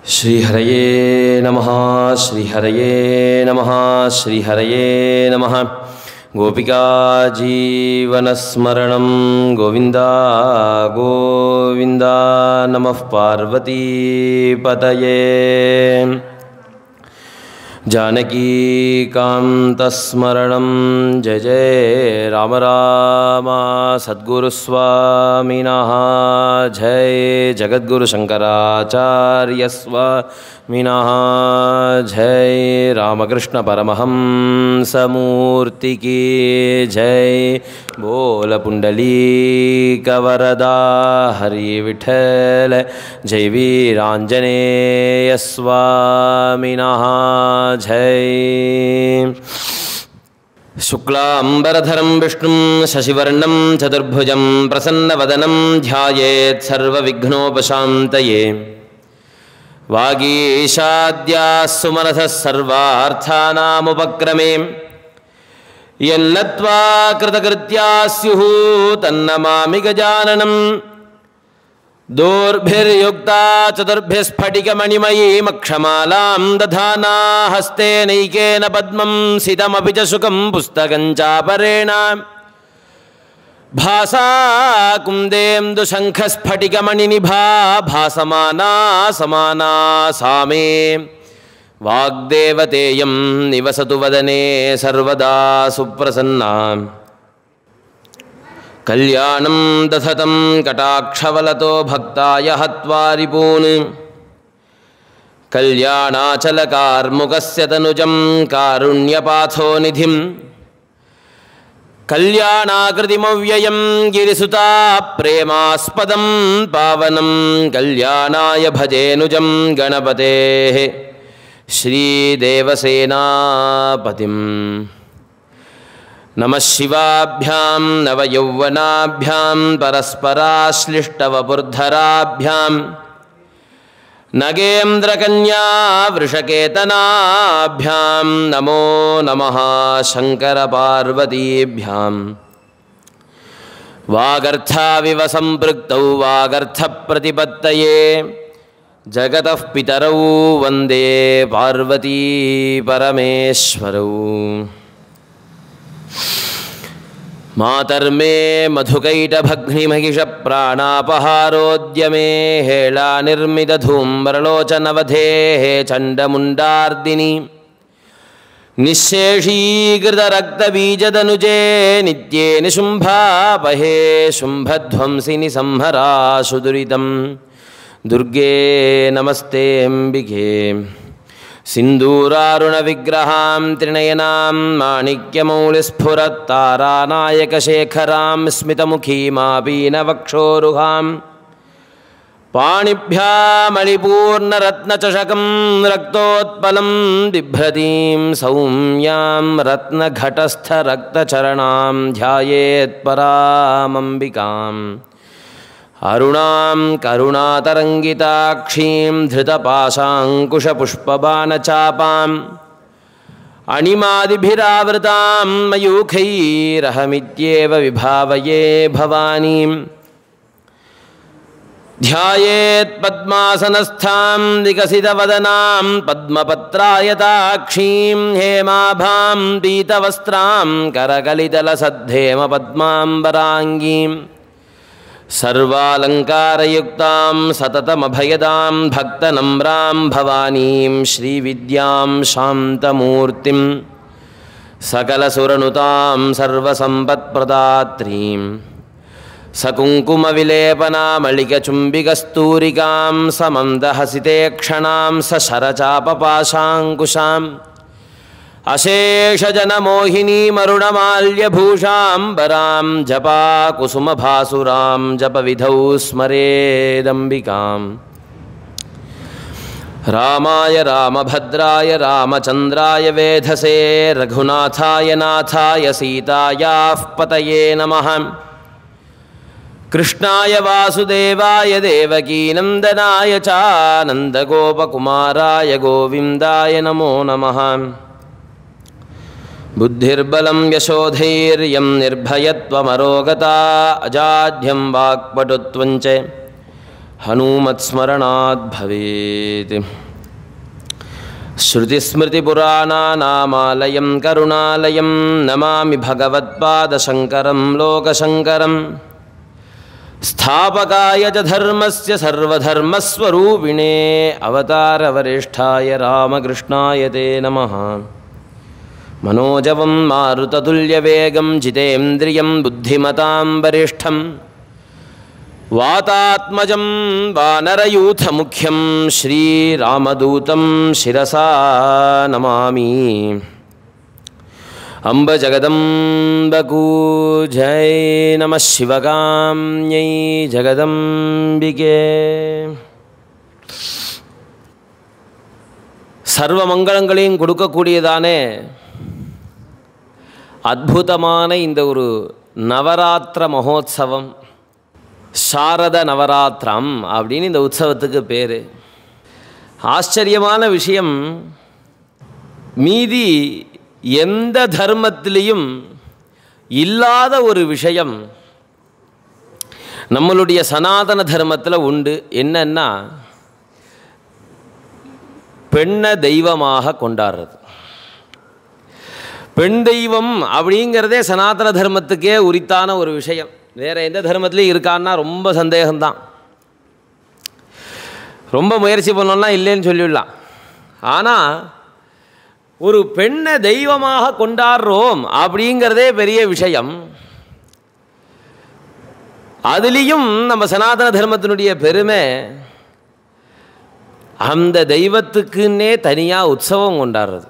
श्रीहरये नमः श्रीहरये नमः श्रीहरये नमः गोपिकाजीवनस्मरणं गोविन्द गोविन्द नमः पार्वतीपतये जानकीकान्तस्मरणं जय जय राम राम सद्गुरुस्वामिनः जय जगद्गुरुशङ्कराचार्यस्वामिनः जय रामकृष्णपरमहंसमूर्तिकी जय बोलपुण्डलीकवरदा हरिविठल जय वीराञ्जनेयस्वामिनः जय शुक्लाम्बरधरं विष्णुं शशिवर्णं चतुर्भुजं प्रसन्नवदनं ध्यायेत् सर्वविघ्नोपशान्तये वागीशाद्याः सुमनसः सर्वार्थानामुपक्रमे यन्नत्वा कृतकृत्या स्युः तन्नमामि गजाननम् दोर्भिर्युक्ता चतुर्भिस्फटिकमणिमयीमक्षमालां दधाना हस्तेनैकेन पद्मं सितमपि च सुखं पुस्तकं चापरेण भासा कुन्देन्दुशङ्खस्फटिकमणिनिभा भासमाना समाना सा मे वाग्देवतेयं निवसतु वदने सर्वदा सुप्रसन्ना कल्याणं दधतं कटाक्षवलतो भक्ताय हत्वारिपून् कल्याणाचलकार्मुकस्य तनुजं कारुण्यपाथो निधिं कल्याणाकृतिमव्ययं गिरिसुता प्रेमास्पदं पावनं कल्याणाय भजेनुजं गणपतेः श्रीदेवसेनापतिम् नमः शिवाभ्यां नवयौवनाभ्यां परस्पराश्लिष्टवपुर्धराभ्यां नगेन्द्रकन्या वृषकेतनाभ्यां नमो नमः शङ्करपार्वतीभ्यां वागर्थाविव सम्पृक्तौ वागर्थप्रतिपत्तये जगतः पितरौ वन्दे पार्वती परमेश्वरौ मातर्मे मधुकैटभग्निमहिषप्राणापहारोद्यमे हेळानिर्मितधूम्बरलोचनवधेः चण्डमुण्डार्दिनि निःशेषीकृतरक्तबीजदनुजे नित्ये निशुम्भापहे शुम्भध्वंसिनि संहराशु दुरितं दुर्गे नमस्तेऽम्बिके सिन्दूरारुणविग्रहां त्रिनयनां माणिक्यमौलिस्फुरत्तारानायकशेखरां स्मितमुखीमापीनवक्षोरुहां पाणिभ्यामणिपूर्णरत्नचषकं रक्तोत्पलं बिभ्रतीं सौम्यां रत्नघटस्थरक्तचरणां ध्यायेत्परामम्बिकाम् अरुणां करुणातरङ्गिताक्षीं धृतपाशाङ्कुशपुष्पबाणचापाम् अणिमादिभिरावृतां मयूखैरहमित्येव विभावये भवानीं ध्यायेत्पद्मासनस्थां विकसितवदनां पद्मपत्रायताक्षीं हेमाभां पीतवस्त्रां करकलितलसद्धेमपद्माम्बराङ्गीम् सर्वालङ्कारयुक्तां सततमभयदां भक्तनम्रां भवानीं श्रीविद्यां शान्तमूर्तिं सकलसुरनुतां सर्वसम्पत्प्रदात्रीं सकुङ्कुमविलेपनामलिकचुम्बिकस्तूरिकां समन्दहसिते क्षणां सशरचापपाशाङ्कुशाम् अशेषजनमोहिनीमरुणमाल्यभूषाम्बरां जपा कुसुमभासुरां जपविधौ स्मरेदम्बिकाम् रामाय रामभद्राय रामचन्द्राय वेधसे रघुनाथाय नाथाय सीतायाः पतये नमः कृष्णाय वासुदेवाय देवकीनन्दनाय च नन्दगोपकुमाराय गोविन्दाय नमो नमः बुद्धिर्बलं यशोधैर्यं निर्भयत्वमरोगता अजाढ्यं वाक्पटुत्वञ्च हनूमत्स्मरणात् भवेत् श्रुतिस्मृतिपुराणानामालयं करुणालयं नमामि भगवत्पादशङ्करं लोकशङ्करम् स्थापकाय च धर्मस्य सर्वधर्मस्वरूपिणे अवतारवरिष्ठाय रामकृष्णाय ते नमः मनोजवं मारुततुल्यवेगं जितेन्द्रियं बुद्धिमतां वरिष्ठं वातात्मजं वानरयूथमुख्यं श्रीरामदूतं शिरसा नमामि अम्ब जगदम्बकू जय नमः शिवकाम्यै जगदम्बिके சர்வ மங்களங்களையும் கொடுக்கக்கூடியதானே அற்புதமான இந்த ஒரு நவராத்திர மகோத்சவம் சாரத நவராத்திரம் அப்படின்னு இந்த உற்சவத்துக்கு பேர் ஆச்சரியமான விஷயம் மீதி எந்த தர்மத்திலையும் இல்லாத ஒரு விஷயம் நம்மளுடைய சனாதன தர்மத்தில் உண்டு என்னன்னா பெண்ணை தெய்வமாக கொண்டாடுறது பெண் தெய்வம் அப்படிங்கிறதே சனாதன தர்மத்துக்கே உரித்தான ஒரு விஷயம் வேறு எந்த தர்மத்துலேயும் இருக்கான்னா ரொம்ப சந்தேகம்தான் ரொம்ப முயற்சி பண்ணோம்னா இல்லைன்னு சொல்லிவிடலாம் ஆனால் ஒரு பெண்ணை தெய்வமாக கொண்டாடுறோம் அப்படிங்கிறதே பெரிய விஷயம் அதுலேயும் நம்ம சனாதன தர்மத்தினுடைய பெருமை அந்த தெய்வத்துக்குன்னே தனியாக உற்சவம் கொண்டாடுறது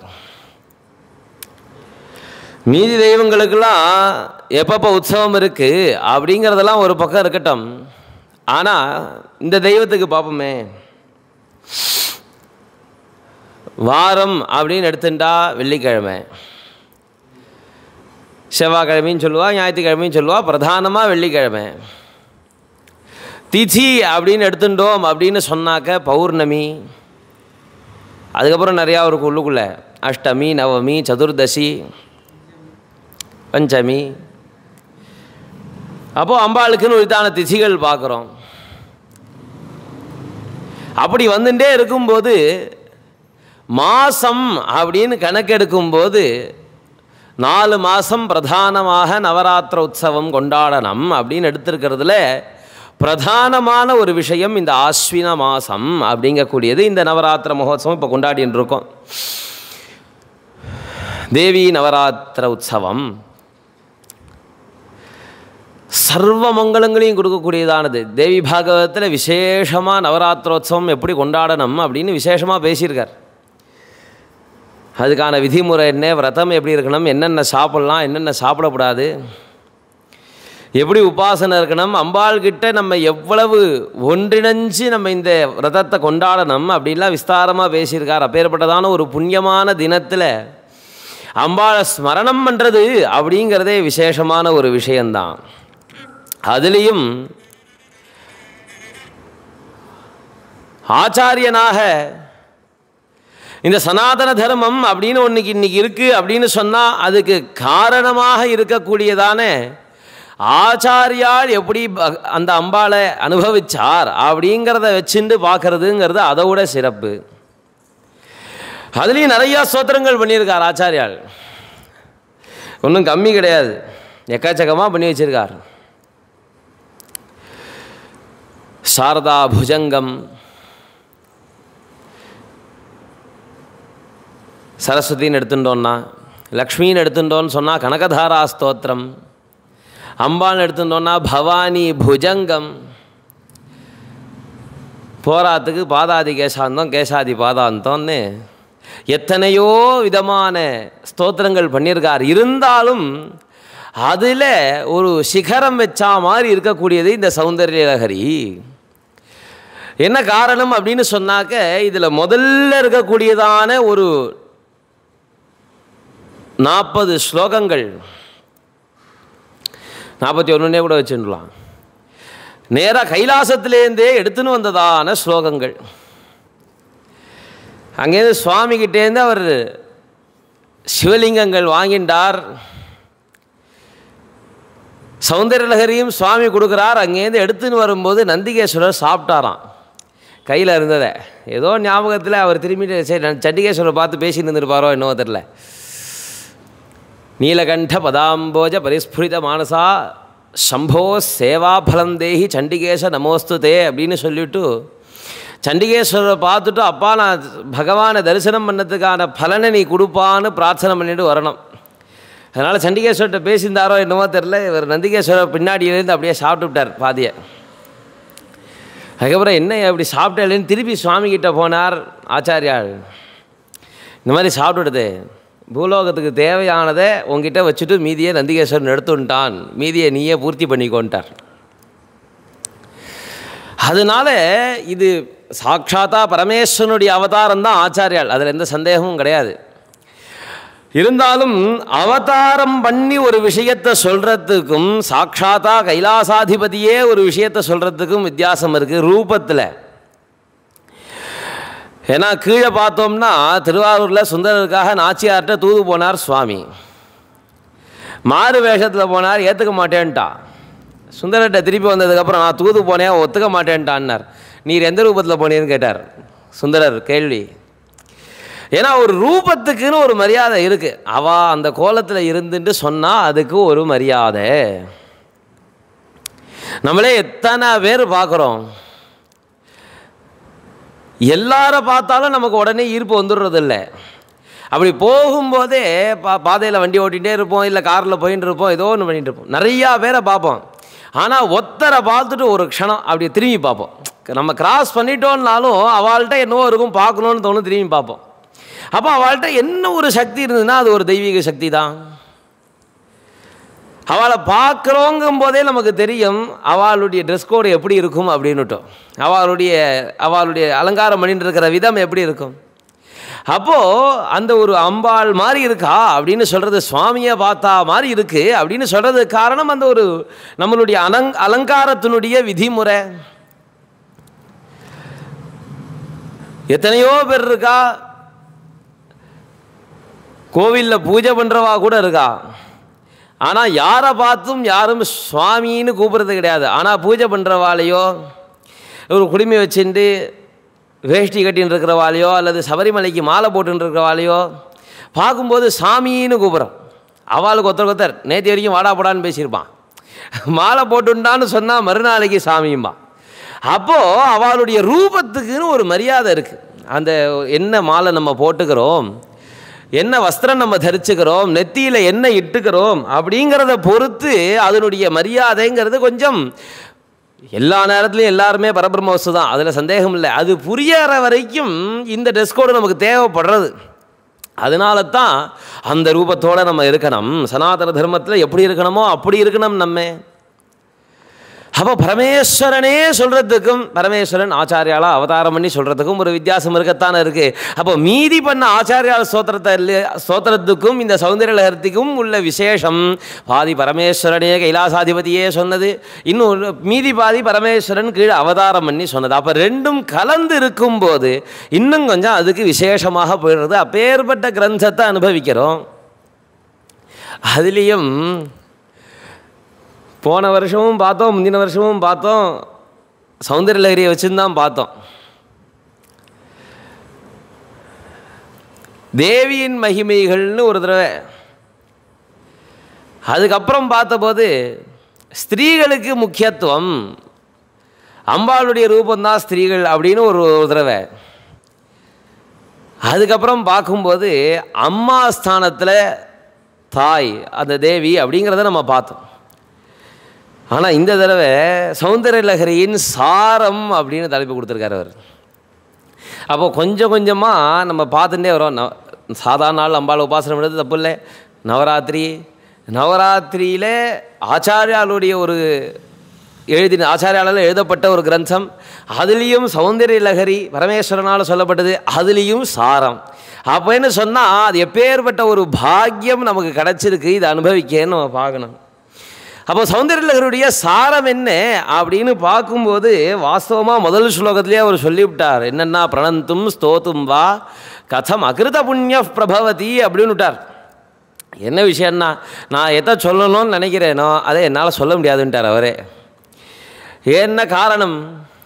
மீதி தெய்வங்களுக்கெல்லாம் எப்பப்போ உற்சவம் இருக்குது அப்படிங்கிறதெல்லாம் ஒரு பக்கம் இருக்கட்டும் ஆனால் இந்த தெய்வத்துக்கு பார்ப்போமே வாரம் அப்படின்னு எடுத்துட்டா வெள்ளிக்கிழமை செவ்வாய்க்கிழமைன்னு சொல்லுவா ஞாயிற்றுக்கிழமைன்னு சொல்லுவா பிரதானமாக வெள்ளிக்கிழமை திதி அப்படின்னு எடுத்துட்டோம் அப்படின்னு சொன்னாக்க பௌர்ணமி அதுக்கப்புறம் நிறையா இருக்கும் உள்ளுக்குள்ளே அஷ்டமி நவமி சதுர்தசி பஞ்சமி அப்போது அம்பாளுக்குன்னு உரித்தான திதிகள் பார்க்குறோம் அப்படி வந்துட்டே இருக்கும்போது மாதம் அப்படின்னு கணக்கெடுக்கும்போது நாலு மாதம் பிரதானமாக நவராத்திர உற்சவம் கொண்டாடணும் அப்படின்னு எடுத்திருக்கிறதுல பிரதானமான ஒரு விஷயம் இந்த ஆஸ்வின மாதம் அப்படிங்கக்கூடியது இந்த நவராத்திர மகோத்சவம் இப்போ கொண்டாடின்னு இருக்கோம் தேவி நவராத்திர உற்சவம் சர்வ மங்களங்களையும் கொடுக்கக்கூடியதானது தேவி பாகவதத்தில் விசேஷமாக நவராத்திரோத்சவம் எப்படி கொண்டாடணும் அப்படின்னு விசேஷமாக பேசியிருக்கார் அதுக்கான விதிமுறை என்ன விரதம் எப்படி இருக்கணும் என்னென்ன சாப்பிட்லாம் என்னென்ன சாப்பிடக்கூடாது எப்படி உபாசனை இருக்கணும் அம்பாள்கிட்ட நம்ம எவ்வளவு ஒன்றிணைஞ்சு நம்ம இந்த விரதத்தை கொண்டாடணும் அப்படின்லாம் விஸ்தாரமாக பேசியிருக்கார் அப்பேற்பட்டதான ஒரு புண்ணியமான தினத்தில் அம்பாளை ஸ்மரணம் பண்ணுறது அப்படிங்கிறதே விசேஷமான ஒரு விஷயந்தான் அதுலேயும் ஆச்சாரியனாக இந்த சனாதன தர்மம் அப்படின்னு ஒன்றுக்கு இன்றைக்கி இருக்குது அப்படின்னு சொன்னால் அதுக்கு காரணமாக இருக்கக்கூடியதான ஆச்சாரியால் எப்படி ப- அந்த அம்பாளை அனுபவிச்சார் அப்படிங்கிறத வச்சுட்டு பார்க்கறதுங்கிறது அதை விட சிறப்பு அதுலேயும் நிறையா ஸ்தோத்திரங்கள் பண்ணியிருக்கார் ஆச்சாரியால் ஒன்றும் கம்மி கிடையாது எக்கச்சக்கமாக பண்ணி வச்சிருக்கார் சாரதா புஜங்கம் சரஸ்வதின்னு எடுத்துட்டோன்னா லக்ஷ்மின்னு எடுத்துட்டோன்னு சொன்னால் கனகதாரா ஸ்தோத்திரம் அம்பான்னு எடுத்துட்டோன்னா பவானி புஜங்கம் போராத்துக்கு பாதாதி கேசாந்தம் கேசாதி பாதாந்தம்னு எத்தனையோ விதமான ஸ்தோத்திரங்கள் பண்ணியிருக்கார் இருந்தாலும் அதில் ஒரு சிகரம் வச்சா மாதிரி இருக்கக்கூடியது இந்த சௌந்தர்ய லகரி என்ன காரணம் அப்படின்னு சொன்னாக்க இதில் முதல்ல இருக்கக்கூடியதான ஒரு நாற்பது ஸ்லோகங்கள் நாற்பத்தி ஒன்றுனே கூட வச்சுடலாம் நேராக கைலாசத்திலேருந்தே எடுத்துன்னு வந்ததான ஸ்லோகங்கள் அங்கேருந்து சுவாமிகிட்டேருந்து அவர் சிவலிங்கங்கள் வாங்கிண்டார் சௌந்தர்யலகரியும் சுவாமி கொடுக்குறார் அங்கேருந்து எடுத்துன்னு வரும்போது நந்திகேஸ்வரர் சாப்பிட்டாராம் கையில் இருந்ததை ஏதோ ஞாபகத்தில் அவர் திரும்பிட்டு சரி நான் சண்டிகேஸ்வரரை பார்த்து பேசிட்டு இருந்திருப்பாரோ என்னவோ தெரில நீலகண்ட பதாம்போஜ பரிஸ்புரித மானசா சம்போ சேவாபலம் தேஹி சண்டிகேச நமோஸ்துதே அப்படின்னு சொல்லிவிட்டு சண்டிகேஸ்வரரை பார்த்துட்டு அப்பா நான் பகவானை தரிசனம் பண்ணதுக்கான பலனை நீ கொடுப்பான்னு பிரார்த்தனை பண்ணிட்டு வரணும் அதனால் சண்டிகேஸ்வரர்கிட்ட பேசியிருந்தாரோ என்னவோ தெரில இவர் நந்திகேஸ்வரர் பின்னாடியிலேருந்து அப்படியே சாப்பிட்டு விட்டார் பாதியை அதுக்கப்புறம் என்ன அப்படி சாப்பிட்டேன்னு திருப்பி சுவாமி கிட்ட போனார் ஆச்சாரியாள் இந்த மாதிரி சாப்பிட்டுடுது பூலோகத்துக்கு தேவையானதை உங்ககிட்ட வச்சுட்டு மீதியை நந்திகேஸ்வரன் எடுத்துட்டான் மீதியை நீயே பூர்த்தி பண்ணிக்கோன்ட்டார் அதனால இது சாட்சாத்தா பரமேஸ்வரனுடைய அவதாரம் தான் ஆச்சாரியால் அதில் எந்த சந்தேகமும் கிடையாது இருந்தாலும் அவதாரம் பண்ணி ஒரு விஷயத்தை சொல்கிறதுக்கும் சாட்சாத்தா கைலாசாதிபதியே ஒரு விஷயத்தை சொல்கிறதுக்கும் வித்தியாசம் இருக்குது ரூபத்தில் ஏன்னா கீழே பார்த்தோம்னா திருவாரூரில் சுந்தரருக்காக நாச்சியார்கிட்ட தூது போனார் சுவாமி மாறு வேஷத்தில் போனார் ஏற்றுக்க மாட்டேன்ட்டா சுந்தரர்கிட்ட திருப்பி வந்ததுக்கப்புறம் நான் தூது போனேன் ஒத்துக்க மாட்டேன்ட்டான்னார் நீர் எந்த ரூபத்தில் போனீன்னு கேட்டார் சுந்தரர் கேள்வி ஏன்னா ஒரு ரூபத்துக்குன்னு ஒரு மரியாதை இருக்குது அவ அந்த கோலத்தில் இருந்துட்டு சொன்னால் அதுக்கு ஒரு மரியாதை நம்மளே எத்தனை பேர் பார்க்குறோம் எல்லாரை பார்த்தாலும் நமக்கு உடனே ஈர்ப்பு வந்துடுறது இல்லை அப்படி போகும்போதே பா பாதையில் வண்டி ஓட்டிகிட்டே இருப்போம் இல்லை காரில் போயிட்டு இருப்போம் ஏதோ ஒன்று பண்ணிகிட்டு இருப்போம் நிறையா பேரை பார்ப்போம் ஆனால் ஒத்தரை பார்த்துட்டு ஒரு க்ஷணம் அப்படி திரும்பி பார்ப்போம் நம்ம கிராஸ் பண்ணிட்டோம்னாலும் அவள்கிட்ட என்னவோ இருக்கும் பார்க்கணுன்னு தோணும் திரும்பி பார்ப்போம் அப்போ அவள்கிட்ட என்ன ஒரு சக்தி இருந்ததுன்னா அது ஒரு தெய்வீக சக்தி தான் அவளை பார்க்குறோங்கும் போதே நமக்கு தெரியும் அவளுடைய ட்ரெஸ் கோடு எப்படி இருக்கும் அப்படின்னுட்டோம் அவளுடைய அவளுடைய அலங்காரம் பண்ணிட்டு இருக்கிற விதம் எப்படி இருக்கும் அப்போது அந்த ஒரு அம்பாள் மாதிரி இருக்கா அப்படின்னு சொல்கிறது சுவாமியை பார்த்தா மாதிரி இருக்குது அப்படின்னு சொல்கிறதுக்கு காரணம் அந்த ஒரு நம்மளுடைய அலங் அலங்காரத்தினுடைய விதிமுறை எத்தனையோ பேர் இருக்கா கோவிலில் பூஜை பண்ணுறவா கூட இருக்கா ஆனால் யாரை பார்த்தும் யாரும் சுவாமின்னு கூப்பிட்றது கிடையாது ஆனால் பூஜை பண்ணுறவாளையோ ஒரு குடுமி வச்சுட்டு வேஷ்டி கட்டின்னு இருக்கிறவாளையோ அல்லது சபரிமலைக்கு மாலை போட்டுன்னு இருக்கிறவாளையோ பார்க்கும்போது சாமின்னு கூப்பிட்றோம் அவளுக்கு ஒருத்தர் ஒருத்தர் நேற்று வரைக்கும் வாடா போடான்னு பேசியிருப்பான் மாலை போட்டுண்டான்னு சொன்னால் மறுநாளைக்கு சாமியும்பா அப்போது அவளுடைய ரூபத்துக்குன்னு ஒரு மரியாதை இருக்குது அந்த என்ன மாலை நம்ம போட்டுக்கிறோம் என்ன வஸ்திரம் நம்ம தரிச்சுக்கிறோம் நெத்தியில் என்ன இட்டுக்கிறோம் அப்படிங்கிறத பொறுத்து அதனுடைய மரியாதைங்கிறது கொஞ்சம் எல்லா நேரத்துலையும் எல்லாருமே பரபிரம்ம வஸ்து தான் அதில் சந்தேகம் இல்லை அது புரியற வரைக்கும் இந்த ட்ரெஸ் கோடு நமக்கு தேவைப்படுறது அதனால தான் அந்த ரூபத்தோடு நம்ம இருக்கணும் சனாதன தர்மத்தில் எப்படி இருக்கணுமோ அப்படி இருக்கணும் நம்ம அப்போ பரமேஸ்வரனே சொல்கிறதுக்கும் பரமேஸ்வரன் ஆச்சாரியாலா அவதாரம் பண்ணி சொல்கிறதுக்கும் ஒரு வித்தியாசம் இருக்கத்தானே இருக்குது அப்போ மீதி பண்ண ஆச்சாரியால் ஸ்தோத்திரத்தை ஸ்தோத்திரத்துக்கும் இந்த சௌந்தர்யலகரத்துக்கும் உள்ள விசேஷம் பாதி பரமேஸ்வரனே கைலாசாதிபதியே சொன்னது இன்னும் மீதி பாதி பரமேஸ்வரன் கீழே அவதாரம் பண்ணி சொன்னது அப்போ ரெண்டும் கலந்து இருக்கும்போது இன்னும் கொஞ்சம் அதுக்கு விசேஷமாக போயிடுறது அப்பேற்பட்ட கிரந்தத்தை அனுபவிக்கிறோம் அதுலேயும் போன வருஷமும் பார்த்தோம் முந்தின வருஷமும் பார்த்தோம் சௌந்தர்யலகரியை வச்சுருந்தான் பார்த்தோம் தேவியின் மகிமைகள்னு ஒரு தடவை அதுக்கப்புறம் பார்த்தபோது ஸ்திரீகளுக்கு முக்கியத்துவம் அம்பாளுடைய ரூபந்தான் ஸ்திரீகள் அப்படின்னு ஒரு ஒரு தடவை அதுக்கப்புறம் பார்க்கும்போது அம்மா ஸ்தானத்தில் தாய் அந்த தேவி அப்படிங்கிறத நம்ம பார்த்தோம் ஆனால் இந்த தடவை சௌந்தர்யலகரியின் சாரம் அப்படின்னு தலைப்பு கொடுத்துருக்காரு அவர் அப்போ கொஞ்சம் கொஞ்சமாக நம்ம பார்த்துட்டே வரோம் ந சாதாரண நாள் அம்பாள் உபாசனம் பண்ணுறது தப்பு இல்லை நவராத்திரி நவராத்திரியில் ஆச்சாரியாளுடைய ஒரு எழுதின ஆச்சாரியாளால் எழுதப்பட்ட ஒரு கிரந்தம் அதுலேயும் சௌந்தர்ய லகரி பரமேஸ்வரனால் சொல்லப்பட்டது அதுலேயும் சாரம் அப்போன்னு சொன்னால் அது எப்பேற்பட்ட ஒரு பாக்கியம் நமக்கு கிடச்சிருக்கு இதை அனுபவிக்கன்னு நம்ம பார்க்கணும் அப்போ சௌந்தர்யலகருடைய சாரம் என்ன அப்படின்னு பார்க்கும்போது வாஸ்தவமாக முதல் ஸ்லோகத்திலே அவர் சொல்லிவிட்டார் என்னென்னா பிரணந்தும் ஸ்தோத்தும் வா கதம் அகிருத புண்ணிய பிரபவதி அப்படின்னு விட்டார் என்ன விஷயம்னா நான் எதை சொல்லணும்னு நினைக்கிறேனோ அதை என்னால் சொல்ல முடியாதுன்ட்டார் அவரே என்ன காரணம்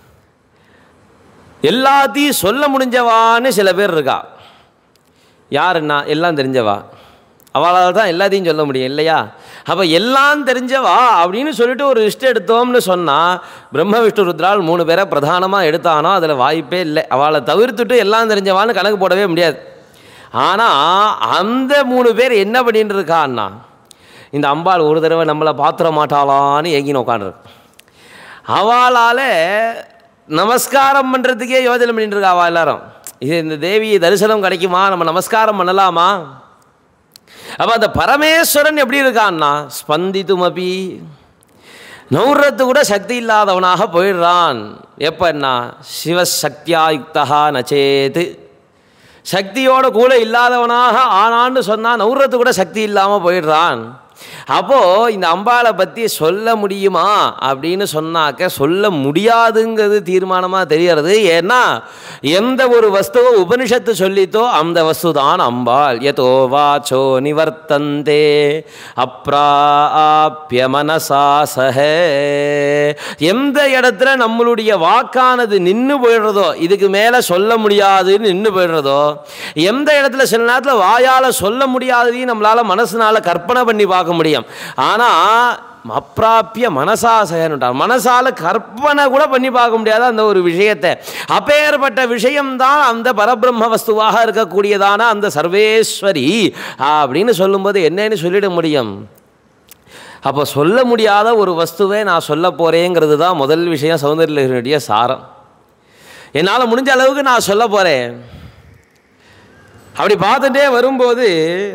எல்லாத்தையும் சொல்ல முடிஞ்சவான்னு சில பேர் இருக்கா யாருன்னா எல்லாம் தெரிஞ்சவா அவளால் தான் எல்லாத்தையும் சொல்ல முடியும் இல்லையா அப்போ எல்லாம் தெரிஞ்சவா அப்படின்னு சொல்லிட்டு ஒரு லிஸ்ட் எடுத்தோம்னு சொன்னால் பிரம்ம விஷ்ணு ருத்ரால் மூணு பேரை பிரதானமாக எடுத்தானோ அதில் வாய்ப்பே இல்லை அவளை தவிர்த்துட்டு எல்லாம் தெரிஞ்சவான்னு கணக்கு போடவே முடியாது ஆனால் அந்த மூணு பேர் என்ன பண்ணிட்டு இருக்கான்னா இந்த அம்பாள் ஒரு தடவை நம்மளை பாத்திர மாட்டாளான்னு ஏங்கின்னு உட்காந்துருக்கு அவளால் நமஸ்காரம் பண்ணுறதுக்கே யோஜனை பண்ணிட்டு இருக்கா அவள் எல்லாரும் இது இந்த தேவி தரிசனம் கிடைக்குமா நம்ம நமஸ்காரம் பண்ணலாமா அப்போ அந்த பரமேஸ்வரன் எப்படி இருக்கான்னா ஸ்பந்தித்துமபி நௌரத்து கூட சக்தி இல்லாதவனாக போயிடுறான் எப்பன்னா சிவசக்தியா யுக்தா நச்சேது சக்தியோட கூட இல்லாதவனாக ஆனான்னு சொன்னால் நௌரத்து கூட சக்தி இல்லாமல் போயிடுறான் அப்போது இந்த அம்பாளை பற்றி சொல்ல முடியுமா அப்படின்னு சொன்னாக்க சொல்ல முடியாதுங்கிறது தீர்மானமாக தெரியறது ஏன்னா எந்த ஒரு வஸ்துவோ உபனிஷத்து சொல்லித்தோ அந்த வஸ்து தான் அம்பாள் எதோ வாச்சோ நிவர்த்தந்தே அப்ராப்ய மனசா சஹ எந்த இடத்துல நம்மளுடைய வாக்கானது நின்று போயிடுறதோ இதுக்கு மேலே சொல்ல முடியாதுன்னு நின்று போயிடுறதோ எந்த இடத்துல சில நேரத்தில் வாயால் சொல்ல முடியாததையும் நம்மளால் மனசுனால கற்பனை பண்ணி பார்க்க முடியும் ஆனால் அப்பிராப்பிய மனசாசகன்ட்டார் மனசால கற்பனை கூட பண்ணி பார்க்க முடியாத அந்த ஒரு விஷயத்தை அப்பேற்பட்ட விஷயம்தான் அந்த பரபிரம்ம வஸ்துவாக இருக்கக்கூடியதான அந்த சர்வேஸ்வரி அப்படின்னு சொல்லும்போது என்னன்னு சொல்லிட முடியும் அப்போ சொல்ல முடியாத ஒரு வஸ்துவை நான் சொல்ல போகிறேங்கிறது தான் முதல் விஷயம் சௌந்தர்யனுடைய சாரம் என்னால் முடிஞ்ச அளவுக்கு நான் சொல்ல போகிறேன் அப்படி பார்த்துட்டே வரும்போது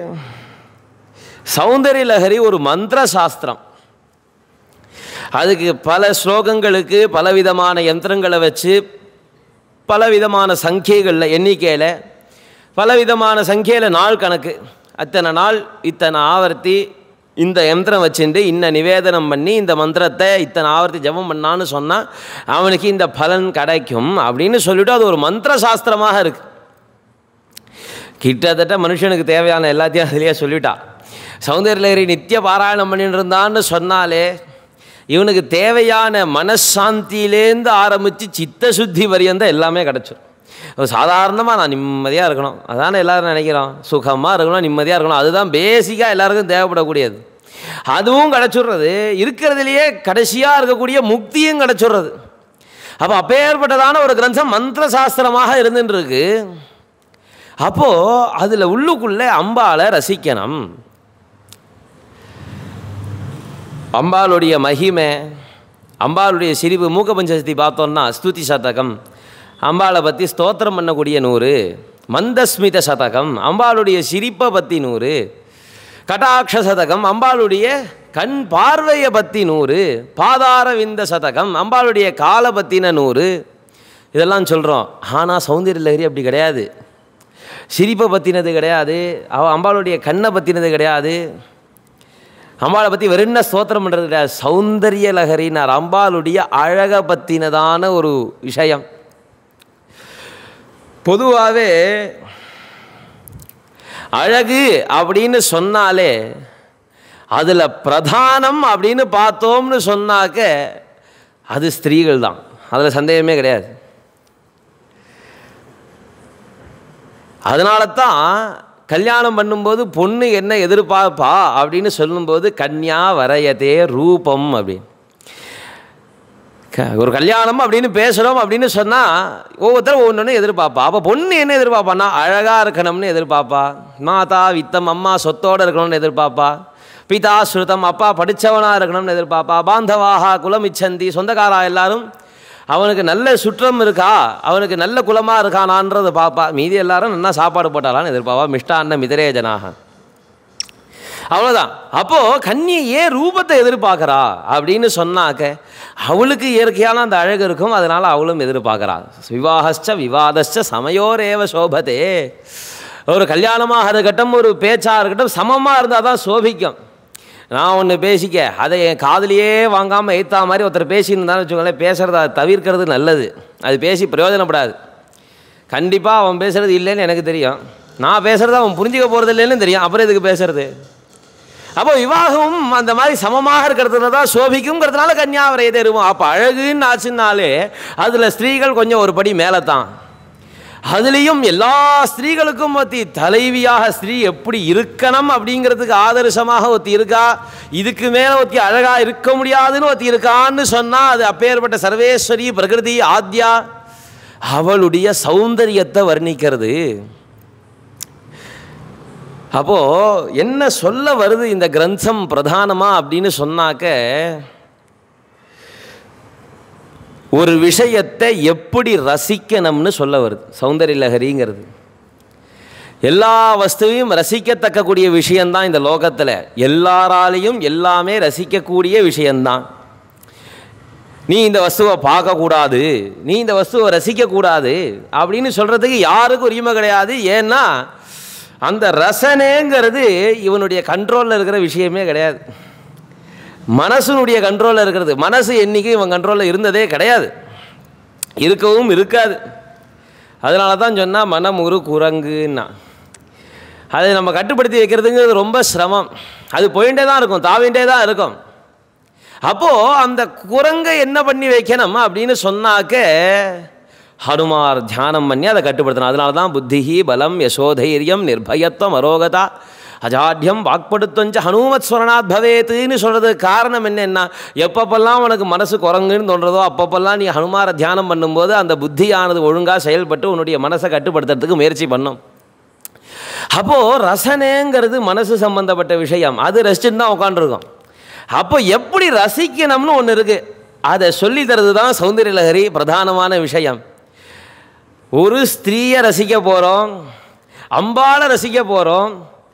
சௌந்தரிய லஹரி ஒரு மந்திர சாஸ்திரம் அதுக்கு பல ஸ்லோகங்களுக்கு பலவிதமான யந்திரங்களை வச்சு பலவிதமான சங்கிகைகளில் எண்ணிக்கையில் பலவிதமான சங்கிகையில் நாள் கணக்கு அத்தனை நாள் இத்தனை ஆவர்த்தி இந்த யந்திரம் வச்சுட்டு இன்ன நிவேதனம் பண்ணி இந்த மந்திரத்தை இத்தனை ஆவர்த்தி ஜபம் பண்ணான்னு சொன்னால் அவனுக்கு இந்த பலன் கிடைக்கும் அப்படின்னு சொல்லிட்டு அது ஒரு மந்திர சாஸ்திரமாக இருக்குது கிட்டத்தட்ட மனுஷனுக்கு தேவையான எல்லாத்தையும் அதிலேயே சொல்லிட்டா சௌந்தர்யலகரி நித்திய பாராயணம் பண்ணிட்டு இருந்தான்னு சொன்னாலே இவனுக்கு தேவையான மனசாந்தியிலேருந்து ஆரம்பித்து சித்த சுத்தி வரியந்த எல்லாமே கிடச்சிரும் ஒரு சாதாரணமாக நான் நிம்மதியாக இருக்கணும் அதானே எல்லோரும் நினைக்கிறோம் சுகமாக இருக்கணும் நிம்மதியாக இருக்கணும் அதுதான் பேசிக்காக எல்லாருக்கும் தேவைப்படக்கூடியது அதுவும் கிடச்சிடுறது இருக்கிறதுலையே கடைசியாக இருக்கக்கூடிய முக்தியும் கிடச்சிடுறது அப்போ அப்பேற்பட்டதான ஒரு கிரந்தம் மந்திர சாஸ்திரமாக இருந்துட்டு இருக்கு அப்போது அதில் உள்ளுக்குள்ளே அம்பாளை ரசிக்கணும் அம்பாளுடைய மகிமை அம்பாளுடைய சிரிப்பு மூக்க பஞ்சசக்தி பார்த்தோன்னா ஸ்துதி சதகம் அம்பாளை பற்றி ஸ்தோத்திரம் பண்ணக்கூடிய நூறு மந்தஸ்மித சதகம் அம்பாளுடைய சிரிப்பை பற்றி நூறு கடாட்ச சதகம் அம்பாளுடைய கண் பார்வையை பற்றி நூறு பாதார விந்த சதகம் அம்பாளுடைய காலை பற்றின நூறு இதெல்லாம் சொல்கிறோம் ஆனால் சௌந்தர்ய லஹரி அப்படி கிடையாது சிரிப்பை பற்றினது கிடையாது அவ அம்பாளுடைய கண்ணை பற்றினது கிடையாது அம்பாளை பற்றி வெறும் ஸ்தோத்திரம் பண்ணுறது கிடையாது சௌந்தரிய லஹரினார் அம்பாளுடைய அழகை பற்றினதான ஒரு விஷயம் பொதுவாகவே அழகு அப்படின்னு சொன்னாலே அதில் பிரதானம் அப்படின்னு பார்த்தோம்னு சொன்னாக்க அது ஸ்திரீகள் தான் அதில் சந்தேகமே கிடையாது அதனால தான் கல்யாணம் பண்ணும்போது பொண்ணு என்ன எதிர்பார்ப்பா அப்படின்னு சொல்லும்போது கன்யா வரையதே ரூபம் அப்படின்னு க- ஒரு கல்யாணம் அப்படின்னு பேசுகிறோம் அப்படின்னு சொன்னால் ஒவ்வொருத்தரும் ஒவ்வொன்று எதிர்பார்ப்பா அப்போ பொண்ணு என்ன எதிர்பார்ப்பான்னா அழகாக இருக்கணும்னு எதிர்பார்ப்பா மாதா வித்தம் அம்மா சொத்தோடு இருக்கணும்னு எதிர்பார்ப்பா பிதா ஸ்ருதம் அப்பா படித்தவனாக இருக்கணும்னு எதிர்பார்ப்பா பாந்தவாகா குலம் இச்சந்தி சொந்தக்காரா எல்லாரும் அவனுக்கு நல்ல சுற்றம் இருக்கா அவனுக்கு நல்ல குலமாக இருக்கானான்றதை பார்ப்பா மீதி எல்லாரும் நல்லா சாப்பாடு போட்டாலான்னு எதிர்பார்ப்பா மிஷ்டான்ன மிதரே ஜனாக அவ்வளோதான் அப்போது கன்னியை ஏன் ரூபத்தை எதிர்பார்க்குறா அப்படின்னு சொன்னாக்க அவளுக்கு இயற்கையான அந்த அழகு இருக்கும் அதனால் அவளும் எதிர்பார்க்குறா விவாகஸ்ச விவாதஸ்ச சமயோரேவ சோபதே ஒரு கல்யாணமாக இருக்கட்டும் ஒரு பேச்சாக இருக்கட்டும் சமமாக இருந்தால் தான் சோபிக்கும் நான் ஒன்று பேசிக்க அதை என் காதுலயே வாங்காமல் ஏற்றா மாதிரி ஒருத்தர் பேசியிருந்தான்னு வச்சுக்கோங்களேன் பேசுகிறத தவிர்க்கிறது நல்லது அது பேசி பிரயோஜனப்படாது கண்டிப்பாக அவன் பேசுகிறது இல்லைன்னு எனக்கு தெரியும் நான் பேசுகிறது அவன் புரிஞ்சிக்க போகிறது இல்லைன்னு தெரியும் அப்புறம் எதுக்கு பேசுறது அப்போ விவாகமும் அந்த மாதிரி சமமாக இருக்கிறதுல தான் சோபிக்குங்கிறதுனால கன்னியாவரை தருவோம் அப்போ அழகுன்னு ஆச்சுன்னாலே அதில் ஸ்திரீகள் கொஞ்சம் ஒரு படி மேலே தான் அதுலேயும் எல்லா ஸ்திரீகளுக்கும் ஒத்தி தலைவியாக ஸ்திரீ எப்படி இருக்கணும் அப்படிங்கிறதுக்கு ஆதர்சமாக ஒத்தி இருக்கா இதுக்கு மேலே ஒத்தி அழகாக இருக்க முடியாதுன்னு ஒத்தி இருக்கான்னு சொன்னால் அது அப்பேற்பட்ட சர்வேஸ்வரி பிரகிருதி ஆத்யா அவளுடைய சௌந்தரியத்தை வர்ணிக்கிறது அப்போது என்ன சொல்ல வருது இந்த கிரந்தம் பிரதானமாக அப்படின்னு சொன்னாக்க ஒரு விஷயத்தை எப்படி ரசிக்கணும்னு சொல்ல வருது சௌந்தரிய லஹரிங்கிறது எல்லா வஸ்துவையும் ரசிக்கத்தக்கக்கூடிய விஷயந்தான் இந்த லோகத்தில் எல்லாராலையும் எல்லாமே ரசிக்கக்கூடிய விஷயந்தான் நீ இந்த வஸ்துவை பார்க்கக்கூடாது நீ இந்த வஸ்துவை ரசிக்கக்கூடாது அப்படின்னு சொல்கிறதுக்கு யாருக்கும் உரிமை கிடையாது ஏன்னா அந்த ரசனைங்கிறது இவனுடைய கண்ட்ரோலில் இருக்கிற விஷயமே கிடையாது மனசுனுடைய கண்ட்ரோலில் இருக்கிறது மனசு என்றைக்கும் இவன் கண்ட்ரோலில் இருந்ததே கிடையாது இருக்கவும் இருக்காது அதனால தான் சொன்னால் மனம் ஒரு குரங்குன்னா அதை நம்ம கட்டுப்படுத்தி வைக்கிறதுங்கிறது ரொம்ப சிரமம் அது போயிட்டே தான் இருக்கும் தாவிண்டே தான் இருக்கும் அப்போது அந்த குரங்கை என்ன பண்ணி வைக்கணும் அப்படின்னு சொன்னாக்க ஹனுமார் தியானம் பண்ணி அதை கட்டுப்படுத்தணும் அதனால தான் புத்திஹி பலம் யசோதைரியம் நிர்பயத்துவம் அரோகதா அஜாட்யம் வாக்படுத்தஞ்ச ஹனுமத் ஸ்வரணாத் பவேத்துன்னு சொல்கிறதுக்கு காரணம் என்னென்னா எப்பப்பெல்லாம் உனக்கு மனசு குரங்குன்னு தோன்றதோ அப்பப்பெல்லாம் நீ ஹனுமாரை தியானம் பண்ணும்போது அந்த புத்தியானது ஒழுங்காக செயல்பட்டு உன்னுடைய மனசை கட்டுப்படுத்துறதுக்கு முயற்சி பண்ணும் அப்போது ரசனைங்கிறது மனசு சம்பந்தப்பட்ட விஷயம் அது ரசிச்சுட்டு தான் உட்காந்துருக்கோம் அப்போ எப்படி ரசிக்கணும்னு ஒன்று இருக்குது அதை சொல்லி தரது தான் சௌந்தரிய லஹரி பிரதானமான விஷயம் ஒரு ஸ்திரீயை ரசிக்க போகிறோம் அம்பாளை ரசிக்க போகிறோம்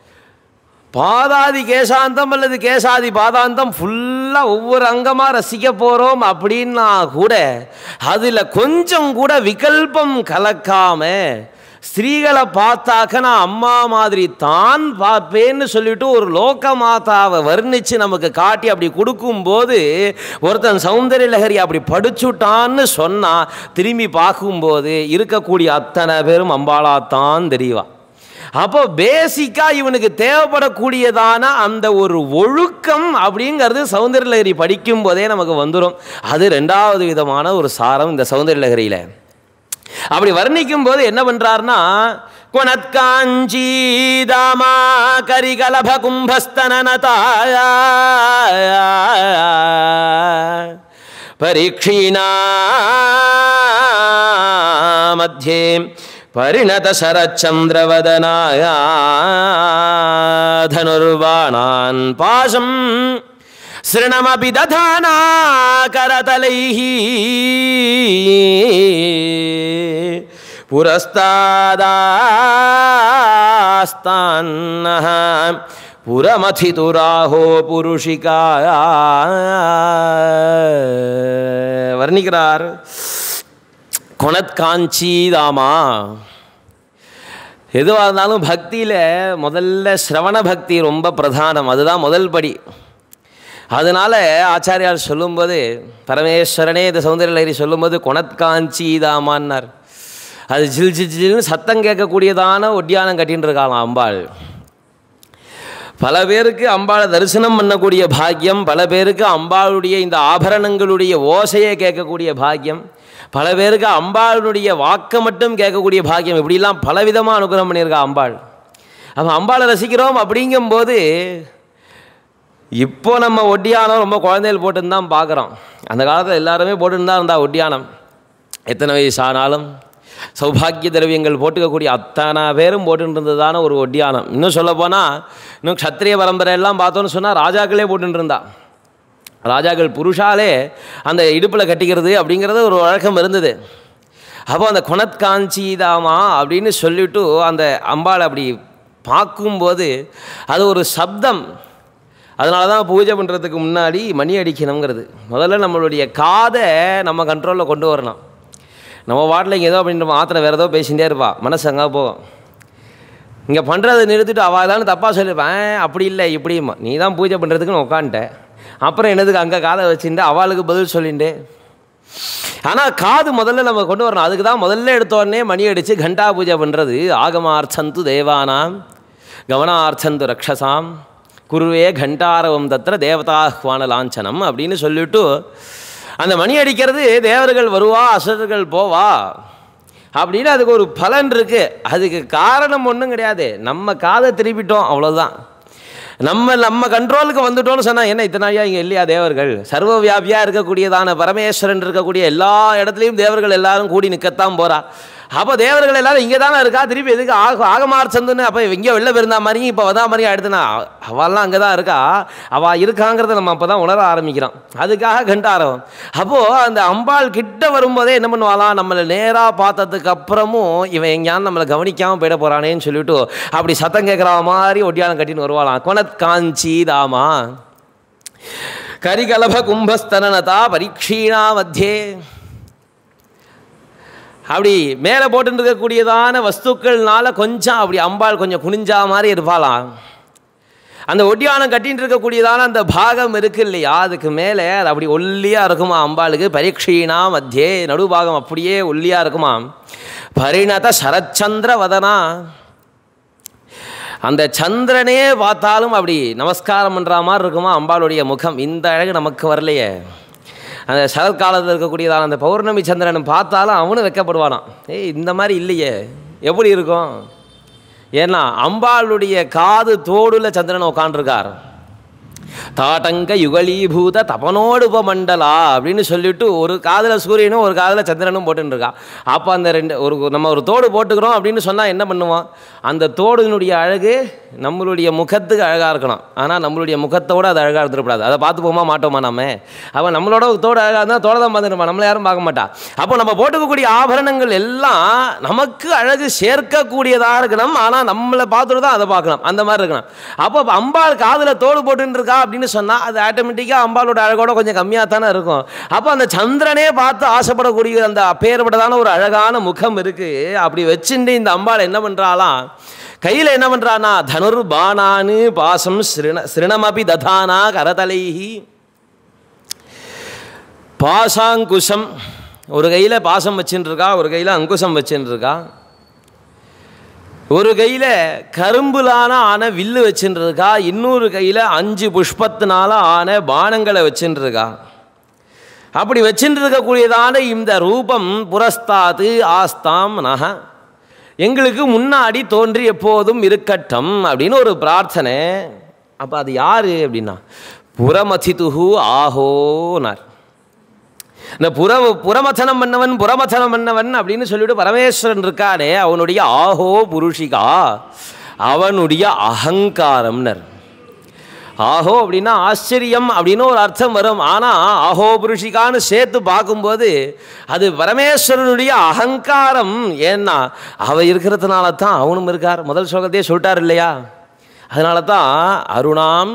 பாதாதி கேசாந்தம் அல்லது கேசாதி பாதாந்தம் ஃபுல்லாக ஒவ்வொரு அங்கமாக ரசிக்க போகிறோம் அப்படின்னா கூட அதில் கொஞ்சம் கூட விகல்பம் கலக்காம ஸ்திரீகளை பார்த்தாக்க நான் அம்மா மாதிரி தான் பார்ப்பேன்னு சொல்லிட்டு ஒரு லோக மாதாவை வர்ணித்து நமக்கு காட்டி அப்படி கொடுக்கும்போது ஒருத்தன் சௌந்தரிய லஹரி அப்படி படிச்சுட்டான்னு சொன்னால் திரும்பி பார்க்கும்போது இருக்கக்கூடிய அத்தனை பேரும் அம்பாளாத்தான் தெரியவா அப்போ பேசிக்காக இவனுக்கு தேவைப்படக்கூடியதான அந்த ஒரு ஒழுக்கம் அப்படிங்கிறது சௌந்தரிய லஹரி படிக்கும் போதே நமக்கு வந்துடும் அது ரெண்டாவது விதமான ஒரு சாரம் இந்த சௌந்தரிய லஹரியில் அப்படி வர்ணிக்கும் போது என்ன பண்றாருன்னா கொணத்காஞ்சீதாமா கரிகலப கும்பஸ்தனனதாய பரீட்சீணா மத்தியே परिणत शरच्चन्द्रवदनाय धनुर्बाणान् पाशम् सृणमपि दधाना करतलैः पुरस्तादास्तान्नः புறமதிதுராஹோ புருஷிகாய வர்ணிக்கிறார் கொணத்காஞ்சிதாமா எதுவாக இருந்தாலும் பக்தியில் முதல்ல ஸ்ரவண பக்தி ரொம்ப பிரதானம் அதுதான் முதல் படி அதனால் ஆச்சாரியார் சொல்லும்போது பரமேஸ்வரனே இந்த சௌந்தரிய லஹரி சொல்லும்போது கொணத்காஞ்சிதாமான்னார் அது ஜில் ஜில் ஜில்னு சத்தம் கேட்கக்கூடியதான ஒட்டியானம் கட்டின்னு இருக்காளாம் அம்பாள் பல பேருக்கு அம்பாளை தரிசனம் பண்ணக்கூடிய பாக்கியம் பல பேருக்கு அம்பாளுடைய இந்த ஆபரணங்களுடைய ஓசையை கேட்கக்கூடிய பாக்கியம் பல பேருக்கு அம்பாளுடைய வாக்கை மட்டும் கேட்கக்கூடிய பாக்கியம் இப்படிலாம் பலவிதமாக அனுகிரகம் பண்ணியிருக்கா அம்பாள் அப்போ அம்பாளை ரசிக்கிறோம் அப்படிங்கும்போது இப்போ நம்ம ஒட்டியானம் ரொம்ப குழந்தைகள் போட்டுன்னு தான் பார்க்குறோம் அந்த காலத்தில் எல்லாருமே போட்டுன்னு தான் இருந்தா ஒட்டியானம் எத்தனை வயசு ஆனாலும் சௌபாகிய திரவியங்கள் போட்டுக்கக்கூடிய அத்தனை பேரும் போட்டுட்டு இருந்ததான ஒரு ஒட்டியானம் இன்னும் சொல்லப்போனால் இன்னும் க்ஷத்திரிய பரம்பரையெல்லாம் பார்த்தோன்னு சொன்னால் ராஜாக்களே போட்டுட்டு இருந்தா ராஜாக்கள் புருஷாலே அந்த இடுப்பில் கட்டிக்கிறது அப்படிங்கிறது ஒரு வழக்கம் இருந்தது அப்போ அந்த குணத்காஞ்சிதாமா அப்படின்னு சொல்லிட்டு அந்த அம்பாளை அப்படி பார்க்கும்போது அது ஒரு சப்தம் அதனால தான் பூஜை பண்ணுறதுக்கு முன்னாடி மணி அடிக்கணுங்கிறது முதல்ல நம்மளுடைய காதை நம்ம கண்ட்ரோலில் கொண்டு வரணும் நம்ம வாட்டில் இங்கே ஏதோ அப்படின்ற மாத்திரை வேறு ஏதோ பேசிகிட்டே இருப்பா மனசு அங்கே போகும் இங்கே பண்ணுறதை நிறுத்திட்டு அவள் தானே தப்பாக சொல்லியிருப்பேன் அப்படி இல்லை இப்படியுமா நீ தான் பூஜை பண்ணுறதுக்குன்னு உட்காந்துட்ட அப்புறம் என்னதுக்கு அங்கே காதை வச்சுட்டு அவளுக்கு பதில் சொல்லிட்டு ஆனால் காது முதல்ல நம்ம கொண்டு வரணும் அதுக்கு தான் முதல்ல எடுத்தோடனே மணி அடித்து கண்டா பூஜை பண்ணுறது ஆகமார்த்தந்து தேவானாம் கவனார்த்தந்து ரக்ஷசாம் குருவே கண்டாரவம் தத்திர தேவதாஹ்வான லாஞ்சனம் அப்படின்னு சொல்லிட்டு அந்த மணி அடிக்கிறது தேவர்கள் வருவா அசுரர்கள் போவா அப்படின்னு அதுக்கு ஒரு பலன் இருக்கு அதுக்கு காரணம் ஒன்றும் கிடையாது நம்ம காதை திருப்பிட்டோம் அவ்வளோதான் நம்ம நம்ம கண்ட்ரோலுக்கு வந்துட்டோம்னு சொன்னால் என்ன இத்தனை நாளையா இங்கே இல்லையா தேவர்கள் சர்வ வியாபியாக இருக்கக்கூடியதான பரமேஸ்வரன் இருக்கக்கூடிய எல்லா இடத்துலையும் தேவர்கள் எல்லாரும் கூடி நிற்கத்தான் போறா அப்போ தேவர்கள் எல்லாரும் இங்கே தானே இருக்கா திருப்பி எதுக்கு ஆக ஆகமார் சந்துன்னு அப்போ இங்கே வெளில இருந்தா மாதிரியும் இப்போ வந்தா மாதிரியும் அடுத்துனா அவெல்லாம் அங்கே தான் இருக்கா அவள் இருக்காங்கிறத நம்ம அப்போ தான் உணர ஆரம்பிக்கிறோம் அதுக்காக கண்டாரம் அப்போது அந்த அம்பாள் கிட்ட வரும்போதே என்ன பண்ணுவாளாம் நம்மளை நேராக பார்த்ததுக்கு அப்புறமும் இவன் எங்கேயாவது நம்மளை கவனிக்காமல் போயிட போகிறானேன்னு சொல்லிட்டு அப்படி சத்தம் கேட்குற மாதிரி ஒட்டியானம் கட்டின்னு வருவாளாம் கொனத் காஞ்சி தாமா கரிகலப கும்பஸ்தனதா பரீட்சீணா மத்தியே அப்படி மேலே போட்டு இருக்கக்கூடியதான வஸ்துக்கள்னால கொஞ்சம் அப்படி அம்பாள் கொஞ்சம் குனிஞ்சா மாதிரி இருப்பாளாம் அந்த ஒட்டியானம் கட்டின்னு இருக்கக்கூடியதான அந்த பாகம் இருக்கு இல்லையா அதுக்கு மேலே அது அப்படி ஒல்லியாக இருக்குமா அம்பாளுக்கு பரீட்சீனா மத்தியே நடுபாகம் அப்படியே ஒல்லியாக இருக்குமா பரிணத சரச்சந்திர வதனா அந்த சந்திரனே பார்த்தாலும் அப்படி நமஸ்காரம் பண்ணுற மாதிரி இருக்குமா அம்பாளுடைய முகம் இந்த அழகு நமக்கு வரலையே அந்த சரத்காலத்தில் இருக்கக்கூடியதான அந்த பௌர்ணமி சந்திரன் பார்த்தாலும் அவனும் வெக்கப்படுவானாம் ஏய் இந்த மாதிரி இல்லையே எப்படி இருக்கும் ஏன்னா அம்பாளுடைய காது தோடுல சந்திரன் உட்காண்டிருக்கார் தாட்டங்க யுகலீபூத தபனோடுப மண்டலா அப்படின்னு சொல்லிட்டு ஒரு காதில் சூரியனும் ஒரு காதில் சந்திரனும் போட்டுன்னு இருக்கா அப்போ அந்த ரெண்டு ஒரு நம்ம ஒரு தோடு போட்டுக்கிறோம் அப்படின்னு சொன்னால் என்ன பண்ணுவோம் அந்த தோடுனுடைய அழகு நம்மளுடைய முகத்துக்கு அழகாக இருக்கணும் ஆனால் நம்மளுடைய முகத்தோட அது அழகாக இருந்துடக்கூடாது அதை பார்த்து போமா மாட்டோமா நம்ம அப்போ நம்மளோட தோடு அழகாக இருந்தால் தோட தான் பார்த்துருப்பா நம்மளை யாரும் பார்க்க மாட்டா அப்போ நம்ம போட்டுக்கக்கூடிய ஆபரணங்கள் எல்லாம் நமக்கு அழகு சேர்க்கக்கூடியதாக இருக்கணும் ஆனால் நம்மளை பார்த்துட்டு தான் அதை பார்க்கணும் அந்த மாதிரி இருக்கணும் அப்போ அம்பாள் காதில் தோடு போட்டுன்னு இருக்கா அப்படின்னு சொன்னால் அது ஆட்டோமேட்டிக்காக அம்பாளோட அழகோட கொஞ்சம் கம்மியாக தானே இருக்கும் அப்போ அந்த சந்திரனே பார்த்து ஆசைப்படக்கூடிய அந்த அப்பேற்பட்டதான ஒரு அழகான முகம் இருக்குது அப்படி வச்சுட்டு இந்த அம்பாள் என்ன பண்ணுறாளாம் கையில் என்ன பண்ணுறானா தனுர் பானானு பாசம் சிருண சிருணமபி ததானா கரதலைஹி பாசாங்குஷம் ஒரு கையில் பாசம் வச்சுட்டு இருக்கா ஒரு கையில் அங்குசம் வச்சுட்டு இருக்கா ஒரு கையில் கரும்புலான ஆன வில்லு வச்சுட்டு இருக்கா இன்னொரு கையில் அஞ்சு புஷ்பத்தினால ஆன பானங்களை வச்சுட்டு இருக்கா அப்படி வச்சுட்டு இருக்கக்கூடியதான இந்த ரூபம் புரஸ்தாது ஆஸ்தாம் நக எங்களுக்கு முன்னாடி தோன்றி எப்போதும் இருக்கட்டும் அப்படின்னு ஒரு பிரார்த்தனை அப்போ அது யார் அப்படின்னா புறமதிதுஹு ஆஹோனார் இந்த புற புறமதனம் பண்ணவன் புறமதனம் பண்ணவன் அப்படின்னு சொல்லிட்டு பரமேஸ்வரன் இருக்கானே அவனுடைய ஆஹோ புருஷிகா அவனுடைய அகங்காரம்னர் ஆஹோ அப்படின்னா ஆச்சரியம் அப்படின்னு ஒரு அர்த்தம் வரும் ஆனால் ஆஹோ புருஷிகான்னு சேர்த்து பார்க்கும்போது அது பரமேஸ்வரனுடைய அகங்காரம் ஏன்னா அவ இருக்கிறதுனால தான் அவனும் இருக்கார் முதல் ஸ்லோகத்தையே சொல்லிட்டார் இல்லையா அதனால தான் அருணாம்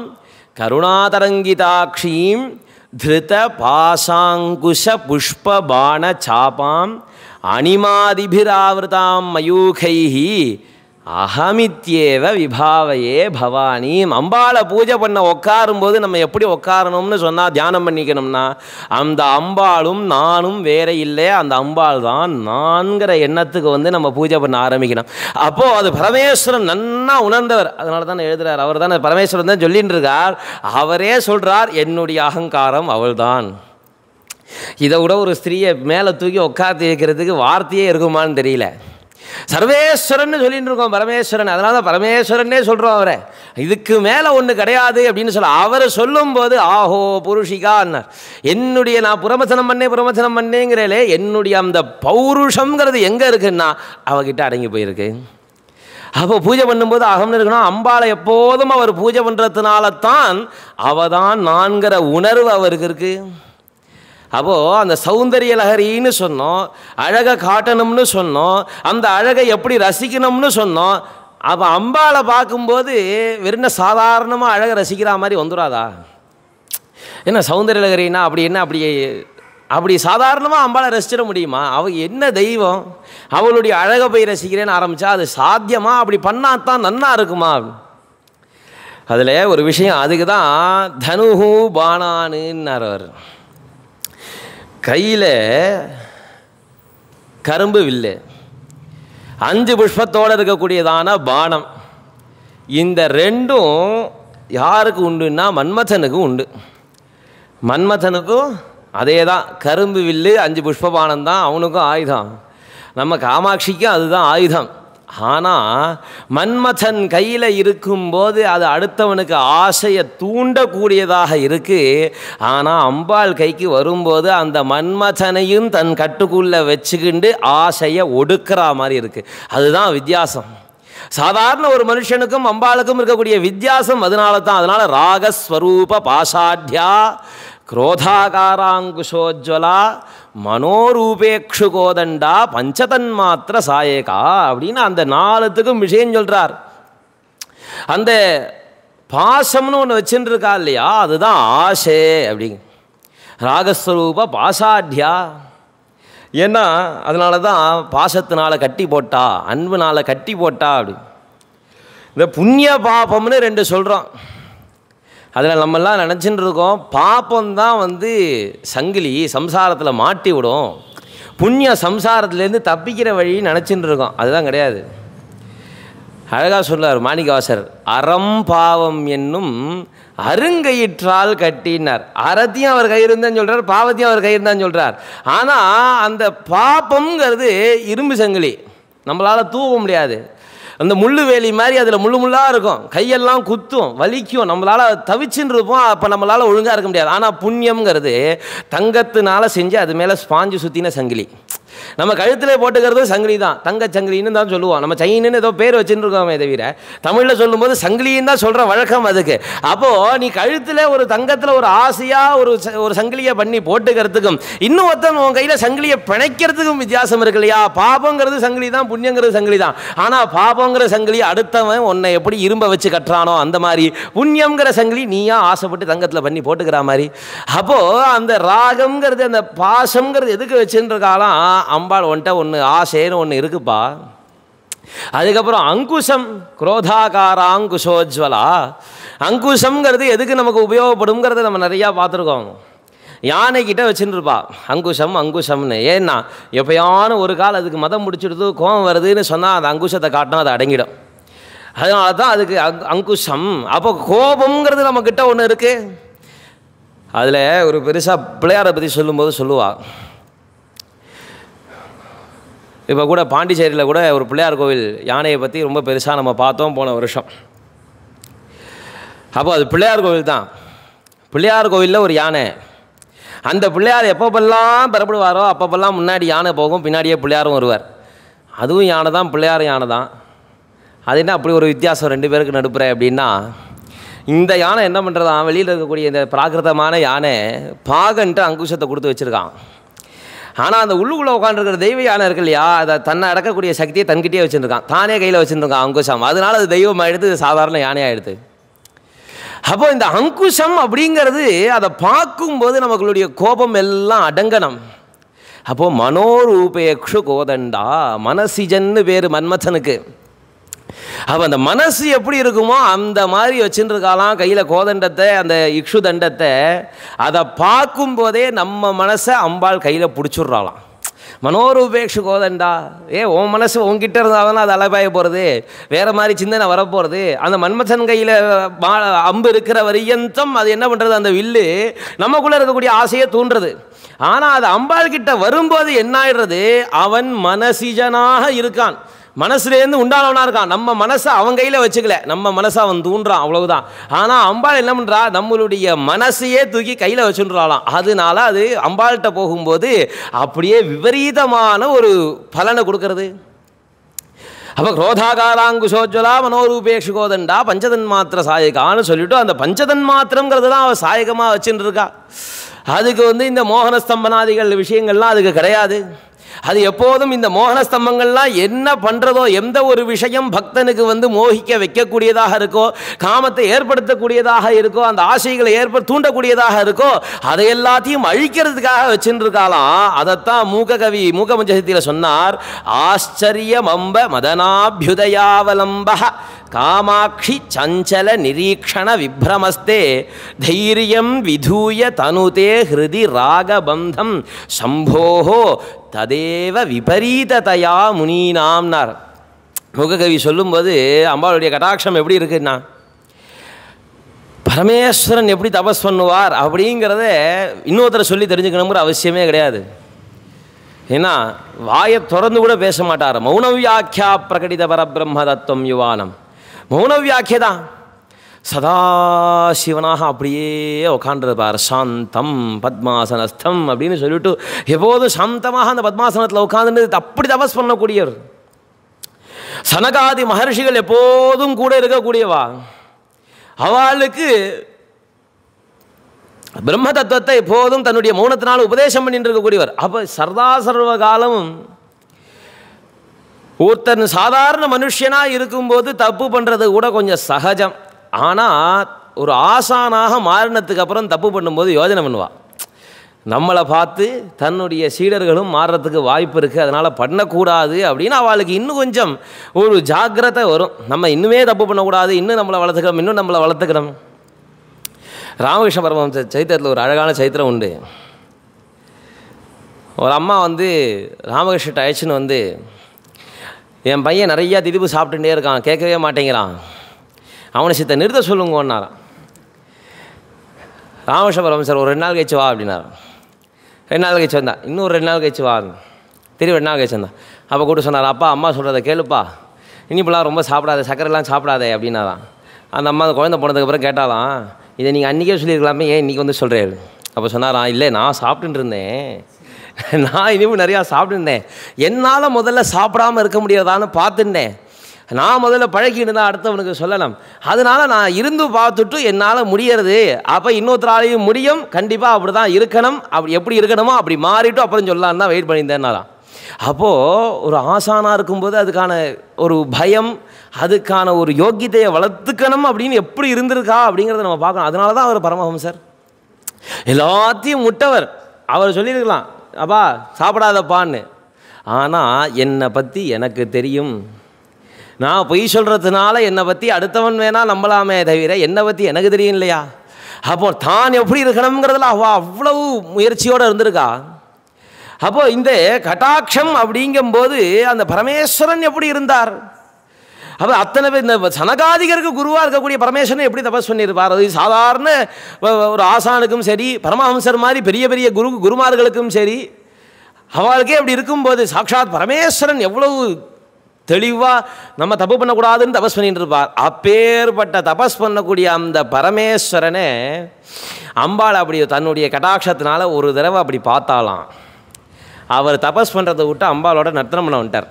கருணாதரங்கிதாட்சீம் திருத பாசாங்குஷ புஷ்ப பாண சாபாம் அணிமாதிபிராவிரதாம் மயூகைஹி அகமித்யேவ விபாவையே பவானி அம்பாளை பூஜை பண்ண உட்காரும்போது நம்ம எப்படி உட்காரணும்னு சொன்னால் தியானம் பண்ணிக்கணும்னா அந்த அம்பாளும் நானும் வேற இல்லை அந்த அம்பாள் தான் நான்கிற எண்ணத்துக்கு வந்து நம்ம பூஜை பண்ண ஆரம்பிக்கணும் அப்போது அது பரமேஸ்வரன் நன்னா உணர்ந்தவர் அதனால தான் எழுதுறார் அவர் தான் பரமேஸ்வரன் தான் சொல்லிட்டு இருக்கார் அவரே சொல்கிறார் என்னுடைய அகங்காரம் அவள்தான் இதை விட ஒரு ஸ்திரீயை மேலே தூக்கி உட்காந்து வைக்கிறதுக்கு வார்த்தையே இருக்குமான்னு தெரியல சர்வேஸ்வரன் சொல்லிட்டு இருக்கோம் பரமேஸ்வரன் அதனால தான் பரமேஸ்வரனே சொல்கிறோம் அவரை இதுக்கு மேலே ஒன்று கிடையாது அப்படின்னு சொல்ல அவர் சொல்லும்போது ஆஹோ புருஷிகான்னார் என்னுடைய நான் புறமசனம் பண்ணேன் புறமசனம் பண்ணேங்கிறலே என்னுடைய அந்த பௌருஷங்கிறது எங்கே இருக்குன்னா அவகிட்ட அடங்கி போயிருக்கு அப்போ பூஜை பண்ணும்போது அகம்னு இருக்கணும் அம்பாளை எப்போதும் அவர் பூஜை பண்ணுறதுனால தான் அவ தான் நான்கிற உணர்வு அவருக்கு இருக்குது அப்போது அந்த சௌந்தரிய லஹரின்னு சொன்னோம் அழகை காட்டணும்னு சொன்னோம் அந்த அழகை எப்படி ரசிக்கணும்னு சொன்னோம் அப்போ அம்பாளை பார்க்கும்போது வெறும் சாதாரணமாக அழகை ரசிக்கிற மாதிரி வந்துடாதா என்ன சௌந்தரிய லஹரின்னா அப்படி என்ன அப்படி அப்படி சாதாரணமாக அம்பாளை ரசிச்சிட முடியுமா அவ என்ன தெய்வம் அவளுடைய அழகை போய் ரசிக்கிறேன்னு ஆரம்பித்தா அது சாத்தியமா அப்படி பண்ணால் தான் நன்னா இருக்குமா அதில் ஒரு விஷயம் அதுக்கு தான் தனுஹு பானானுன்னார் அவர் கையில் கரும்பு வில்லு அஞ்சு புஷ்பத்தோடு இருக்கக்கூடியதான பானம் இந்த ரெண்டும் யாருக்கு உண்டுன்னா மன்மதனுக்கு உண்டு மன்மதனுக்கும் அதே தான் கரும்பு வில்லு அஞ்சு புஷ்பபானம் தான் அவனுக்கும் ஆயுதம் நம்ம காமாட்சிக்கும் அதுதான் ஆயுதம் ஆனால் மன்மதன் கையில் இருக்கும்போது அது அடுத்தவனுக்கு ஆசையை தூண்டக்கூடியதாக இருக்குது ஆனால் அம்பாள் கைக்கு வரும்போது அந்த மன்மதனையும் தன் கட்டுக்குள்ளே வச்சுக்கிண்டு ஆசையை ஒடுக்கிற மாதிரி இருக்குது அதுதான் வித்தியாசம் சாதாரண ஒரு மனுஷனுக்கும் அம்பாளுக்கும் இருக்கக்கூடிய வித்தியாசம் அதனால தான் அதனால ராகஸ்வரூப பாஷாட்யா குரோதாகாராங்குஷோஜ்வலா மனோரூபேக்ஷு கோதண்டா பஞ்சதன்மாத்திர சாயேகா அப்படின்னு அந்த நாலுத்துக்கும் விஷயம் சொல்றார் அந்த பாசம்னு ஒன்று வச்சுட்டு இருக்கா இல்லையா அதுதான் ஆசை அப்படிங்க ராகஸ்வரூப பாசாட்யா ஏன்னா அதனால தான் பாசத்தினால கட்டி போட்டா அன்புனால கட்டி போட்டா அப்படி இந்த புண்ணிய பாபம்னு ரெண்டு சொல்கிறோம் அதில் நம்மெல்லாம் நினச்சிட்டு இருக்கோம் பாப்பம் தான் வந்து சங்கிலி சம்சாரத்தில் மாட்டி விடும் புண்ணிய சம்சாரத்துலேருந்து தப்பிக்கிற வழி நினச்சிட்டு இருக்கோம் அதுதான் கிடையாது அழகாக சொல்லார் மாணிக்கவாசர் அறம் பாவம் என்னும் அருங்கயிற்றால் கட்டினார் அறத்தையும் அவர் கையிருந்தான்னு சொல்கிறார் பாவத்தையும் அவர் கையிருந்தான்னு சொல்கிறார் ஆனால் அந்த பாப்பம்ங்கிறது இரும்பு சங்கிலி நம்மளால் தூவ முடியாது அந்த முள்ளு வேலி மாதிரி அதில் முள்ளு முள்ளாக இருக்கும் கையெல்லாம் குத்தும் வலிக்கும் நம்மளால் தவிச்சுன்னு இருப்போம் அப்போ நம்மளால் ஒழுங்காக இருக்க முடியாது ஆனால் புண்ணியம்ங்கிறது தங்கத்தினால செஞ்சு அது மேலே ஸ்பாஞ்சு சுற்றின சங்கிலி நம்ம கழுத்தில் போட்டுக்கிறது சங்கிலி தான் தங்க சங்கிலின்னு தான் சொல்லுவோம் நம்ம செயின்னு ஏதோ பேர் வச்சுட்டு இருக்கோமே தவிர தமிழில் சொல்லும்போது சங்கிலின்னு தான் சொல்கிற வழக்கம் அதுக்கு அப்போது நீ கழுத்தில் ஒரு தங்கத்தில் ஒரு ஆசையாக ஒரு ச- ஒரு சங்கிலியை பண்ணி போட்டுக்கிறதுக்கும் இன்னும் ஒருத்தன் உன் கையில் சங்கிலியை பிணைக்கிறதுக்கும் வித்தியாசம் இருக்கு இல்லையா பாபங்கிறது சங்கிலி தான் புண்ணியங்கிறது சங்கிலி தான் ஆனால் பாபங்கிற சங்கிலி அடுத்தவன் உன்னை எப்படி இரும்ப வச்சு கட்டுறானோ அந்த மாதிரி புண்ணியங்கிற சங்கிலி நீயா ஆசைப்பட்டு தங்கத்தில் பண்ணி போட்டுக்கிற மாதிரி அப்போது அந்த ராகம்ங்கிறது அந்த பாசம்ங்கிறது எதுக்கு வச்சுருக்காலாம் அம்பாள் ஒன்ட்ட ஒன்று ஆசைன்னு ஒன்று இருக்குப்பா அதுக்கப்புறம் அங்குசம் குரோதாகாராங்குஷோஜ்வலா அங்குசம்ங்கிறது எதுக்கு நமக்கு உபயோகப்படுங்கிறத நம்ம நிறையா பார்த்துருக்கோம் யானைக்கிட்ட வச்சுட்டு இருப்பா அங்குஷம் அங்குஷம்னு ஏன்னா எப்பயானு ஒரு கால் அதுக்கு மதம் பிடிச்சிடுது கோவம் வருதுன்னு சொன்னால் அந்த அங்குஷத்தை காட்டினா அது அடங்கிடும் அதனால தான் அதுக்கு அங் அங்குஷம் அப்போ கோபம்ங்கிறது நம்மக்கிட்ட ஒன்று இருக்குது அதில் ஒரு பெருசாக பிள்ளையாரை பற்றி சொல்லும்போது சொல்லுவா இப்போ கூட பாண்டிச்சேரியில் கூட ஒரு பிள்ளையார் கோவில் யானையை பற்றி ரொம்ப பெருசாக நம்ம பார்த்தோம் போன வருஷம் அப்போ அது பிள்ளையார் கோவில் தான் பிள்ளையார் கோவிலில் ஒரு யானை அந்த பிள்ளையார் எப்பப்பெல்லாம் பெறப்படுவாரோ அப்பப்பெல்லாம் முன்னாடி யானை போகும் பின்னாடியே பிள்ளையாரும் வருவார் அதுவும் யானை தான் பிள்ளையாரும் யானை தான் அது என்ன அப்படி ஒரு வித்தியாசம் ரெண்டு பேருக்கு நடுப்புற அப்படின்னா இந்த யானை என்ன பண்ணுறதா வெளியில் இருக்கக்கூடிய இந்த பிராகிருதமான யானை பாகன்ட்டு அங்குஷத்தை கொடுத்து வச்சுருக்கான் ஆனால் அந்த உள்ளுக்குள்ளே உட்காந்துருக்கிற தெய்வ யானை இருக்கு இல்லையா அதை தன்னை அடக்கக்கூடிய சக்தியை தன்கிட்டயே வச்சுருக்கான் தானே கையில் வச்சுருக்கான் அங்குஷம் அதனால அது தெய்வம் ஆகிடுது இது சாதாரண யானையாகிடுது அப்போ இந்த அங்குஷம் அப்படிங்கிறது அதை பார்க்கும்போது நமக்குடைய கோபம் எல்லாம் அடங்கணும் அப்போ மனோரூபேக்ஷு கோதண்டா மனசிஜன்னு பேர் மன்மதனுக்கு அப்போ அந்த மனசு எப்படி இருக்குமோ அந்த மாதிரி வச்சுருக்காலாம் கையில் கோதண்டத்தை அந்த இக்ஷு தண்டத்தை அதை பார்க்கும்போதே நம்ம மனசை அம்பாள் கையில் பிடிச்சிட்றாளாம் மனோரூபேக்ஷு கோதண்டா ஏ உன் மனசு உன்கிட்ட இருந்தாலும் அது அலபாய போகிறது வேறு மாதிரி சிந்தனை வரப்போகிறது அந்த மன்மதன் கையில் அம்பு இருக்கிற வரியந்தம் அது என்ன பண்ணுறது அந்த வில்லு நமக்குள்ளே இருக்கக்கூடிய ஆசையை தூண்டுறது ஆனால் அது அம்பாள் கிட்ட வரும்போது என்ன ஆயிடுறது அவன் மனசிஜனாக இருக்கான் மனசுலேருந்து உண்டானவனா இருக்கான் நம்ம மனசை அவன் கையில் வச்சுக்கல நம்ம மனசை அவன் தூண்டுறான் அவ்வளவுதான் ஆனால் அம்பாள் என்ன பண்ணுறா நம்மளுடைய மனசையே தூக்கி கையில் வச்சுன்றாளாம் அதனால அது அம்பாள்கிட்ட போகும்போது அப்படியே விபரீதமான ஒரு பலனை கொடுக்கறது அப்போ குரோதாகாராங்குஷோஜ்வலா மனோரூபேஷு கோதண்டா பஞ்சதன் மாத்திர சாயகான்னு சொல்லிட்டு அந்த பஞ்சதன் மாத்திரங்கிறது தான் அவள் சாயகமாக வச்சுட்டு இருக்கா அதுக்கு வந்து இந்த மோகன ஸ்தம்பனாதிகள் விஷயங்கள்லாம் அதுக்கு கிடையாது அது எப்போதும் இந்த மோகன ஸ்தம்பங்கள்லாம் என்ன பண்ணுறதோ எந்த ஒரு விஷயம் பக்தனுக்கு வந்து மோகிக்க வைக்கக்கூடியதாக இருக்கோ காமத்தை ஏற்படுத்தக்கூடியதாக இருக்கோ அந்த ஆசைகளை ஏற்ப தூண்டக்கூடியதாக இருக்கோ அதை எல்லாத்தையும் அழிக்கிறதுக்காக வச்சுட்டு இருக்காளாம் அதைத்தான் மூக கவி மூக பஞ்சசத்தியில் சொன்னார் ஆச்சரியம் அம்ப மதனாபியுதயாவலம்ப காமாட்சி சஞ்சல நிரீக்ஷண விப்ரமஸ்தே தைரியம் விதூய தனுதே ஹிருதி ராகபந்தம் சம்போஹோ ததேவ விபரீததையா முனீனாம்னார் முககவி சொல்லும்போது அம்பாளுடைய கடாட்சம் எப்படி இருக்குன்னா பரமேஸ்வரன் எப்படி தபஸ் பண்ணுவார் அப்படிங்கிறத இன்னொருத்தரை சொல்லி தெரிஞ்சுக்கணுங்கிற அவசியமே கிடையாது ஏன்னா வாயை திறந்து கூட பேச மாட்டார் மௌனவியாக்கியா பிரகடித பரபிரம்ம தத்துவம் யுவானம் மௌனவியாக்கிய தான் சதா சிவனாக அப்படியே உட்காண்டிருப்பார் சாந்தம் பத்மாசனஸ்தம் அப்படின்னு சொல்லிட்டு எப்போதும் சாந்தமாக அந்த பத்மாசனத்தில் உட்காந்துட்டு அப்படி தபஸ் பண்ணக்கூடியவர் சனகாதி மகர்ஷிகள் எப்போதும் கூட இருக்கக்கூடியவா அவளுக்கு பிரம்ம தத்துவத்தை எப்போதும் தன்னுடைய மௌனத்தினால் உபதேசம் பண்ணிட்டு இருக்கக்கூடியவர் அப்போ சர்தா சர்வ காலமும் ஒருத்தன் சாதாரண மனுஷனாக இருக்கும்போது தப்பு பண்ணுறது கூட கொஞ்சம் சகஜம் ஆனால் ஒரு ஆசானாக மாறினதுக்கு அப்புறம் தப்பு பண்ணும்போது யோஜனை பண்ணுவா நம்மளை பார்த்து தன்னுடைய சீடர்களும் மாறுறதுக்கு வாய்ப்பு இருக்குது அதனால் பண்ணக்கூடாது அப்படின்னு அவளுக்கு இன்னும் கொஞ்சம் ஒரு ஜாக்கிரதை வரும் நம்ம இன்னுமே தப்பு பண்ணக்கூடாது இன்னும் நம்மளை வளர்த்துக்கணும் இன்னும் நம்மளை வளர்த்துக்கணும் ராமகிருஷ்ண பரமஹம்ச சைத்திரத்தில் ஒரு அழகான சைத்திரம் உண்டு ஒரு அம்மா வந்து ராமகிருஷ்ண அழைச்சின்னு வந்து என் பையன் நிறையா திதிப்பு சாப்பிட்டுட்டே இருக்கான் கேட்கவே மாட்டேங்கிறான் அவனை சித்த நிறுத்த சொல்லுங்கன்னாரான் ராமகிருஷ்ண பரமஹம்சர் ஒரு ரெண்டு நாள் கழிச்சு வா அப்படின்னாரு ரெண்டு நாள் கழிச்சு வந்தா இன்னும் ஒரு ரெண்டு நாள் கழிச்சு வா திரும்பி ரெண்டு நாள் கழிச்சு வந்தான் அப்போ கூப்பிட்டு சொன்னார் அப்பா அம்மா சொல்கிறத கேளுப்பா இனிப்பெல்லாம் ரொம்ப சாப்பிடாத சக்கரைலாம் சாப்பிடாதே அப்படின்னாரான் அந்த அம்மா அந்த குழந்தை போனதுக்கப்புறம் கேட்டாலாம் இதை நீங்கள் அன்றைக்கே சொல்லியிருக்கலாமே ஏன் இன்றைக்கி வந்து சொல்கிறேன் அப்போ சொன்னாராம் இல்லை நான் சாப்பிட்டுட்டு இருந்தேன் நான் இனிமேல் நிறையா சாப்பிட்டுருந்தேன் என்னால் முதல்ல சாப்பிடாம இருக்க முடியாதான்னு பார்த்துட்டேன் நான் முதல்ல பழகிட்டு தான் அடுத்தவனுக்கு சொல்லலாம் அதனால நான் இருந்து பார்த்துட்டு என்னால் முடியறது அப்போ இன்னொருத்தராலையும் முடியும் கண்டிப்பாக அப்படி தான் இருக்கணும் அப்படி எப்படி இருக்கணுமோ அப்படி மாறிட்டு அப்புறம் சொல்லலான்னு தான் வெயிட் பண்ணியிருந்தேன்னாலாம் அப்போது ஒரு ஆசானாக இருக்கும்போது அதுக்கான ஒரு பயம் அதுக்கான ஒரு யோக்கியத்தையை வளர்த்துக்கணும் அப்படின்னு எப்படி இருந்திருக்கா அப்படிங்கிறத நம்ம பார்க்கணும் அதனால தான் அவர் பரமஹம்சர் எல்லாத்தையும் முட்டவர் அவர் சொல்லியிருக்கலாம் அப்பா சாப்பிடாதப்பான்னு ஆனால் என்னை பற்றி எனக்கு தெரியும் நான் பொய் சொல்கிறதுனால என்னை பற்றி அடுத்தவன் வேணால் நம்பலாமே தவிர என்னை பற்றி எனக்கு தெரியும் இல்லையா அப்போ தான் எப்படி இருக்கணுங்கிறதுல அவ அவ்வளவு முயற்சியோடு இருந்திருக்கா அப்போ இந்த கட்டாட்சம் அப்படிங்கும்போது அந்த பரமேஸ்வரன் எப்படி இருந்தார் அப்போ அத்தனை பேர் இந்த சனகாதிகருக்கு குருவாக இருக்கக்கூடிய பரமேஸ்வரன் எப்படி தபஸ் பண்ணியிருப்பார் அது சாதாரண ஒ- ஒரு ஆசானுக்கும் சரி பரமஹம்சர் மாதிரி பெரிய பெரிய குரு குருமார்களுக்கும் சரி அவளுக்கே அப்படி இருக்கும்போது சாட்சாத் பரமேஸ்வரன் எவ்வளவு தெளிவாக நம்ம தப்பு பண்ணக்கூடாதுன்னு தபஸ் பண்ணிட்டு இருப்பார் அப்பேற்பட்ட தபஸ் பண்ணக்கூடிய அந்த பரமேஸ்வரனே அம்பாள் அப்படி தன்னுடைய கடாட்சத்தினால ஒரு தடவை அப்படி பார்த்தாலாம் அவர் தபஸ் பண்ணுறதை விட்டு அம்பாளோட நர்த்தனம் பண்ண வந்துட்டார்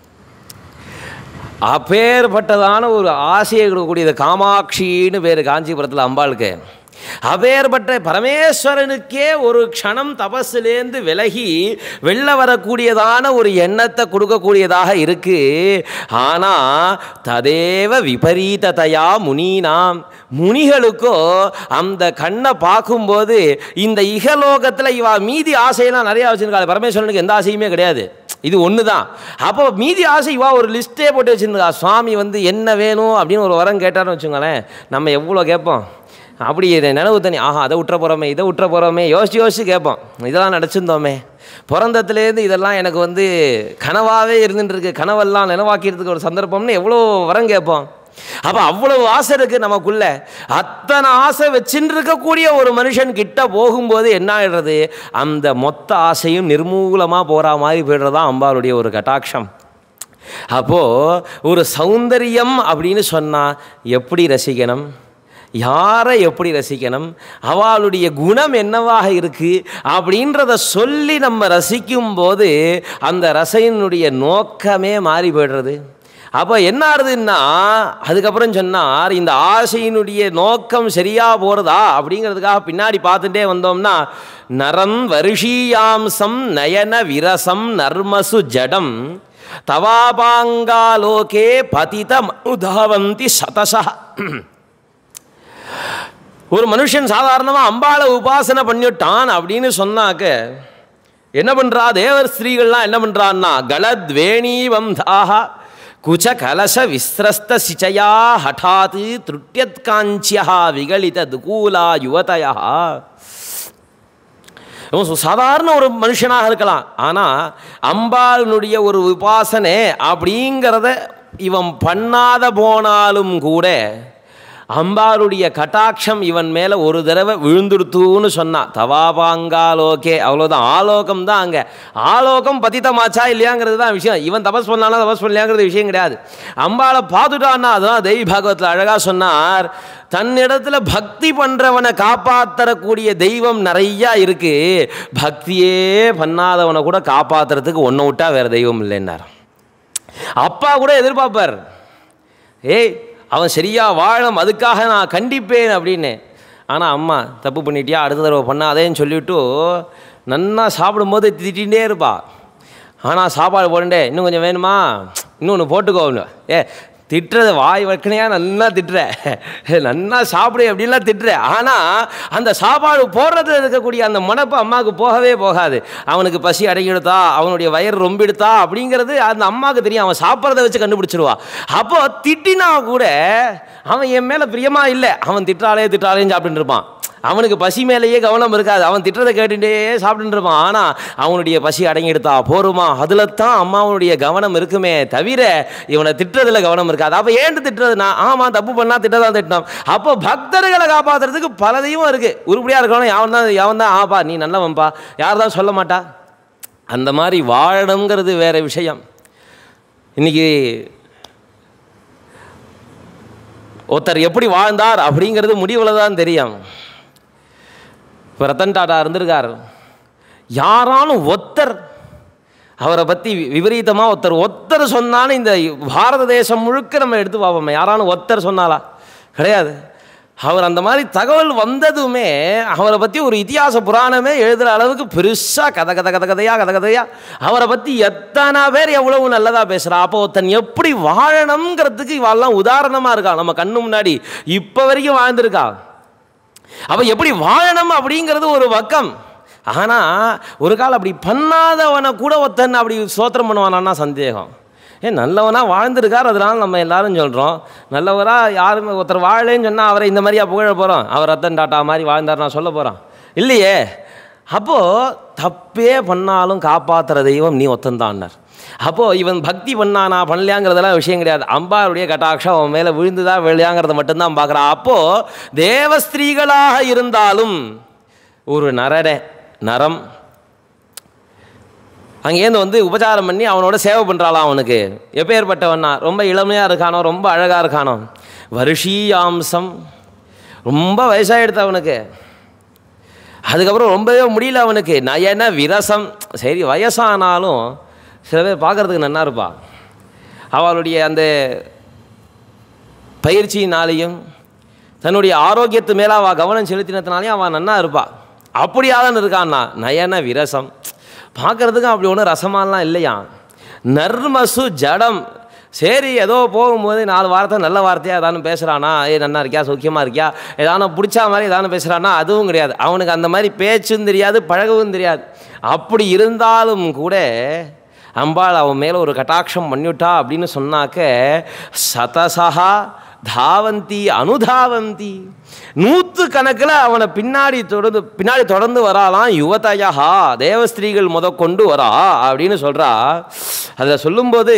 அப்பேற்பட்டதான ஒரு ஆசையை கொடுக்கக்கூடியது காமாட்சின்னு பேர் காஞ்சிபுரத்தில் அம்பாளுக்கு அப்பேற்பட்ட பரமேஸ்வரனுக்கே ஒரு க்ஷணம் தபஸிலேருந்து விலகி வெளில வரக்கூடியதான ஒரு எண்ணத்தை கொடுக்கக்கூடியதாக இருக்கு ஆனால் ததேவ விபரீததையா முனீனாம் முனிகளுக்கோ அந்த கண்ணை பார்க்கும்போது இந்த இகலோகத்தில் இவா மீதி ஆசையெல்லாம் நிறையா வச்சுருக்காள் பரமேஸ்வரனுக்கு எந்த ஆசையுமே கிடையாது இது ஒன்று தான் அப்போ மீதி ஆசை இவா ஒரு லிஸ்ட்டே போட்டு வச்சுருந்தா சுவாமி வந்து என்ன வேணும் அப்படின்னு ஒரு வரம் கேட்டார்னு வச்சுங்களேன் நம்ம எவ்வளோ கேட்போம் அப்படி இதை நினைவு தண்ணி ஆஹா அதை விட்டுற போகிறோமே இதை விட்டுற போகிறோமே யோசிச்சு யோசிச்சு கேட்போம் இதெல்லாம் நடிச்சிருந்தோமே பிறந்தத்துலேருந்து இதெல்லாம் எனக்கு வந்து கனவாகவே இருந்துட்டு இருக்கு கனவெல்லாம் நினைவாக்கிறதுக்கு ஒரு சந்தர்ப்பம்னு எவ்வளோ வரம் கேட்போம் அப்போ அவ்வளவு ஆசை இருக்குது நமக்குள்ள அத்தனை ஆசை வச்சுட்டு இருக்கக்கூடிய ஒரு மனுஷன் கிட்ட போகும்போது என்ன ஆயிடுறது அந்த மொத்த ஆசையும் நிர்மூலமாக போகிற மாதிரி போய்டுறதா அம்பாளுடைய ஒரு கட்டாட்சம் அப்போது ஒரு சௌந்தரியம் அப்படின்னு சொன்னால் எப்படி ரசிக்கணும் யாரை எப்படி ரசிக்கணும் அவளுடைய குணம் என்னவாக இருக்குது அப்படின்றத சொல்லி நம்ம ரசிக்கும் போது அந்த ரசையினுடைய நோக்கமே மாறி போய்டுறது அப்போ என்ன ஆறுதுன்னா அதுக்கப்புறம் சொன்னார் இந்த ஆசையினுடைய நோக்கம் சரியாக போகிறதா அப்படிங்கிறதுக்காக பின்னாடி பார்த்துட்டே வந்தோம்னா நரம் வருஷீயாம்சம் நயன விரசம் நர்மசு ஜடம் தவாபாங்காலோகே பதித உதாவந்தி சதசா ஒரு மனுஷன் சாதாரணமாக அம்பாளை உபாசனை பண்ணிவிட்டான் அப்படின்னு சொன்னாக்க என்ன பண்ணுறா தேவர் ஸ்திரீகள்லாம் என்ன பண்ணுறான்னா கலத்வேணி வம்தாக குச்ச கலச விஸ்ரஸ்த சிச்சயா ஹட்டாத் திருட்யத் காஞ்சியா விகலித துகூலா யுவதயா இவன் சு- சாதாரண ஒரு மனுஷனாக இருக்கலாம் ஆனால் அம்பாளினுடைய ஒரு உபாசனை அப்படிங்கிறத இவன் பண்ணாத போனாலும் கூட அம்பாளுடைய கட்டாட்சம் இவன் மேலே ஒரு தடவை விழுந்துடுத்துன்னு சொன்னான் தவாபாங்காலோகே அவ்வளோதான் ஆலோகம் தான் அங்கே ஆலோகம் பதித்தமாச்சா இல்லையாங்கிறது தான் விஷயம் இவன் தபஸ் பண்ணானா தபஸ் பண்ணலையாங்கிறது விஷயம் கிடையாது அம்பாளை பார்த்துட்டான்னா அதுதான் தெய்வ பாகவத்தில் அழகாக சொன்னார் தன்னிடத்துல பக்தி பண்ணுறவனை காப்பாற்றக்கூடிய தெய்வம் நிறையா இருக்கு பக்தியே பண்ணாதவனை கூட காப்பாற்றுறதுக்கு ஒன்றை விட்டா வேறு தெய்வம் இல்லைன்னார் அப்பா கூட எதிர்பார்ப்பார் ஏய் அவன் சரியா வாழணும் அதுக்காக நான் கண்டிப்பேன் அப்படின்னு ஆனால் அம்மா தப்பு பண்ணிட்டியா அடுத்த தடவை பண்ணாதேன்னு சொல்லிவிட்டு நன்னா சாப்பிடும்போது திட்டிகிட்டே இருப்பா ஆனால் சாப்பாடு போடண்டே இன்னும் கொஞ்சம் வேணுமா இன்னொன்று போட்டுக்கோ ஏ திட்டுறது வாய் வைக்கணையா நல்லா திட்டுற நன்னா சாப்பிடு அப்படின்லாம் திட்டுற ஆனால் அந்த சாப்பாடு போடுறதுல இருக்கக்கூடிய அந்த மனப்பு அம்மாவுக்கு போகவே போகாது அவனுக்கு பசி அடங்கிடுதா அவனுடைய வயிறு ரொம்பிடுதா அப்படிங்கிறது அந்த அம்மாவுக்கு தெரியும் அவன் சாப்பிட்றத வச்சு கண்டுபிடிச்சிருவா அப்போ திட்டினா கூட அவன் என் மேலே பிரியமா இல்லை அவன் திட்டாலே திட்டாலேன்னு சாப்பிட்டுட்டு இருப்பான் அவனுக்கு பசி மேலேயே கவனம் இருக்காது அவன் திட்டத்தை கேட்டுட்டே சாப்பிட்டுட்டு இருப்பான் ஆனால் அவனுடைய பசி அடங்கிடுதா போருமா அதில் தான் அம்மாவனுடைய கவனம் இருக்குமே தவிர இவனை திட்டுறதுல கவனம் இருக்காது அப்போ ஏன் திட்டுறதுனா ஆமாம் தப்பு பண்ணா திட்டதான் திட்டினோம் அப்போ பக்தர்களை காப்பாற்றுறதுக்கு பல தெய்வம் இருக்குது உருப்படியாக இருக்கணும் யாவன் தான் யாவன் தான் ஆப்பா நீ நல்லவன்பா யார் தான் சொல்ல மாட்டா அந்த மாதிரி வாழணுங்கிறது வேற விஷயம் இன்னைக்கு ஒருத்தர் எப்படி வாழ்ந்தார் அப்படிங்கிறது முடிவில் தான் தெரியும் இப்போ ரத்தன் டாடா இருந்திருக்கார் யாராலும் ஒத்தர் அவரை பற்றி விபரீதமாக ஒருத்தர் ஒத்தர் சொன்னாலும் இந்த பாரத தேசம் முழுக்க நம்ம எடுத்து பார்ப்போம் யாராலும் ஒத்தர் சொன்னாலா கிடையாது அவர் அந்த மாதிரி தகவல் வந்ததுமே அவரை பற்றி ஒரு இதிகாச புராணமே எழுதுகிற அளவுக்கு பெருசாக கதை கதை கதை கதையாக கதை கதையாக அவரை பற்றி எத்தனை பேர் எவ்வளவு நல்லதாக பேசுகிறா அப்போ ஒருத்தன் எப்படி வாழணுங்கிறதுக்கு இவெல்லாம் உதாரணமாக இருக்கா நம்ம கண்ணு முன்னாடி இப்போ வரைக்கும் வாழ்ந்திருக்கா அப்போ எப்படி வாழணும் அப்படிங்கிறது ஒரு பக்கம் ஆனால் ஒரு காலம் அப்படி பண்ணாதவனை கூட ஒருத்தன் அப்படி சோத்திரம் பண்ணுவானான்னா சந்தேகம் ஏன் நல்லவனாக வாழ்ந்திருக்கார் அதனால நம்ம எல்லாரும் சொல்கிறோம் நல்லவராக யாருமே ஒருத்தர் வாழலேன்னு சொன்னால் அவரை இந்த மாதிரியா புகழ போகிறோம் அவர் ரத்தன் டாட்டா மாதிரி வாழ்ந்தார் நான் சொல்ல போகிறோம் இல்லையே அப்போது தப்பே பண்ணாலும் காப்பாற்றுற தெய்வம் நீ ஒத்தந்தான்னார் அப்போது இவன் பக்தி பண்ணானா பண்ணலையாங்கிறதெல்லாம் விஷயம் கிடையாது அம்பாளுடைய கட்டாட்சம் அவன் மேலே விழுந்துதா விளையாங்கிறத மட்டும்தான் பார்க்குறான் அப்போது தேவஸ்திரீகளாக இருந்தாலும் ஒரு நரட நரம் அங்கேருந்து வந்து உபச்சாரம் பண்ணி அவனோட சேவை பண்ணுறாளாம் அவனுக்கு எப்பேற்பட்டவனா ரொம்ப இளமையாக இருக்கானோ ரொம்ப அழகாக இருக்கானோ வருஷீயாம்சம் ரொம்ப வயசாகிடுது அவனுக்கு அதுக்கப்புறம் ரொம்பவே முடியல அவனுக்கு நயன விரசம் சரி வயசானாலும் சில பேர் பார்க்குறதுக்கு நன்னா இருப்பா அவளுடைய அந்த பயிற்சியினாலேயும் தன்னுடைய ஆரோக்கியத்து மேலே அவள் கவனம் செலுத்தினதுனாலையும் அவன் நன்னா இருப்பா அப்படியாதான் இருக்கான்னா நயன விரசம் பார்க்குறதுக்கும் அப்படி ஒன்றும் ரசமாலாம் இல்லையா நர்மசு ஜடம் சரி ஏதோ போகும்போது நாலு வார்த்தை நல்ல வார்த்தையாக ஏதானு பேசுகிறானா ஏ நன்னா இருக்கியா சௌக்கியமாக இருக்கியா ஏதானு பிடிச்சா மாதிரி ஏதானு பேசுகிறானா அதுவும் கிடையாது அவனுக்கு அந்த மாதிரி பேச்சும் தெரியாது பழகவும் தெரியாது அப்படி இருந்தாலும் கூட அம்பாள் அவன் மேலே ஒரு கட்டாட்சம் பண்ணிவிட்டா அப்படின்னு சொன்னாக்க சதசகா தாவந்தி அனுதாவந்தி நூற்று கணக்கில் அவனை பின்னாடி தொடர்ந்து பின்னாடி தொடர்ந்து வராலாம் யுவதையா தேவஸ்திரீகள் முத கொண்டு வரா அப்படின்னு சொல்கிறா அதில் சொல்லும்போது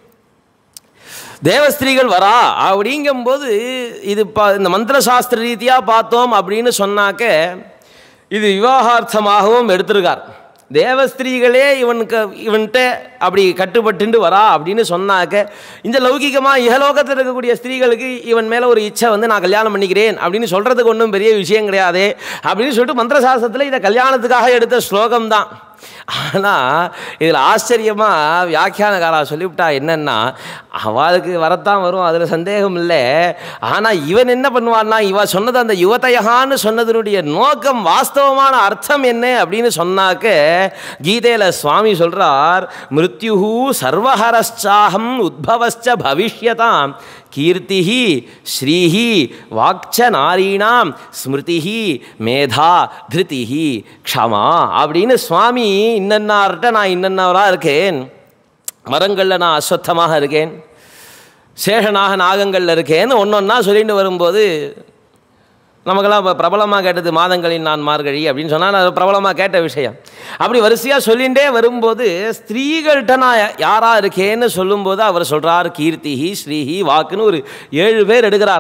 தேவஸ்திரீகள் வரா அப்படிங்கும்போது இது பா இந்த மந்திர சாஸ்திர ரீதியாக பார்த்தோம் அப்படின்னு சொன்னாக்க இது விவாகார்த்தமாகவும் எடுத்திருக்கார் தேவஸ்திரீகளே இவனுக்கு இவன்கிட்ட அப்படி கட்டுப்பட்டுண்டு வரா அப்படின்னு சொன்னாக்க இந்த லௌகிகமாக இகலோகத்தில் இருக்கக்கூடிய ஸ்திரீகளுக்கு இவன் மேலே ஒரு இச்சை வந்து நான் கல்யாணம் பண்ணிக்கிறேன் அப்படின்னு சொல்கிறதுக்கு ஒன்றும் பெரிய விஷயம் கிடையாது அப்படின்னு சொல்லிட்டு மந்திரசாஸ்திரத்தில் இதை கல்யாணத்துக்காக எடுத்த ஸ்லோகம் தான் ஆனால் இதில் ஆச்சரியமாக வியாக்கியானகாரா சொல்லிவிட்டா என்னென்னா அவளுக்கு வரத்தான் வரும் அதில் சந்தேகம் இல்லை ஆனால் இவன் என்ன பண்ணுவான்னா இவ சொன்னது அந்த யுவதையகான்னு சொன்னதனுடைய நோக்கம் வாஸ்தவமான அர்த்தம் என்ன அப்படின்னு சொன்னாக்க கீதையில் சுவாமி சொல்கிறார் மிருத்யு சர்வஹரச்சாகம் உத்பவச்ச பவிஷ்யதாம் கீர்த்தி ஸ்ரீஹி வாக்ச நாரீணாம் ஸ்மிருதி மேதா திருதி க்ஷமா அப்படின்னு சுவாமி இன்னன்னார்கிட்ட நான் இன்னன்னவராக இருக்கேன் மரங்களில் நான் அஸ்வத்தமாக இருக்கேன் சேஷனாக நாகங்களில் இருக்கேன்னு ஒன்று ஒன்றா சொல்லிட்டு வரும்போது நமக்கெல்லாம் இப்போ பிரபலமாக கேட்டது மாதங்களின் நான் மார்கழி அப்படின்னு சொன்னால் அது பிரபலமாக கேட்ட விஷயம் அப்படி வரிசையாக சொல்லிகிட்டே வரும்போது ஸ்திரீகள்கிட்ட நான் யாராக இருக்கேன்னு சொல்லும்போது அவர் சொல்கிறார் கீர்த்திஹி ஸ்ரீஹி வாக்குன்னு ஒரு ஏழு பேர் எடுக்கிறார்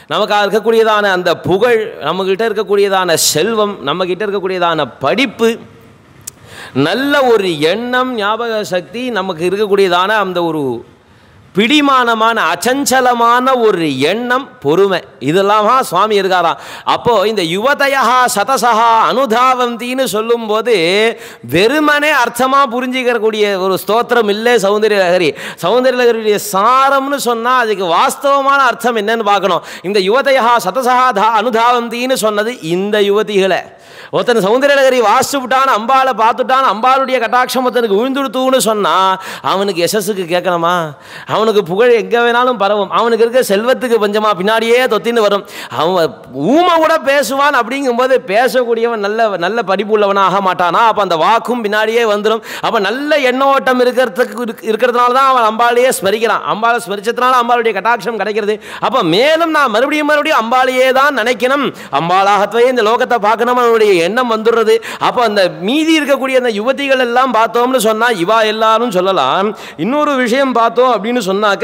நமக்கு இருக்கக்கூடியதான அந்த புகழ் நம்மக்கிட்ட இருக்கக்கூடியதான செல்வம் நம்மக்கிட்ட இருக்கக்கூடியதான படிப்பு நல்ல ஒரு எண்ணம் ஞாபக சக்தி நமக்கு இருக்கக்கூடியதான அந்த ஒரு பிடிமானமான அச்சஞ்சலமான ஒரு எண்ணம் பொறுமை இதெல்லாமா சுவாமி இருக்காராம் அப்போது இந்த யுவதையா சதசகா அனுதாவந்தின்னு சொல்லும்போது வெறுமனே அர்த்தமாக புரிஞ்சிக்கிறக்கூடிய ஒரு ஸ்தோத்திரம் இல்லை சௌந்தரிய லகரி சௌந்தரிய லகரியுடைய சாரம்னு சொன்னால் அதுக்கு வாஸ்தவமான அர்த்தம் என்னன்னு பார்க்கணும் இந்த யுவதையா சதசகா தா அனுதாவந்தின்னு சொன்னது இந்த யுவதிகளை ஒருத்தன் சௌந்தரநகரி வாசிச்சுட்டான் அம்பாளை பார்த்துட்டான் அம்பாளுடைய கட்டாட்சம் ஒருத்தனுக்கு விழுந்துடுத்துன்னு சொன்னால் அவனுக்கு யசஸுக்கு கேட்கணுமா அவனுக்கு புகழ் எங்கே வேணாலும் பரவும் அவனுக்கு இருக்க செல்வத்துக்கு பஞ்சமா பின்னாடியே தொத்தின்னு வரும் அவன் ஊமை கூட பேசுவான் அப்படிங்கும்போது பேசக்கூடியவன் நல்ல நல்ல படிப்பு உள்ளவனாக ஆக மாட்டானா அப்போ அந்த வாக்கும் பின்னாடியே வந்துடும் அப்போ நல்ல எண்ணோட்டம் இருக்கிறதுக்கு இருக்- இருக்கிறதுனால தான் அவன் அம்பாளையே ஸ்மரிக்கிறான் அம்பாளை ஸ்மரிச்சதுனால அம்பாளுடைய கட்டாட்சம் கிடைக்கிறது அப்போ மேலும் நான் மறுபடியும் மறுபடியும் அம்பாளையே தான் நினைக்கணும் அம்பாளாகத்வே இந்த லோகத்தை பார்க்கணும் அவனுடைய எண்ணம் வந்துடுறது அப்போ அந்த மீதி இருக்கக்கூடிய அந்த யுவதிகள் எல்லாம் பார்த்தோம்னு சொன்னால் இவா எல்லாரும் சொல்லலாம் இன்னொரு விஷயம் பார்த்தோம் அப்படின்னு சொன்னாக்க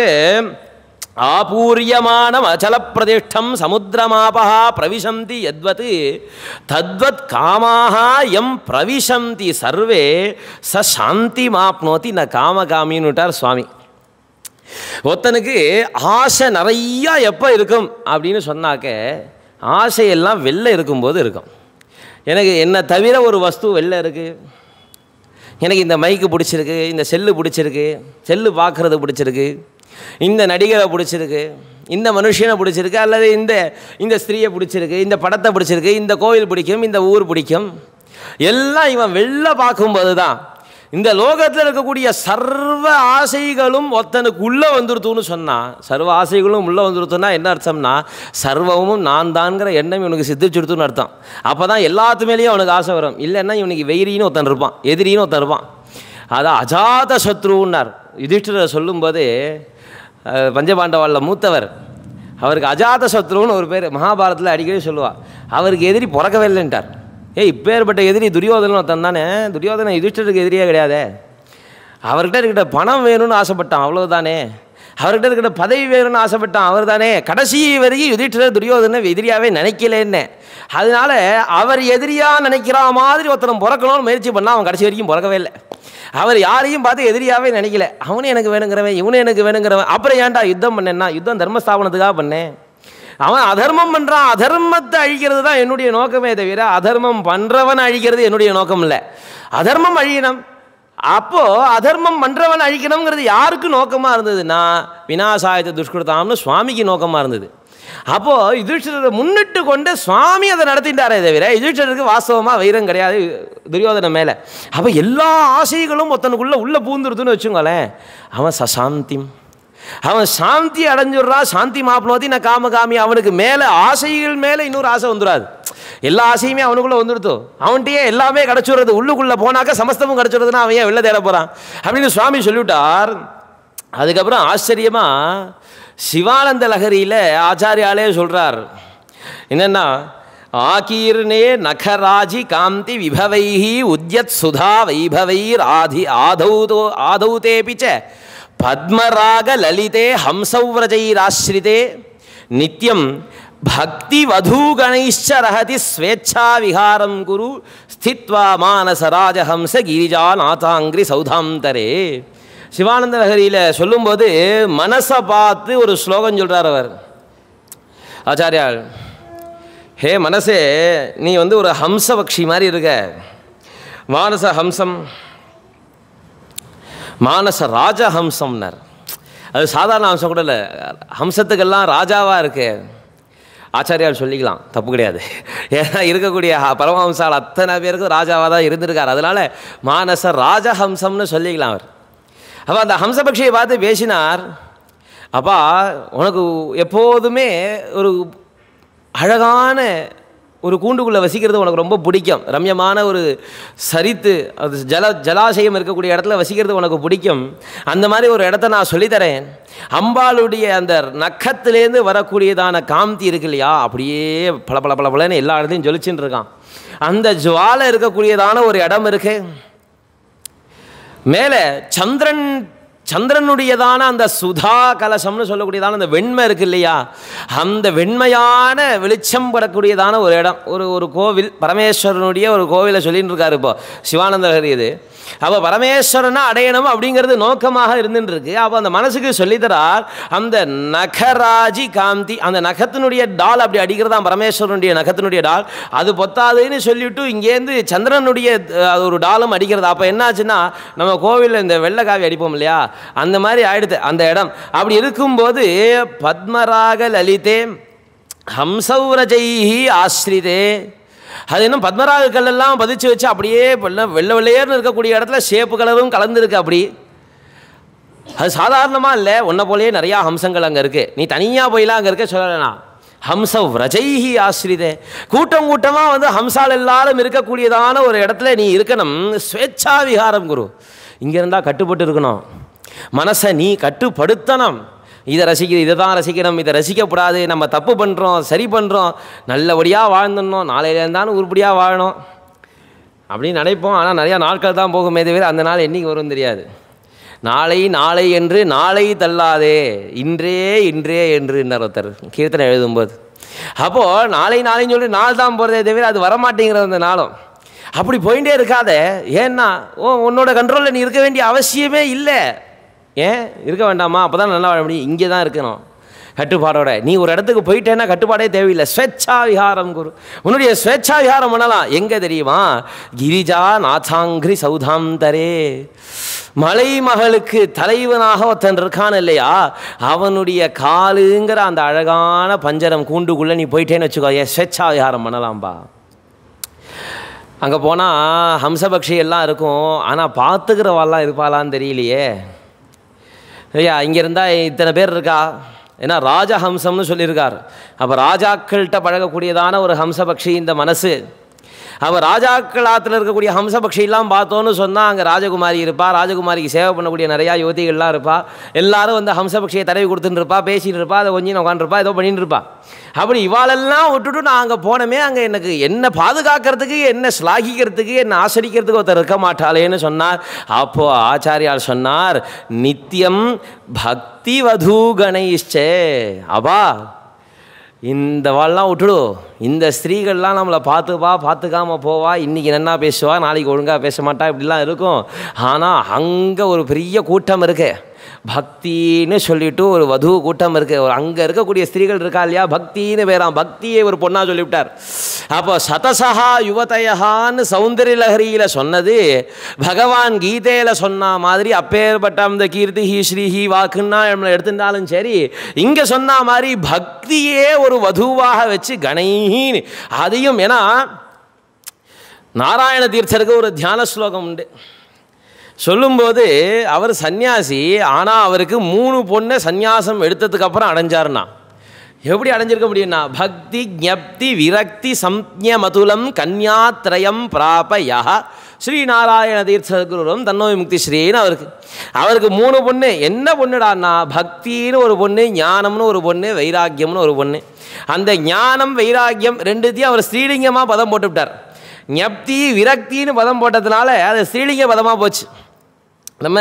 ஆபூரியமானம் அச்சல பிரதிஷ்டம் சமுத்திரமாபா பிரவிசந்தி யத்வத் தத்வத் காமாக எம் பிரவிசந்தி சர்வே ச சாந்தி மாப்னோதி ந காமகாமின்னுட்டார் சுவாமி ஒருத்தனுக்கு ஆசை நிறையா எப்போ இருக்கும் அப்படின்னு சொன்னாக்க ஆசையெல்லாம் வெளில இருக்கும்போது இருக்கும் எனக்கு என்னை தவிர ஒரு வஸ்து வெளில இருக்குது எனக்கு இந்த மைக்கு பிடிச்சிருக்கு இந்த செல்லு பிடிச்சிருக்கு செல்லு பார்க்குறது பிடிச்சிருக்கு இந்த நடிகரை பிடிச்சிருக்கு இந்த மனுஷனை பிடிச்சிருக்கு அல்லது இந்த இந்த ஸ்திரீயை பிடிச்சிருக்கு இந்த படத்தை பிடிச்சிருக்கு இந்த கோவில் பிடிக்கும் இந்த ஊர் பிடிக்கும் எல்லாம் இவன் வெளில பார்க்கும்போது தான் இந்த லோகத்தில் இருக்கக்கூடிய சர்வ ஆசைகளும் ஒருத்தனுக்கு உள்ளே வந்துருத்துன்னு சொன்னால் சர்வ ஆசைகளும் உள்ளே வந்துருத்துன்னா என்ன அர்த்தம்னா சர்வமும் நான் தான்ங்கிற எண்ணம் இவனுக்கு சித்திச்சுடுத்துன்னு அர்த்தம் அப்போ தான் எல்லாத்து மேலேயும் அவனுக்கு ஆசை வரும் இல்லைன்னா இவனுக்கு வெயிரின்னு ஒருத்தன் இருப்பான் எதிரின்னு ஒருத்தன் இருப்பான் அதான் அஜாத சத்ருன்னார் யுதிஷ்டிரர் சொல்லும்போது அஹ், பஞ்சபாண்டவாளில் மூத்தவர் அவருக்கு அஜாத சத்ருன்னு ஒரு பேர் மகாபாரதத்தில் அடிக்கடி சொல்லுவாள் அவருக்கு எதிரி பிறக்கவே இல்லைன்ட்டார் ஏய் இப்பேற்பட்ட எதிரி துரியோதனன் ஒருத்தன் தானே துரியோதனன் யுதிஷ்டருக்கு எதிரியே கிடையாதே அவர்கிட்ட இருக்கிற பணம் வேணும்னு ஆசைப்பட்டான் அவ்வளவுதானே அவர்கிட்ட இருக்கிற பதவி வேணும்னு ஆசைப்பட்டான் அவர் தானே கடைசி வரைக்கும் யுதிஷ்டர் துரியோதனை எதிரியாவே நினைக்கலன்னு அதனால அவர் எதிரியா நினைக்கிற மாதிரி ஒருத்தன் பிறக்கணும்னு முயற்சி பண்ணா அவன் கடைசி வரைக்கும் பிறக்கவே இல்லை அவர் யாரையும் பார்த்து எதிரியாவே நினைக்கல அவனும் எனக்கு வேணுங்கிறவன் இவனும் எனக்கு வேணுங்கிறவன் அப்புறம் ஏன்டா யுத்தம் பண்ணேன்னா யுத்தம் தர்மஸ்தாபனத்துக்காக பண்ணேன் அவன் அதர்மம் பண்ணுறான் அதர்மத்தை அழிக்கிறது தான் என்னுடைய நோக்கமே தவிர அதர்மம் பண்ணுறவன் அழிக்கிறது என்னுடைய நோக்கம் இல்லை அதர்மம் அழியணும் அப்போ அதர்மம் பண்றவன் அழிக்கணுங்கிறது யாருக்கு நோக்கமாக இருந்ததுன்னா வினாசாயத்தை துஷ்கிருதாம்னு சுவாமிக்கு நோக்கமாக இருந்தது அப்போ யுதிஷ்டரை முன்னிட்டு கொண்டு சுவாமி அதை நடத்திட்டாரே தவிர யுதிஷ்டருக்கு வாஸ்தவமாக வைரம் கிடையாது துரியோதனை மேலே அப்போ எல்லா ஆசைகளும் ஒருத்தனுக்குள்ள உள்ள பூந்துருதுன்னு வச்சுங்களேன் அவன் சசாந்திம் அவன் சாந்தி அடைஞ்சிடுறா சாந்தி மாப்னோதி நான் காமகாமி அவனுக்கு மேலே ஆசைகள் மேலே இன்னொரு ஆசை வந்துடாது எல்லா ஆசையுமே அவனுக்குள்ளே வந்துடுத்தோ அவன்கிட்டயே எல்லாமே கிடச்சிடுறது உள்ளுக்குள்ளே போனாக்க சமஸ்தமும் கிடச்சிடுறதுன்னா அவன் ஏன் வெளில தேட போகிறான் அப்படின்னு சுவாமி சொல்லிவிட்டார் அதுக்கப்புறம் ஆச்சரியமாக சிவானந்த லகரியில் ஆச்சாரியாலே சொல்கிறார் என்னென்னா ஆகீர்ணே நகராஜி காந்தி விபவைஹி உத்யத் சுதா வைபவைர் ஆதி ஆதௌதோ ஆதௌதேபி ச பத்மராக லலிதே ஹம்சவ்ரஜைராஸ்ரிதே நித்யம் பக்தி வதூகணைச்ச ரஹதி ஸ்வேच्छா விஹாரம் குரு ஸ்தித்வா மானச ராஜஹம்ச கிரிஜா நாதாங்கிரி சௌதாந்தரே சிவானந்த நகரியில் சொல்லும்போது மனசை பார்த்து ஒரு ஸ்லோகம் சொல்கிறார் அவர் ஆச்சாரியால் ஹே மனசே நீ வந்து ஒரு ஹம்சபக்ஷி மாதிரி இருக்க மானச ஹம்சம் மானச ராஜஹம்சம்னார் அது சாதாரண ஹம்சம் கூட இல்லை ஹம்சத்துக்கெல்லாம் ராஜாவாக இருக்கு ஆச்சாரியால் சொல்லிக்கலாம் தப்பு கிடையாது ஏன்னா இருக்கக்கூடிய ஹ- பரமஹம்சால் அத்தனை பேருக்கும் ராஜாவாக தான் இருந்திருக்கார் அதனால் மானச ராஜஹம்சம்னு சொல்லிக்கலாம் அவர் அப்போ அந்த ஹம்சபக்ஷியை பார்த்து பேசினார் அப்பா உனக்கு எப்போதுமே ஒரு அழகான ஒரு கூண்டுக்குள்ளே வசிக்கிறது உனக்கு ரொம்ப பிடிக்கும் ரம்யமான ஒரு சரித்து அது ஜல ஜலாசயம் இருக்கக்கூடிய இடத்துல வசிக்கிறது உனக்கு பிடிக்கும் அந்த மாதிரி ஒரு இடத்த நான் சொல்லித்தரேன் அம்பாளுடைய அந்த நக்கத்திலேருந்து வரக்கூடியதான காந்தி இருக்கு இல்லையா அப்படியே பல பல பல பலன்னு எல்லா இடத்தையும் ஜொலிச்சுன்னு இருக்கான் அந்த ஜுவாலை இருக்கக்கூடியதான ஒரு இடம் இருக்கு மேலே சந்திரன் சந்திரனுடையதான அந்த சுதா கலசம்னு சொல்லக்கூடியதான அந்த வெண்மை இருக்கு இல்லையா அந்த வெண்மையான வெளிச்சம் படக்கூடியதான ஒரு இடம் ஒரு ஒரு கோவில் பரமேஸ்வரனுடைய ஒரு கோவிலை சொல்லிட்டு இருக்காரு இப்போ சிவானந்த ஹரி இது அப்போ பரமேஸ்வரனை அடையணும் அப்படிங்கிறது நோக்கமாக இருந்துட்டு இருக்கு அப்போ அந்த மனசுக்கு சொல்லித்தரார் அந்த நகராஜி காந்தி அந்த நகத்தினுடைய டால் அப்படி அடிக்கிறதா பரமேஸ்வரனுடைய நகத்தினுடைய டால் அது பொத்தாதுன்னு சொல்லிவிட்டு இங்கேருந்து சந்திரனுடைய அஹ், அது ஒரு டாலும் அடிக்கிறது அப்போ என்னாச்சுன்னா நம்ம கோவிலில் இந்த வெள்ளை காவி அடிப்போம் இல்லையா அந்த மாதிரி ஆயிடுது அந்த இடம் அப்படி இருக்கும்போது பத்மராக லலிதே ஹம்சௌரஜைஹி ஆஸ்ரிதே அது இன்னும் பத்மராக கல்லெல்லாம் பதிச்சு வச்சு அப்படியே வெள்ளை வெள்ளை வெள்ளையர்னு இருக்கக்கூடிய இடத்துல சேப்பு கலரும் கலந்துருக்கு அப்படி அது சாதாரணமாக இல்லை உன்னை போலயே நிறையா ஹம்சங்கள் அங்கே இருக்குது நீ தனியாக போயெல்லாம் அங்கே இருக்க சொல்லலாம் ஹம்ச விரஜைஹி ஆசிரிதே கூட்டம் கூட்டமாக வந்து ஹம்சால் எல்லாரும் இருக்கக்கூடியதான ஒரு இடத்துல நீ இருக்கணும் ஸ்வேச்ಛா விகாரம் குரு இங்கே இருந்தால் கட்டுப்பட்டு இருக்கணும் மனசை நீ கட்டுப்படுத்தணும் இதை ரசிக்கிற இதை தான் ரசிக்கணும் இதை ரசிக்கப்படாது நம்ம தப்பு பண்ணுறோம் சரி பண்ணுறோம் நல்லபடியாக வாழ்ந்துடணும் நாளையில இருந்தாலும் உருப்படியாக வாழணும் அப்படின்னு நினைப்போம் ஆனால் நிறையா நாட்கள் தான் போகுமே தவிர அந்த நாள் என்னைக்கு வரும் தெரியாது நாளை நாளை என்று நாளை தள்ளாதே இன்றே இன்றே என்று ஒருத்தர் கீர்த்தனை எழுதும்போது அப்போது நாளை நாளைன்னு சொல்லி நாள் தான் போகிறதே தவிர அது வரமாட்டேங்கிறது அந்த நாளும் அப்படி போயிட்டே இருக்காத ஏன்னா ஓ உன்னோட கண்ட்ரோலில் நீ இருக்க வேண்டிய அவசியமே இல்லை ஏன் இருக்க வேண்டாமா அப்போ தான் நல்லா வாழ முடியும் இங்கே தான் இருக்கணும் கட்டுப்பாடோட நீ ஒரு இடத்துக்கு போயிட்டேன்னா கட்டுப்பாடே தேவையில்லை ஸ்வேச்ಛா விஹாரம் குரு உன்னுடைய ஸ்வேச்ಛா விஹாரம் பண்ணலாம் எங்கே தெரியுமா கிரிஜா நாச்சாங்கிரி சௌதாந்தரே மலை மகளுக்கு தலைவனாக ஒருத்தன் இருக்கான் இல்லையா அவனுடைய காலுங்கிற அந்த அழகான பஞ்சரம் கூண்டுக்குள்ளே நீ போயிட்டேன்னு வச்சுக்கோ ஏன் ஸ்வேச்ಛா விஹாரம் பண்ணலாம்பா அங்கே போனால் ஹம்சபக்ஷி எல்லாம் இருக்கும் ஆனால் பார்த்துக்கிறவாள்லாம் இருப்பாளான்னு தெரியலையே ஐயா இங்கே இருந்தால் இத்தனை பேர் இருக்கா ஏன்னா ராஜஹம்சம்னு சொல்லியிருக்கார் அப்போ ராஜாக்கள்கிட்ட பழகக்கூடியதான ஒரு ஹம்சபக்ஷி இந்த மனசு அப்போ ராஜாக்கள் ஆற்றுல இருக்கக்கூடிய ஹம்சபக்ஷிலாம் பார்த்தோன்னு சொன்னால் அங்கே ராஜகுமாரி இருப்பா ராஜகுமாரிக்கு சேவை பண்ணக்கூடிய நிறையா யுவதிகள்லாம் இருப்பா எல்லாரும் வந்து ஹம்சபக்ஷியை தடவி கொடுத்துட்டு இருப்பா பேசிட்டு இருப்பா அதை கொஞ்சம் உட்காந்துருப்பா ஏதோ பண்ணிட்டு இருப்பா அப்படி இவாளெல்லாம் விட்டுட்டு நான் அங்கே போனமே அங்கே எனக்கு என்ன பாதுகாக்கிறதுக்கு என்ன ஸ்லாகிக்கிறதுக்கு என்ன ஆசரிக்கிறதுக்கு ஒருத்தர் இருக்க மாட்டாளேன்னு சொன்னார் அப்போ ஆச்சாரியார் சொன்னார் நித்தியம் பக்தி வது கணேஷ்சே அப்பா இந்த வாள்லாம் விட்டுடு இந்த ஸ்திரீகள்லாம் நம்மளை பார்த்துப்பா பார்த்துக்காம போவா இன்றைக்கி என்ன பேசுவா நாளைக்கு ஒழுங்காக பேச மாட்டா இப்படிலாம் இருக்கும் ஆனால் அங்கே ஒரு பெரிய கூட்டம் இருக்கு பக்தின்னு சொல்லிட்டு ஒரு வது கூட்டம் இருக்கு ஒரு அங்கே இருக்கக்கூடிய ஸ்திரீகள் இருக்கா இல்லையா பக்தின்னு பேராம் பக்தியை ஒரு பொண்ணாக சொல்லிவிட்டார் அப்போ சதசஹா யுவதயஹான்னு சௌந்தரிய லஹரியில் சொன்னது பகவான் கீதையில் சொன்ன மாதிரி அப்பேற்பட்ட அந்த கீர்த்தி ஹி ஸ்ரீஹி வாக்குன்னா நம்மளை எடுத்துட்டாலும் சரி இங்கே சொன்ன மாதிரி பக்தியே ஒரு வதுவாக வச்சு கணைன்னு அதையும் ஏன்னா நாராயண தீர்த்தருக்கு ஒரு தியான ஸ்லோகம் உண்டு சொல்லும்போது அவர் சந்நியாசி ஆனால் அவருக்கு மூணு பொண்ணை சந்நியாசம் எடுத்ததுக்கு அப்புறம் அடைஞ்சாருன்னா எப்படி அடைஞ்சிருக்க முடியும்னா பக்தி ஜப்தி விரக்தி சம்ஞ மதுலம் கன்யாத்ரயம் பிராபயா ஸ்ரீநாராயண தீர்த்தகுருரம் தன்னோய் முக்தி ஸ்ரீன்னு அவருக்கு அவருக்கு மூணு பொண்ணு என்ன பொண்ணுடான்னா பக்தின்னு ஒரு பொண்ணு ஞானம்னு ஒரு பொண்ணு வைராக்கியம்னு ஒரு பொண்ணு அந்த ஞானம் வைராக்கியம் ரெண்டுத்தையும் அவர் ஸ்ரீலிங்கமாக பதம் போட்டுவிட்டார் ஞப்தி விரக்தின்னு பதம் போட்டதுனால அது ஸ்ரீலிங்க பதமாக போச்சு நம்ம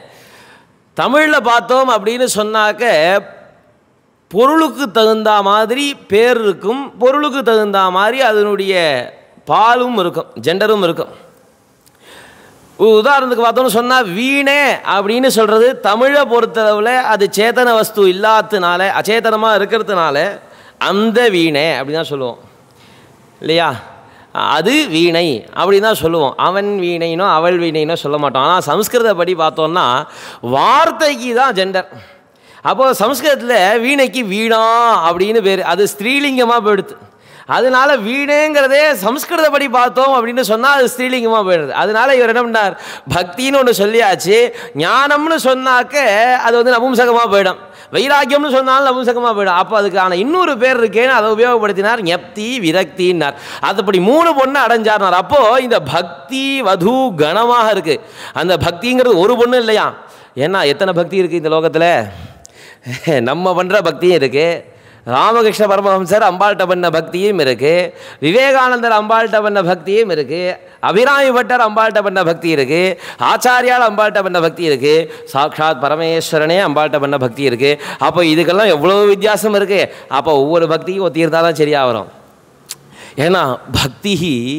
தமிழில் பார்த்தோம் அப்படின்னு சொன்னாக்க பொருளுக்கு தகுந்த மாதிரி பேர் இருக்கும் பொருளுக்கு தகுந்த மாதிரி அதனுடைய பாலும் இருக்கும் ஜெண்டரும் இருக்கும் உதாரணத்துக்கு பார்த்தோம்னு சொன்னால் வீணே அப்படின்னு சொல்கிறது தமிழை பொறுத்தளவில் அது சேத்தன வஸ்து இல்லாததுனால அச்சேதனமாக இருக்கிறதுனால அந்த வீணை அப்படி தான் சொல்லுவோம் இல்லையா அது வீணை அப்படின்னு தான் சொல்லுவோம் அவன் வீணைனோ அவள் வீணைனோ சொல்ல மாட்டோம் ஆனால் சம்ஸ்கிருதப்படி பார்த்தோம்னா வார்த்தைக்கு தான் ஜெண்டர் அப்போது சம்ஸ்கிருதத்தில் வீணைக்கு வீணா அப்படின்னு பேர் அது ஸ்திரீலிங்கமாக போயிடுது அதனால வீணேங்கிறதே சம்ஸ்கிருதப்படி பார்த்தோம் அப்படின்னு சொன்னால் அது ஸ்ரீலிங்கமாக போயிடுது அதனால இவர் என்ன பண்ணார் பக்தின்னு ஒன்று சொல்லியாச்சு ஞானம்னு சொன்னாக்க அது வந்து நபும்சகமாக போயிடும் வைராக்கியம்னு சொன்னாலும் நபும்சகமாக போயிடும் அப்போ அதுக்கான இன்னொரு பேர் இருக்கேன்னு அதை உபயோகப்படுத்தினார் ஞப்தி விரக்தின்னார் அதுபடி மூணு பொண்ணு அடைஞ்சார்னார் அப்போது இந்த பக்தி வது கணமாக இருக்குது அந்த பக்திங்கிறது ஒரு பொண்ணு இல்லையா ஏன்னா எத்தனை பக்தி இருக்குது இந்த லோகத்தில் நம்ம பண்ணுற பக்தியும் இருக்குது ராமகிருஷ்ண பரமஹம்சர் அம்பாள்கிட்ட பண்ண பக்தியும் இருக்குது விவேகானந்தர் அம்பாள்கிட்ட பண்ண பக்தியும் இருக்குது அபிராமி பட்டர் அம்பாள்கிட்ட பண்ண பக்தி இருக்குது ஆச்சாரியால் அம்பாள்கிட்ட பண்ண பக்தி இருக்குது சாக்ஷாத் பரமேஸ்வரனே அம்பாள்கிட்ட பண்ண பக்தி இருக்குது அப்போ இதுக்கெல்லாம் எவ்வளோ வித்தியாசம் இருக்குது அப்போ ஒவ்வொரு பக்தியும் ஒத்தி இருந்தால் தான் சரியாக வரும் ஏன்னா பக்தி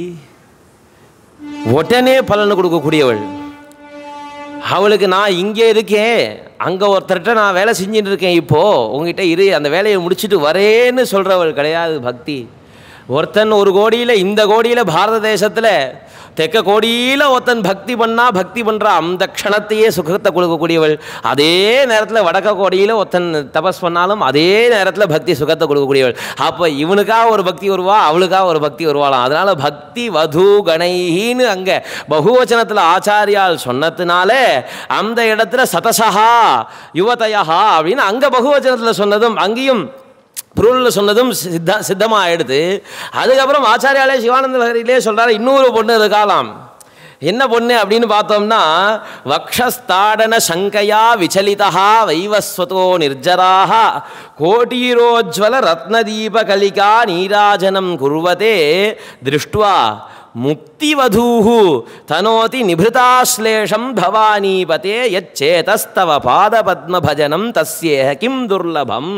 உடனே பலனை கொடுக்கக்கூடியவள் அவளுக்கு நான் இங்கே இருக்கேன் அங்கே ஒருத்தர்கிட்ட நான் வேலை செஞ்சுட்டு இருக்கேன் இப்போது உங்ககிட்ட இரு அந்த வேலையை முடிச்சுட்டு வரேன்னு சொல்கிறவள் கிடையாது பக்தி ஒருத்தன் ஒரு கோடியில் இந்த கோடியில் பாரத தேசத்தில் தெக்க கோடியில் ஒருத்தன் பக்தி பண்ணா பக்தி பண்ணுற அந்த க்ஷணத்தையே சுகத்தை கொடுக்கக்கூடியவள் அதே நேரத்தில் வடக்க கோடியில் ஒருத்தன் தபஸ் பண்ணாலும் அதே நேரத்தில் பக்தி சுகத்தை கொடுக்கக்கூடியவள் அப்போ இவனுக்காக ஒரு பக்தி வருவா அவளுக்காக ஒரு பக்தி வருவாளாம் அதனால் பக்தி வது கணைன்னு அங்கே பகுவச்சனத்தில் ஆச்சாரியால் சொன்னதுனால அந்த இடத்துல சதசஹா யுவதயா அப்படின்னு அங்கே பகுவச்சனத்தில் சொன்னதும் அங்கேயும் புருளில் சொன்னதும் சித்த சித்தமாக ஆயிடுது அதுக்கப்புறம் ஆச்சாரியாலே சிவானந்த லகரியிலே சொல்கிறாரு இன்னொரு பொண்ணு இருக்காலாம் என்ன பொண்ணு அப்படின்னு பார்த்தோம்னா வக்ஷஸ்தாடன சங்கையா விசலிதா வைவஸ்வதோ நிர்ஜராக கோட்டீரோஜ்வல ரத்னதீப கலிகா நீராஜனம் குர்வதே திருஷ்டுவா முக்திவதூஹு தனோதி நிபிருதாஸ்லேஷம் பவானீபதே யச்சேதஸ்தவ பாதபத்மபஜனம் தஸ்யேஹ கிம் துர்லபம்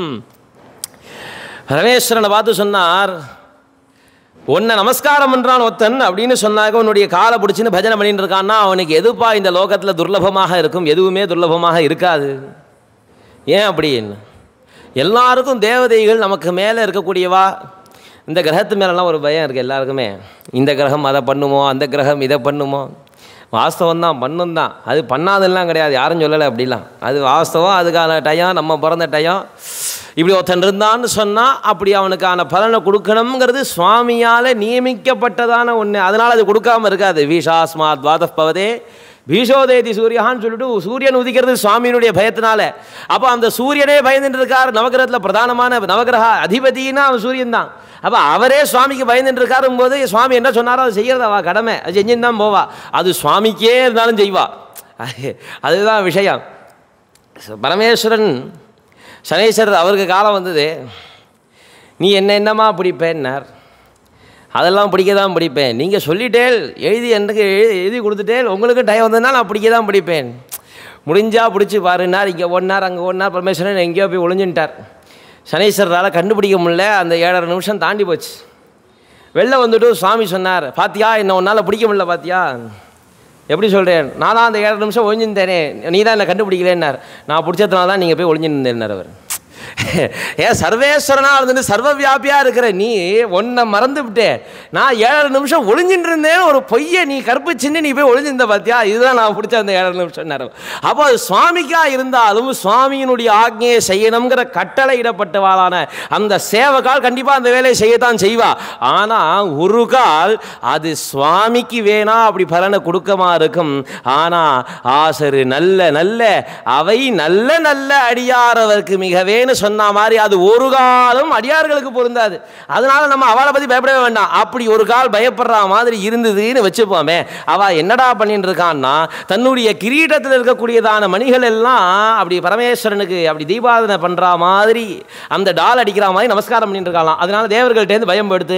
பரமேஸ்வரனை பார்த்து சொன்னார் உன்னை நமஸ்காரம் பண்ணுறான் ஒருத்தன் அப்படின்னு சொன்னாக்க உன்னுடைய காலை பிடிச்சின்னு பஜனை பண்ணிட்டு இருக்கான்னா அவனுக்கு எதுப்பா இந்த லோகத்தில் துர்லபமாக இருக்கும் எதுவுமே துர்லபமாக இருக்காது ஏன் அப்படின்னு எல்லாருக்கும் தேவதைகள் நமக்கு மேலே இருக்கக்கூடியவா இந்த கிரகத்து மேலெல்லாம் ஒரு பயம் இருக்குது எல்லாருக்குமே இந்த கிரகம் அதை பண்ணுமோ அந்த கிரகம் இதை பண்ணுமோ வாஸ்தவம் தான் பண்ணும் தான் அது பண்ணாதெல்லாம் கிடையாது யாரும் சொல்லலை அப்படிலாம் அது வாஸ்தவம் அதுக்கான டயம் நம்ம பிறந்த டயம் இப்படி ஒருத்தன் இருந்தான்னு சொன்னால் அப்படி அவனுக்கான பலனை கொடுக்கணுங்கிறது சுவாமியால் நியமிக்கப்பட்டதான ஒன்று அதனால் அது கொடுக்காம இருக்காது வீஷாஸ்மாத் வாதப் பவதே பீஷோதேதி சூரியான்னு சொல்லிட்டு சூரியன் உதிக்கிறது சுவாமியினுடைய பயத்தினால அப்போ அந்த சூரியனே பயந்துட்டு இருக்கார் நவகிரகத்தில் பிரதானமான நவகிரக அதிபதினா அவன் சூரியன் தான் அப்போ அவரே சுவாமிக்கு பயந்துட்டு இருக்காரும் போது சுவாமி என்ன சொன்னாரோ அது செய்யறது அவ கடமை அது செஞ்சுன்னு தான் போவா அது சுவாமிக்கே இருந்தாலும் செய்வா அது அதுதான் விஷயம் பரமேஸ்வரன் சனீஸ்வரர் அவருக்கு காலம் வந்தது நீ என்ன என்னமா பிடிப்பேன்னார் அதெல்லாம் பிடிக்க தான் பிடிப்பேன் நீங்கள் சொல்லிட்டேல் எழுதி எனக்கு எழுதி எழுதி கொடுத்துட்டேல் உங்களுக்கு டைம் வந்ததுனா நான் பிடிக்க தான் பிடிப்பேன் முடிஞ்சா பிடிச்சி பாருன்னார் இங்கே ஒன்னார் அங்கே ஒன்னார் பரமேஸ்வரன் எங்கேயோ போய் ஒளிஞ்சுட்டார் சனீஸ்வரரால் கண்டுபிடிக்க முடியல அந்த ஏழரை நிமிஷம் தாண்டி போச்சு வெளில வந்துட்டு சுவாமி சொன்னார் பாத்தியா என்ன உன்னால் பிடிக்க முடியல பாத்தியா எப்படி சொல்கிறேன் நான் தான் அந்த ஏழரை நிமிஷம் ஒழிஞ்சிருந்தேனே நீ தான் என்னை கண்டுபிடிக்கலன்னார் நான் பிடிச்சதுனால தான் நீங்கள் போய் ஒழிஞ்சிருந்தேன்னார் அவர் ஏன் சர்வேஸ்வரனாக இருந்துட்டு சர்வ வியாபியாக இருக்கிற நீ ஒன்றை மறந்து விட்டே நான் ஏழரை நிமிஷம் ஒளிஞ்சிட்டு இருந்தேன் ஒரு பொய்யை நீ கற்பிச்சுன்னு நீ போய் ஒளிஞ்சிருந்த பார்த்தியா இதுதான் நான் பிடிச்ச அந்த ஏழரை நிமிஷம் நேரம் அப்போ அது சுவாமிக்காக இருந்தாலும் சுவாமியினுடைய ஆக்ஞையை செய்யணுங்கிற கட்டளை இடப்பட்டவாளான அந்த சேவகால் கண்டிப்பாக அந்த வேலையை செய்யத்தான் செய்வா ஆனால் ஒரு கால் அது சுவாமிக்கு வேணா அப்படி பலனை கொடுக்கமா இருக்கும் ஆனால் ஆசரு நல்ல நல்ல அவை நல்ல நல்ல அடியாரவர்க்கு மிகவேன்னு சொன்ன மாதிரி அது ஒரு காலம் அடியார்களுக்கு பொருந்தாது அதனால நம்ம அவளை பற்றி பயப்படவே வேண்டாம் அப்படி ஒரு கால் பயப்படுற மாதிரி இருந்ததுன்னு வச்சுப்போமே அவ என்னடா பண்ணிட்டு இருக்கான்னா தன்னுடைய கிரீடத்தில் இருக்கக்கூடியதான மணிகள் எல்லாம் அப்படி பரமேஸ்வரனுக்கு அப்படி தீபாதனை பண்ணுற மாதிரி அந்த டால் அடிக்கிற மாதிரி நமஸ்காரம் பண்ணிட்டு இருக்கலாம் அதனால தேவர்கள்ட்டேருந்து பயம் படுத்து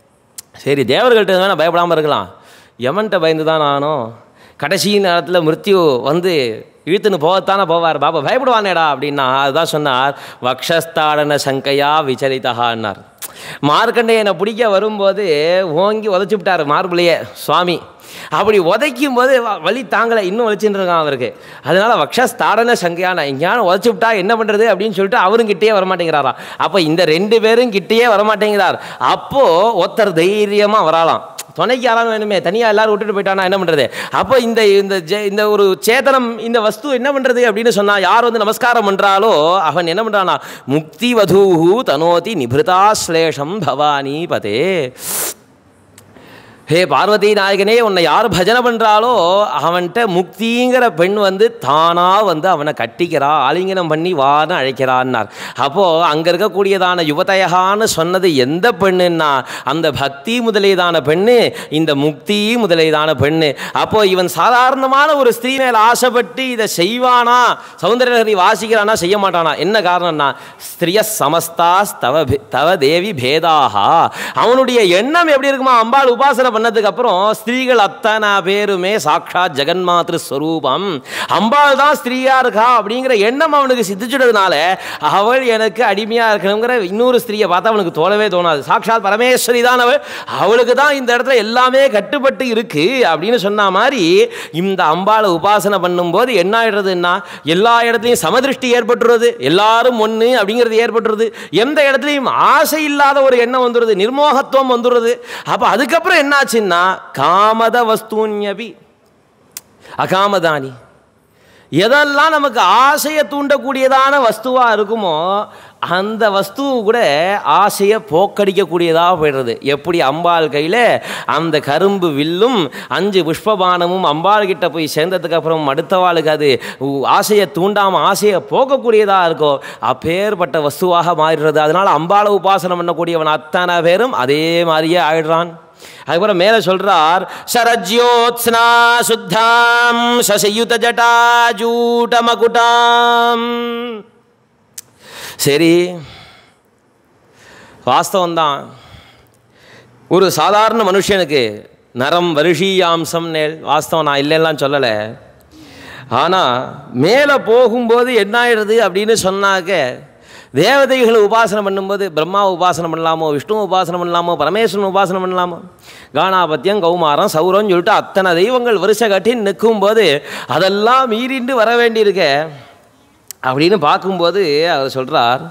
சரி தேவர்கள்ட்ட வேணால் பயப்படாமல் இருக்கலாம் யமன்ட்ட பயந்து தான் நானும் கடைசி நேரத்தில் மிருத்யு வந்து இழுத்துன்னு போகத்தானே போவார் பாபா பயப்படுவானேடா அப்படின்னா அதுதான் சொன்னார் வக்ஷஸ்தாடன சங்கையா விசலிதகான்னார் மார்க்கண்டையனை பிடிக்க வரும்போது ஓங்கி உதச்சி விட்டார் மார்பிளையே சுவாமி அப்படி உதைக்கும் போது வ- வலி தாங்கலை இன்னும் வலிச்சுட்டு இருக்கான் அவருக்கு அதனால வக்ஷஸ்தாடன சங்கையான எங்கேயான உதச்சி விட்டா என்ன பண்ணுறது அப்படின்னு சொல்லிட்டு அவரும் கிட்டேயே வரமாட்டேங்கிறாராம் அப்போ இந்த ரெண்டு பேரும் கிட்டேயே வரமாட்டேங்கிறார் அப்போது ஒருத்தர் தைரியமாக வராலாம் துணைக்கு யாராலும் வேணுமே தனியாக எல்லாரும் விட்டுட்டு போயிட்டானா என்ன பண்ணுறது அப்போ இந்த இந்த ஜெ- இந்த ஒரு சேதனம் இந்த வஸ்து என்ன பண்ணுறது அப்படின்னு சொன்னால் யார் வந்து நமஸ்காரம் பண்ணுறாலோ அவன் என்ன பண்ணுறானா முக்தி வதூஹு தனோதி நிபிருதாஸ்லேஷம் பவானி பதே ஹே பார்வதி நாயகனே உன்னை யார் பஜனை பண்ணுறாலோ அவன்கிட்ட முக்திங்கிற பெண் வந்து தானாக வந்து அவனை கட்டிக்கிறா ஆலிங்கனம் பண்ணி வான்னு அழைக்கிறான்னார் அப்போது அங்கே இருக்கக்கூடியதான யுவதயகான்னு சொன்னது எந்த பெண்ணுன்னா அந்த பக்தி முதலியதான பெண்ணு இந்த முக்தி முதலியதான பெண்ணு அப்போது இவன் சாதாரணமான ஒரு ஸ்திரீ மேல் ஆசைப்பட்டு இதை செய்வானா சௌந்தரஹரி வாசிக்கிறானா செய்ய மாட்டானா என்ன காரணம்னா ஸ்திரிய சமஸ்தாஸ் தவ பே- தவ தேவி பேதாகா அவனுடைய எண்ணம் எப்படி இருக்குமா அம்பாள் உபாசனை பண்ணதுக்கு அப்புறம் ஸ்திரீகள் அத்தனை பேருமே சாட்சாத் ஜெகன்மாத்ரு ஸ்வரூபம் அம்பாள் தான் ஸ்திரீயா இருக்கா அப்படிங்கிற எண்ணம் அவனுக்கு சித்திச்சுட்டதுனால அவள் எனக்கு அடிமையா இருக்கணுங்கிற இன்னொரு ஸ்திரீயை பார்த்தா அவனுக்கு தோணவே தோணாது சாட்சாத் பரமேஸ்வரி தான் அவள் அவளுக்கு தான் இந்த இடத்துல எல்லாமே கட்டுப்பட்டு இருக்கு அப்படின்னு சொன்ன மாதிரி இந்த அம்பாளை உபாசனை பண்ணும்போது என்ன ஆயிடுறதுன்னா எல்லா இடத்துலையும் சமதிருஷ்டி ஏற்பட்டுறது எல்லாரும் ஒன்று அப்படிங்கிறது ஏற்பட்டுறது எந்த இடத்துலையும் ஆசை இல்லாத ஒரு எண்ணம் வந்துடுது நிர்மோகத்துவம் வந்துடுறது அப்போ அதுக்கப்புறம் என்னாச்சுன்னா காமத வஸ்தூன்யபி அகாமதானி எதெல்லாம் நமக்கு ஆசையை தூண்டக்கூடியதான வஸ்துவாக இருக்குமோ அந்த வஸ்து கூட ஆசையை போக்கடிக்கக்கூடியதாக போயிடுறது எப்படி அம்பாள் கையில் அந்த கரும்பு வில்லும் அஞ்சு புஷ்பபானமும் அம்பாள் கிட்ட போய் சேர்ந்ததுக்கு அப்புறம் அடுத்தவாளுக்கு அது உ- ஆசையை தூண்டாமல் ஆசையை போக்கக்கூடியதாக இருக்கோ அப்பேற்பட்ட வஸ்துவாக மாறிடுறது அதனால் அம்பாளை உபாசனம் பண்ணக்கூடியவன் அத்தனை பேரும் அதே மாதிரியே ஆயிடுறான் அதுக்கப்புறம் மேலே சொல்றார் சரஜ்யோத்ஸ்னா சுத்தாம் சசயுத ஜட்டா ஜூட மகுட்டாம் சரி வாஸ்தவம்தான் ஒரு சாதாரண மனுஷனுக்கு நரம் வருஷீயாம்சம் நேல் வாஸ்தவம் நான் இல்லைலாம் சொல்லலை ஆனால் மேலே போகும்போது என்ன ஆயிடுது அப்படின்னு சொன்னாக்க தேவதைகளை உபாசனை பண்ணும்போது பிரம்மா உபாசனை பண்ணலாமோ விஷ்ணு உபாசனை பண்ணலாமோ பரமேஸ்வரன் உபாசனை பண்ணலாமோ கானாபத்தியம் கௌமாரம் சௌரம்னு சொல்லிட்டு அத்தனை தெய்வங்கள் வரிசை கட்டி நிற்கும்போது அதெல்லாம் மீறிண்டு வர வேண்டியிருக்க அப்படின்னு பார்க்கும்போது அவர் சொல்கிறார்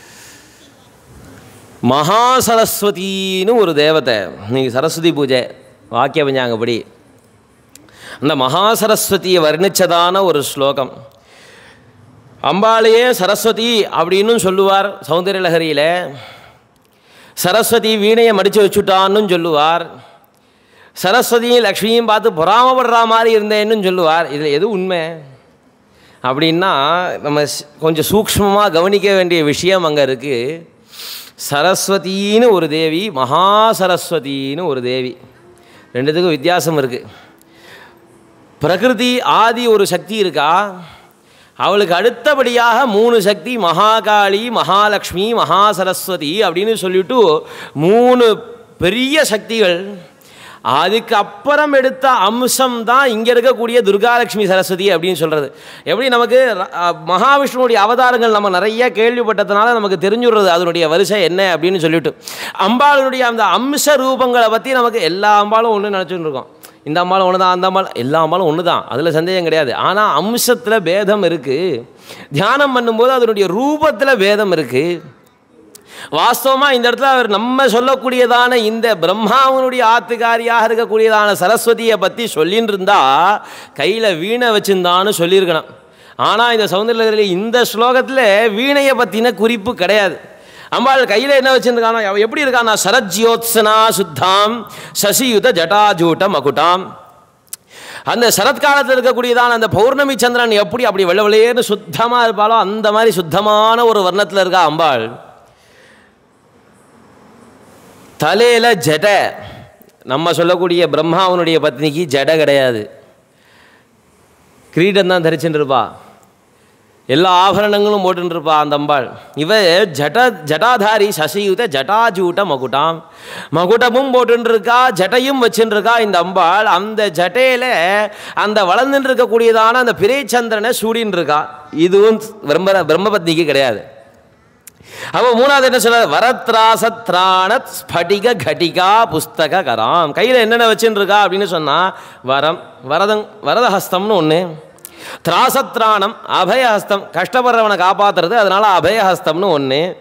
மகாசரஸ்வதின்னு ஒரு தேவதை நீங்கள் சரஸ்வதி பூஜை வாக்கிய பஞ்சாங்கப்படி அந்த மகாசரஸ்வதியை வர்ணிச்சதான ஒரு ஸ்லோகம் அம்பாளையே சரஸ்வதி அப்படின்னு சொல்லுவார் சௌந்தர்யலஹரியில் சரஸ்வதி வீணையை மடித்து வச்சுட்டான்னு சொல்லுவார் சரஸ்வதியும் லக்ஷ்மியும் பார்த்து பொறாமப்படுற மாதிரி இருந்தேன்னு சொல்லுவார் இதில் எது உண்மை அப்படின்னா நம்ம ஸ்- கொஞ்சம் சூக்ஷ்மமாக கவனிக்க வேண்டிய விஷயம் அங்கே இருக்குது சரஸ்வதின்னு ஒரு தேவி மகா சரஸ்வதின்னு ஒரு தேவி ரெண்டுத்துக்கும் வித்தியாசம் இருக்குது பிரகிருதி ஆதி ஒரு சக்தி இருக்கா அவளுக்கு அடுத்தபடியாக மூணு சக்தி மகாகாளி மகாலட்சுமி மகா சரஸ்வதி அப்படின்னு சொல்லிட்டு மூணு பெரிய சக்திகள் அதுக்கு அப்புறம் எடுத்த அம்சம் தான் இங்கே இருக்கக்கூடிய துர்காலட்சுமி சரஸ்வதி அப்படின்னு சொல்கிறது எப்படி நமக்கு அஹ், மகாவிஷ்ணுவுடைய அவதாரங்கள் நம்ம நிறைய கேள்விப்பட்டதுனால நமக்கு தெரிஞ்சுடுறது அதனுடைய வரிசை என்ன அப்படின்னு சொல்லிட்டு அம்பாளுடைய அந்த அம்ச ரூபங்களை பற்றி நமக்கு எல்லா அம்பாலும் ஒன்று நினச்சிட்டு இருக்கோம் இந்த அம்பாலும் ஒன்று தான் அந்த அம்பாலும் எல்லா அம்பாலும் ஒன்று தான் அதில் சந்தேகம் கிடையாது ஆனால் அம்சத்தில் பேதம் இருக்குது தியானம் பண்ணும்போது அதனுடைய ரூபத்தில் பேதம் இருக்குது வாஸ்தவமாக இந்த இடத்துல அவர் நம்ம சொல்லக்கூடியதான இந்த பிரம்மாவனுடைய ஆத்துக்காரியாக இருக்கக்கூடியதான சரஸ்வதியை பற்றி சொல்லின்னு இருந்தா கையில் வீணை வச்சிருந்தான்னு சொல்லியிருக்கணும் ஆனால் இந்த சௌந்தர்யத்தில் இந்த ஸ்லோகத்தில் வீணையை பற்றின குறிப்பு கிடையாது அம்பாள் கையில் என்ன வச்சுருக்கானா அவ எப்படி இருக்கானா சரஜ்யோத்சனா சுத்தாம் சசியுத ஜட்டாஜூட்ட மகுட்டாம் அந்த சரத்காலத்தில் இருக்கக்கூடியதான அந்த பௌர்ணமி சந்திரன் எப்படி அப்படி வெள்ளை வெள்ளையேன்னு சுத்தமாக இருப்பாளோ அந்த மாதிரி சுத்தமான ஒரு வர்ணத்தில் இருக்கா அம்பாள் தலையில் ஜடை நம்ம சொல்லக்கூடிய பிரம்மாவனுடைய பத்னிக்கு ஜடை கிடையாது கிரீடம் தான் தரிச்சுட்டு இருப்பா எல்லா ஆபரணங்களும் போட்டுன்னு இருப்பா அந்த அம்பாள் இவ ஜட ஜடாதாரி சசியுத ஜட்டாஜூட்ட மகுட்டாம் மகுடமும் போட்டுன்னு இருக்கா ஜட்டையும் வச்சுன்னு இருக்கா இந்த அம்பாள் அந்த ஜட்டையில் அந்த வளர்ந்துட்டு இருக்கக்கூடியதான அந்த பிறைச்சந்திரனை சூடின்னு இருக்கா இதுவும் பிரம்ம பிரம்மபத்னிக்கு கிடையாது அப்போ மூணாவது என்ன சொல்ற வரத்ராசத்ராண ஸ்படிக கடிகா புஸ்தக கராம் கையில் என்னென்ன வச்சுன்னு இருக்கா அப்படின்னு சொன்னால் வரம் வரதம் வரதஹஸ்தம்னு ஒன்று திராசத்ராணம் அபயஹஸ்தம் கஷ்டப்படுறவனை காப்பாற்றுறது அதனால் அபயஹஸ்தம்னு ஒன்று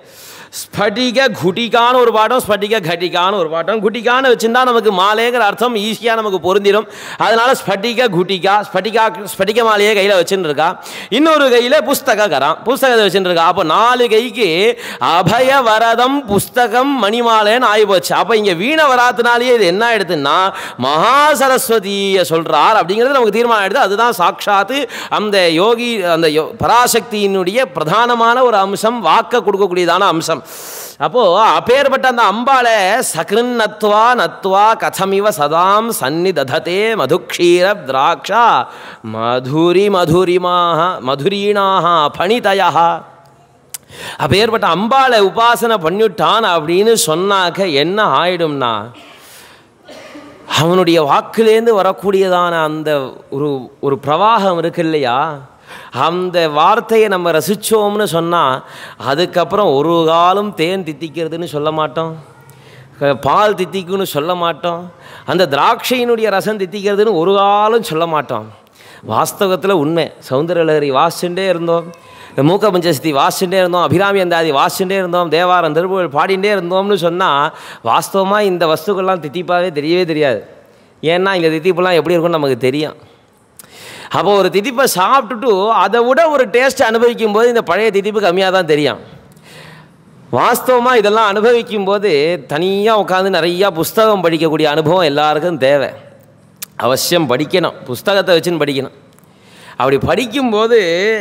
ஸ்படிக குட்டிகான்னு ஒரு பாட்டம் ஸ்படிக கட்டிகான்னு ஒரு பாட்டம் குட்டிகான்னு வச்சுருந்தா நமக்கு மாலேங்கிற அர்த்தம் ஈஸியாக நமக்கு பொருந்திடும் அதனால ஸ்படிக குட்டிகா ஸ்படிகா ஸ்படிக மாலையே கையில் வச்சுட்டு இருக்கா இன்னொரு கையில் புஸ்தக கரம் புஸ்தகத்தை வச்சுட்டு இருக்கா அப்போ நாலு கைக்கு அபய வரதம் புஸ்தகம் மணிமாலைன்னு ஆகி போச்சு அப்போ இங்கே வீண வராத்தினாலேயே இது என்ன ஆயிடுதுன்னா மகா சரஸ்வதியை சொல்கிறார் அப்படிங்கிறது நமக்கு தீர்மானம் ஆயிடுது அதுதான் சாட்சாத்து அந்த யோகி அந்த யோ பராசக்தியினுடைய பிரதானமான ஒரு அம்சம் வாக்க கொடுக்கக்கூடியதான அம்சம் அப்போது அப்பேற்பட்ட அந்த அம்பாளை சக்ருன் நத்வா நத்வா கதமிவ சதாம் சன்னி தததே மதுக்ஷீர திராட்சா மதுரி மதுரிமாக மதுரீணாக பணிதயா அப்பேற்பட்ட அம்பாளை உபாசனை பண்ணிவிட்டான் அப்படின்னு சொன்னாக்க என்ன ஆயிடும்னா அவனுடைய வாக்குலேருந்து வரக்கூடியதான அந்த ஒரு ஒரு பிரவாகம் இருக்கு இல்லையா அந்த வார்த்தையை நம்ம ரசித்தோம்னு சொன்னால் அதுக்கப்புறம் ஒரு காலம் தேன் தித்திக்கிறதுன்னு சொல்ல மாட்டோம் க- பால் தித்திக்குன்னு சொல்ல மாட்டோம் அந்த திராட்சையினுடைய ரசம் தித்திக்கிறதுன்னு ஒரு காலம் சொல்ல மாட்டோம் வாஸ்தவத்தில் உண்மை சௌந்தரலகரி வாசிச்சுட்டே இருந்தோம் மூக்க பஞ்சசக்தி வாசிச்சுட்டே இருந்தோம் அபிராமி அந்தாதி வாசிச்சுட்டே இருந்தோம் தேவாரம் திருப்புகழ் பாடிண்டே இருந்தோம்னு சொன்னால் வாஸ்தவமாக இந்த வஸ்துக்கள்லாம் தித்திப்பாவே தெரியவே தெரியாது ஏன்னா இந்த தித்திப்புலாம் எப்படி இருக்கும்னு நமக்கு தெரியும் அப்போ ஒரு திதிப்பை சாப்பிட்டுட்டு அதை விட ஒரு டேஸ்ட் அனுபவிக்கும் போது இந்த பழைய திதிப்பு கம்மியாக தான் தெரியும் வாஸ்தவமாக இதெல்லாம் அனுபவிக்கும் போது தனியாக உட்காந்து நிறையா புஸ்தகம் படிக்கக்கூடிய அனுபவம் எல்லாருக்கும் தேவை அவசியம் படிக்கணும் புஸ்தகத்தை வச்சுன்னு படிக்கணும் அப்படி படிக்கும்போது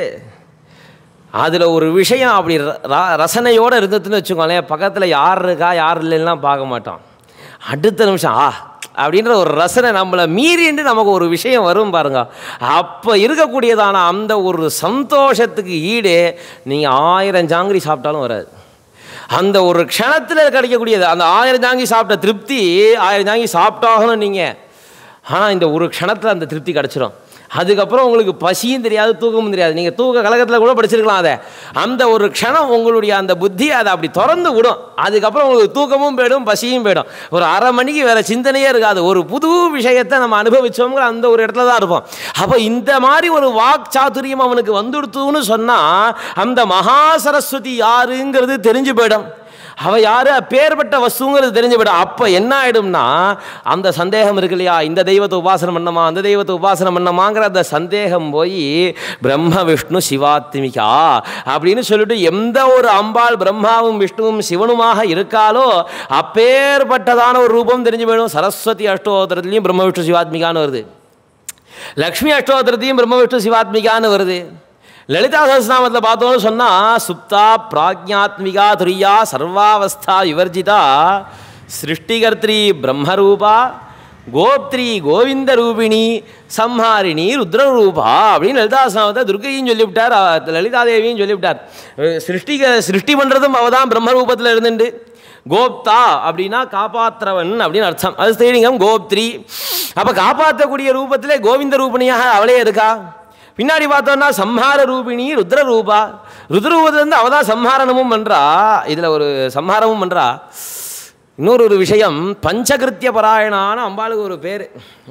அதில் ஒரு விஷயம் அப்படி ர- ரசனையோடு இருந்ததுன்னு வச்சுக்கோங்களேன் பக்கத்தில் யார் இருக்கா யார் இல்லைன்னா பார்க்க மாட்டோம் அடுத்த நிமிஷம் ஆ அப்படின்ற ஒரு ரசனை நம்மளை மீறிண்டு நமக்கு ஒரு விஷயம் வரும் பாருங்க அப்போ இருக்கக்கூடியதான அந்த ஒரு சந்தோஷத்துக்கு ஈடு நீங்கள் ஆயிரம் ஜாங்கிரி சாப்பிட்டாலும் வராது அந்த ஒரு க்ஷணத்தில் கிடைக்கக்கூடியது அந்த ஆயிரம் ஜாங்கி சாப்பிட்ட திருப்தி ஆயிரம் ஜாங்கி சாப்பிட்டாகணும் நீங்கள் ஆனால் இந்த ஒரு க்ஷணத்தில் அந்த திருப்தி கிடச்சிரும் அதுக்கப்புறம் உங்களுக்கு பசியும் தெரியாது தூக்கமும் தெரியாது நீங்கள் தூக்க கலகத்தில் கூட படிச்சிருக்கலாம் அதை அந்த ஒரு க்ஷணம் உங்களுடைய அந்த புத்தி அதை அப்படி திறந்து விடும் அதுக்கப்புறம் உங்களுக்கு தூக்கமும் போயிடும் பசியும் போயிடும் ஒரு அரை மணிக்கு வேறு சிந்தனையே இருக்காது ஒரு புது விஷயத்தை நம்ம அனுபவிச்சோங்கிற அந்த ஒரு இடத்துல தான் இருப்போம் அப்போ இந்த மாதிரி ஒரு வாக் சாதுரியம் அவனுக்கு வந்துடுத்துன்னு சொன்னால் அந்த மகா சரஸ்வதி யாருங்கிறது தெரிஞ்சு போயிடும் அவ யாரு அப்பேற்பட்ட வஸ்துங்கிறது தெரிஞ்சு போயிடும் அப்போ என்ன ஆயிடும்னா அந்த சந்தேகம் இருக்கு இல்லையா இந்த தெய்வத்தை உபாசனம் பண்ணமா அந்த தெய்வத்தை உபாசனம் பண்ணமாங்கிற அந்த சந்தேகம் போய் பிரம்ம விஷ்ணு சிவாத்மிகா அப்படின்னு சொல்லிட்டு எந்த ஒரு அம்பாள் பிரம்மாவும் விஷ்ணுவும் சிவனுமாக இருக்காலோ அப்பேற்பட்டதான ஒரு ரூபம் தெரிஞ்சு போயிடும் சரஸ்வதி அஷ்டோத்திரத்துலேயும் பிரம்ம விஷ்ணு சிவாத்மிகான்னு வருது லக்ஷ்மி அஷ்டோத்திரத்தையும் பிரம்ம விஷ்ணு சிவாத்மிகான்னு வருது லலிதா சஹஸ்ரநாமத்தில் பார்த்தோம்னு சொன்னால் சுப்தா பிராஜ்ஞாத்மிகா துரியா சர்வாவஸ்தா விவர்ஜிதா சிருஷ்டிகர்த்ரி பிரம்மரூபா கோப்திரி கோவிந்த ரூபிணி சம்ஹாரிணி ருத்ரரூபா அப்படின்னு லலிதாசனாமத்தை துர்கையும் சொல்லிவிட்டார் அஹ் லலிதாதேவியும் சொல்லிவிட்டார் அஹ் சிருஷ்டிக சிருஷ்டி பண்ணுறதும் அவள் தான் பிரம்மரூபத்தில் இருந்துண்டு கோப்தா அப்படின்னா காப்பாற்றுறவன் அப்படின்னு அர்த்தம் அது ஸ்ரீலிங்கம் கோப்திரி அப்போ காப்பாற்றக்கூடிய ரூபத்திலே கோவிந்த ரூபிணியாக அவளே இருக்கா பின்னாடி பார்த்தோம்னா சம்ஹார ரூபிணி ருத்ர ரூபா ருத்ரரூபத்திலேருந்து அவள் தான் சம்ஹாரணமும் பண்ணுறா இதில் ஒரு சம்ஹாரமும் பண்ணுறா இன்னொரு ஒரு விஷயம் பஞ்சகிருத்திய பராயணான அம்பாளுக்கு ஒரு பேர்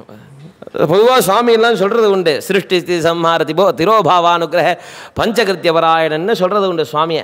பொதுவாக சுவாமியெல்லாம் சொல்கிறது உண்டு சிருஷ்டி ஸ்திதி சம்ஹார திபோ திரோபாவானுக்கிரக பஞ்சகிருத்திய பராயணன்னு சொல்கிறது உண்டு சுவாமியை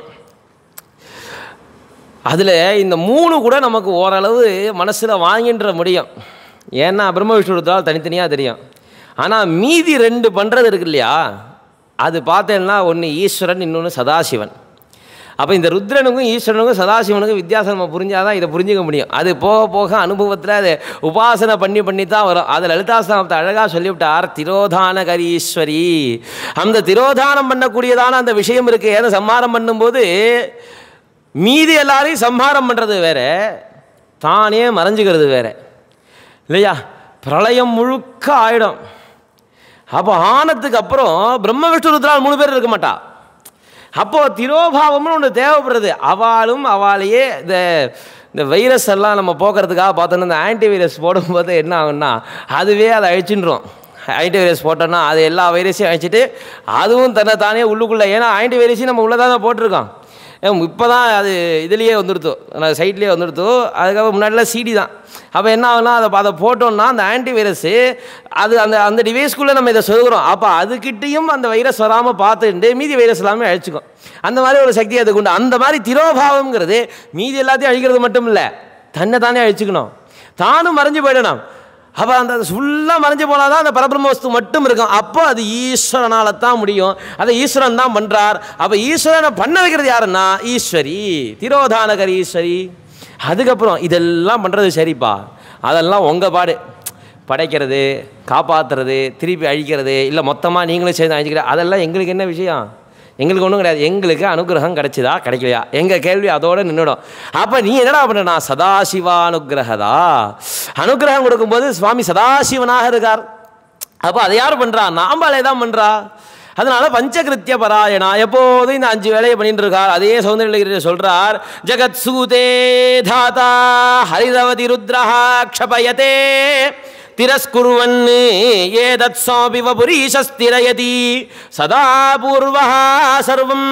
அதில் இந்த மூணு கூட நமக்கு ஓரளவு மனசில் வாங்கின்ற முடியும் ஏன்னா பிரம்ம விஷ்ணு ருத்ரால் தனித்தனியாக தெரியும் ஆனால் மீதி ரெண்டு பண்ணுறது இருக்கு இல்லையா அது பார்த்தேன்னா ஒன்று ஈஸ்வரன் இன்னொன்று சதாசிவன் அப்போ இந்த ருத்ரனுக்கும் ஈஸ்வரனுக்கும் சதாசிவனுக்கும் வித்தியாசம் நம்ம புரிஞ்சாதான் இதை புரிஞ்சுக்க முடியும் அது போக போக அனுபவத்தில் அது உபாசனை பண்ணி பண்ணி தான் வரும் அது லலிதாசனத்தை அழகாக சொல்லிவிட்டார் திரோதான கரீஸ்வரி அந்த திரோதானம் பண்ணக்கூடியதான அந்த விஷயம் இருக்குது ஏன்னா சம்மாரம் பண்ணும்போது மீதி எல்லாரையும் சம்ஹாரம் பண்ணுறது வேற தானே மறைஞ்சுக்கிறது வேற இல்லையா பிரளயம் முழுக்க ஆயிடும் அப்போ ஆனதுக்கு அப்புறம் பிரம்ம விஷ்ணு ருத்ரால் மூணு பேர் இருக்க மாட்டா அப்போது திரோபாவம்னு ஒன்று தேவைப்படுறது அவளும் அவளையே இந்த இந்த வைரஸ் எல்லாம் நம்ம போக்குறதுக்காக பார்த்தோன்னா இந்த ஆன்டி வைரஸ் போடும்போது என்ன ஆகும்னா அதுவே அதை அழிச்சுன்றோம் ஆன்டி வைரஸ் போட்டோன்னா அது எல்லா வைரஸையும் அழிச்சிட்டு அதுவும் தன்னை தானே உள்ளுக்குள்ளே ஏன்னா ஆன்டி வைரஸையும் நம்ம உள்ளே தான் போட்டிருக்கோம் இப்போ தான் அது இதுலேயே வந்துடுத்து சைட்லேயே வந்துடுத்து அதுக்கப்புறம் முன்னாடிலாம் சிடி தான் அப்போ என்ன ஆகுனா அதை அதை போட்டோம்னா அந்த ஆன்டி வைரஸு அது அந்த அந்த டிவைஸ்க்குள்ளே நம்ம இதை சொருகிறோம் அப்போ அதுக்கிட்டேயும் அந்த வைரஸ் வராமல் பார்த்துட்டு மீதி வைரஸ் எல்லாமே அழிச்சுக்கும் அந்த மாதிரி ஒரு சக்தி அதுக்கு உண்டு அந்த மாதிரி திரோபாவம்ங்கிறது மீதி எல்லாத்தையும் அழிக்கிறது மட்டும் இல்லை தன்னை தானே அழிச்சுக்கணும் தானும் மறைஞ்சு போயிடணும் அப்போ அந்த ஃபுல்லாக மறைஞ்சு போனால் தான் அந்த பரபிரம்ம வஸ்து மட்டும் இருக்கும் அப்போ அது ஈஸ்வரனால தான் முடியும் அதை ஈஸ்வரன் தான் பண்ணுறார் அப்போ ஈஸ்வரனை பண்ண வைக்கிறது யாருன்னா ஈஸ்வரி திரோதானகர் ஈஸ்வரி அதுக்கப்புறம் இதெல்லாம் பண்ணுறது சரிப்பா அதெல்லாம் உங்கள் பாடு படைக்கிறது காப்பாற்றுறது திருப்பி அழிக்கிறது இல்லை மொத்தமாக நீங்களும் சேர்ந்து அழிக்கிறது அதெல்லாம் எங்களுக்கு என்ன விஷயம் எங்களுக்கு ஒன்றும் கிடையாது எங்களுக்கு அனுகிரகம் கிடைச்சதா கிடைக்கலையா எங்கள் கேள்வி அதோட நின்றுடும் அப்போ நீ என்னடா பண்ணா சதாசிவானுகிரகதா அனுகிரகம் கொடுக்கும்போது சுவாமி சதாசிவனாக இருக்கார் அப்போ அதை யார் பண்ணுறா நாம்பாலே தான் பண்ணுறா அதனால பஞ்சகிருத்திய பராயணா எப்போதும் இந்த அஞ்சு வேலையை பண்ணிட்டு இருக்கார் அதே சௌந்தர்ய சொல்றார் ஜெகத் சூதே தாதா ஹரிரவதி ருத்ரஹா க்ஷபயதே திரஸ்குர்வன் ஏதத் சோபிவ புரீஷஸ்திரயதி சதா பூர்வः சர்வம்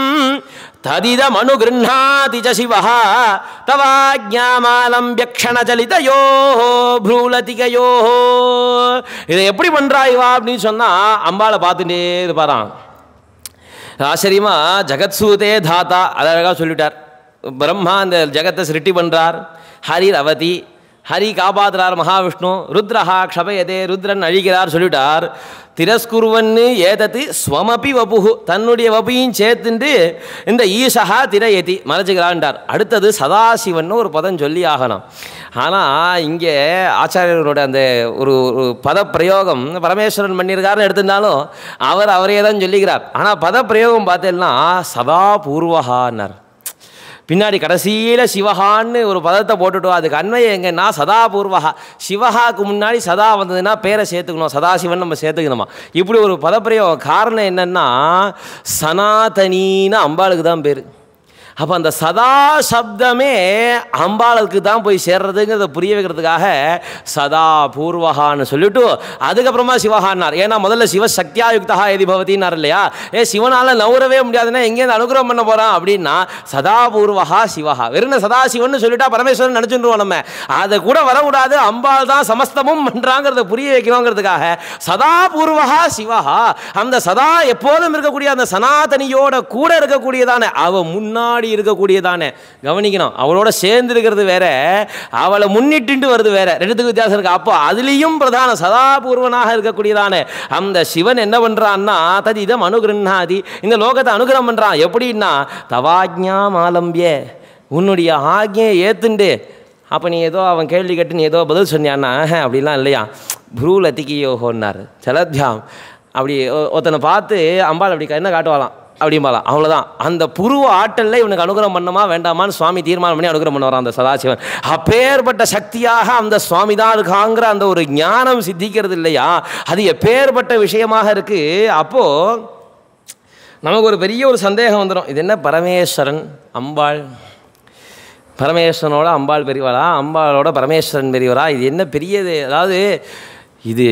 ததிதமனுகிருண்ணாதி ச சிவः தவாஜ்ஞாமாலம்பிய க்ஷணஜலிதயோ ப்ரூலதிகயோ இதை எப்படி பண்றா இவா அப்படின்னு சொன்னா அம்பாளை பார்த்துட்டே இருப்பாராம் ஆச்சரியமா ஜெகத்சூதே தாத்தா அதை அழகாக சொல்லிட்டார் பிரம்மா அந்த ஜெகத்தை சிருஷ்டி பண்ணுறார் ஹரி ரவதி ஹரி காப்பாத்துறார் மகாவிஷ்ணு ருத்ரஹா க்ஷபயதே ருத்ரன் அழிக்கிறார் சொல்லிட்டார் திரஸ்குருவன்னு ஏதத்து ஸ்வமபி வபுகு தன்னுடைய வபியும் சேர்த்துண்டு இந்த ஈசஹா திரையதி மறைச்சுக்கிறான்டார் அடுத்தது சதாசிவன் ஒரு பதம் சொல்லி ஆகணும் ஆனால் இங்கே ஆச்சாரியரோட அந்த ஒரு ஒரு பதப்பிரயோகம் பரமேஸ்வரன் பண்ணியிருக்காருன்னு எடுத்திருந்தாலும் அவர் அவரே தான் சொல்லிக்கிறார் ஆனால் பதப்பிரயோகம் பார்த்தேன்னா சதா பூர்வகான்னார் பின்னாடி கடைசியில் சிவஹான்னு ஒரு பதத்தை போட்டுட்டோம் அதுக்கு அன்வயம் எங்கன்னா சதா பூர்வகா சிவஹாக்கு முன்னாடி சதா வந்ததுன்னா பேரை சேர்த்துக்கணும் சதாசிவன் நம்ம சேர்த்துக்கணுமா இப்படி ஒரு பதப்பிரயோகம் காரணம் என்னென்னா சனாதனின்னு அம்பாளுக்கு தான் பேர் அப்போ அந்த சதா சப்தமே அம்பாளுக்கு தான் போய் சேர்றதுங்கிறத புரிய வைக்கிறதுக்காக சதா பூர்வகான்னு சொல்லிட்டு அதுக்கப்புறமா சிவஹான்னார் ஏன்னா முதல்ல சிவ சக்தியாயுக்தா எதி பவதினார் இல்லையா ஏ சிவனால் நவுறவே முடியாதுன்னா எங்கேருந்து அனுகிரகம் பண்ண போகிறான் அப்படின்னா சதா பூர்வகா சிவஹா வெறும் சதா சிவன் சொல்லிட்டா பரமேஸ்வரன் நினச்சிட்டுருவோம் நம்ம அதை கூட வரக்கூடாது அம்பாள் தான் சமஸ்தமும் பண்ணுறாங்கிறத புரிய வைக்கணுங்கிறதுக்காக சதா பூர்வகா சிவஹா அந்த சதா எப்போதும் இருக்கக்கூடிய அந்த சனாதனியோட கூட இருக்கக்கூடியதான அவ முன்னாடி இருக்கக்கூடியதானே கவனிக்கணும் அவளோட சேர்ந்து இருக்கிறது வேற அவளை முன்னிட்டு வருது வேற ரெண்டுத்துக்கு வித்தியாசம் இருக்கு அப்போ அதுலேயும் பிரதான சதாபூர்வனாக இருக்கக்கூடியதானே அந்த சிவன் என்ன பண்ணுறான்னா தது இதம் அனுகிரண்ணாதி இந்த லோகத்தை அனுகிரகம் பண்ணுறான் எப்படின்னா தவாஜ்ஞா மாலம்பிய உன்னுடைய ஆக்ஞையை ஏத்துண்டு அப்போ நீ ஏதோ அவன் கேள்வி கேட்டு நீ ஏதோ பதில் சொன்னியான்னா "ஆஹா, அப்படிலாம் இல்லையா ப்ரூ லத்திகியோகோன்னார் சலத்யாம் அப்படி ஒ- ஒருத்தனை பார்த்து அம்பாள் அப்படி என்ன காட்டுவாளாம் அப்படிம்பாலாம் அவ்வளோதான் அந்த புருவ ஆற்றல்ல இவனுக்கு அனுகிரகம் பண்ணமா வேண்டாமான்னு சுவாமி தீர்மானம் பண்ணி அனுகிரகம் பண்ண வரான் அந்த சதாசிவன் அப்பேற்பட்ட சக்தியாக அந்த சுவாமி தான் இருக்காங்கிற அந்த ஒரு ஞானம் சித்திக்கிறது இல்லையா அது எப்பேற்பட்ட விஷயமாக இருக்கு அப்போ நமக்கு ஒரு பெரிய ஒரு சந்தேகம் வந்துடும் இது என்ன பரமேஸ்வரன் அம்பாள் பரமேஸ்வரனோட அம்பாள் பெரியவரா அம்பாளோட பரமேஸ்வரன் பெரியவரா இது என்ன பெரியது அதாவது இது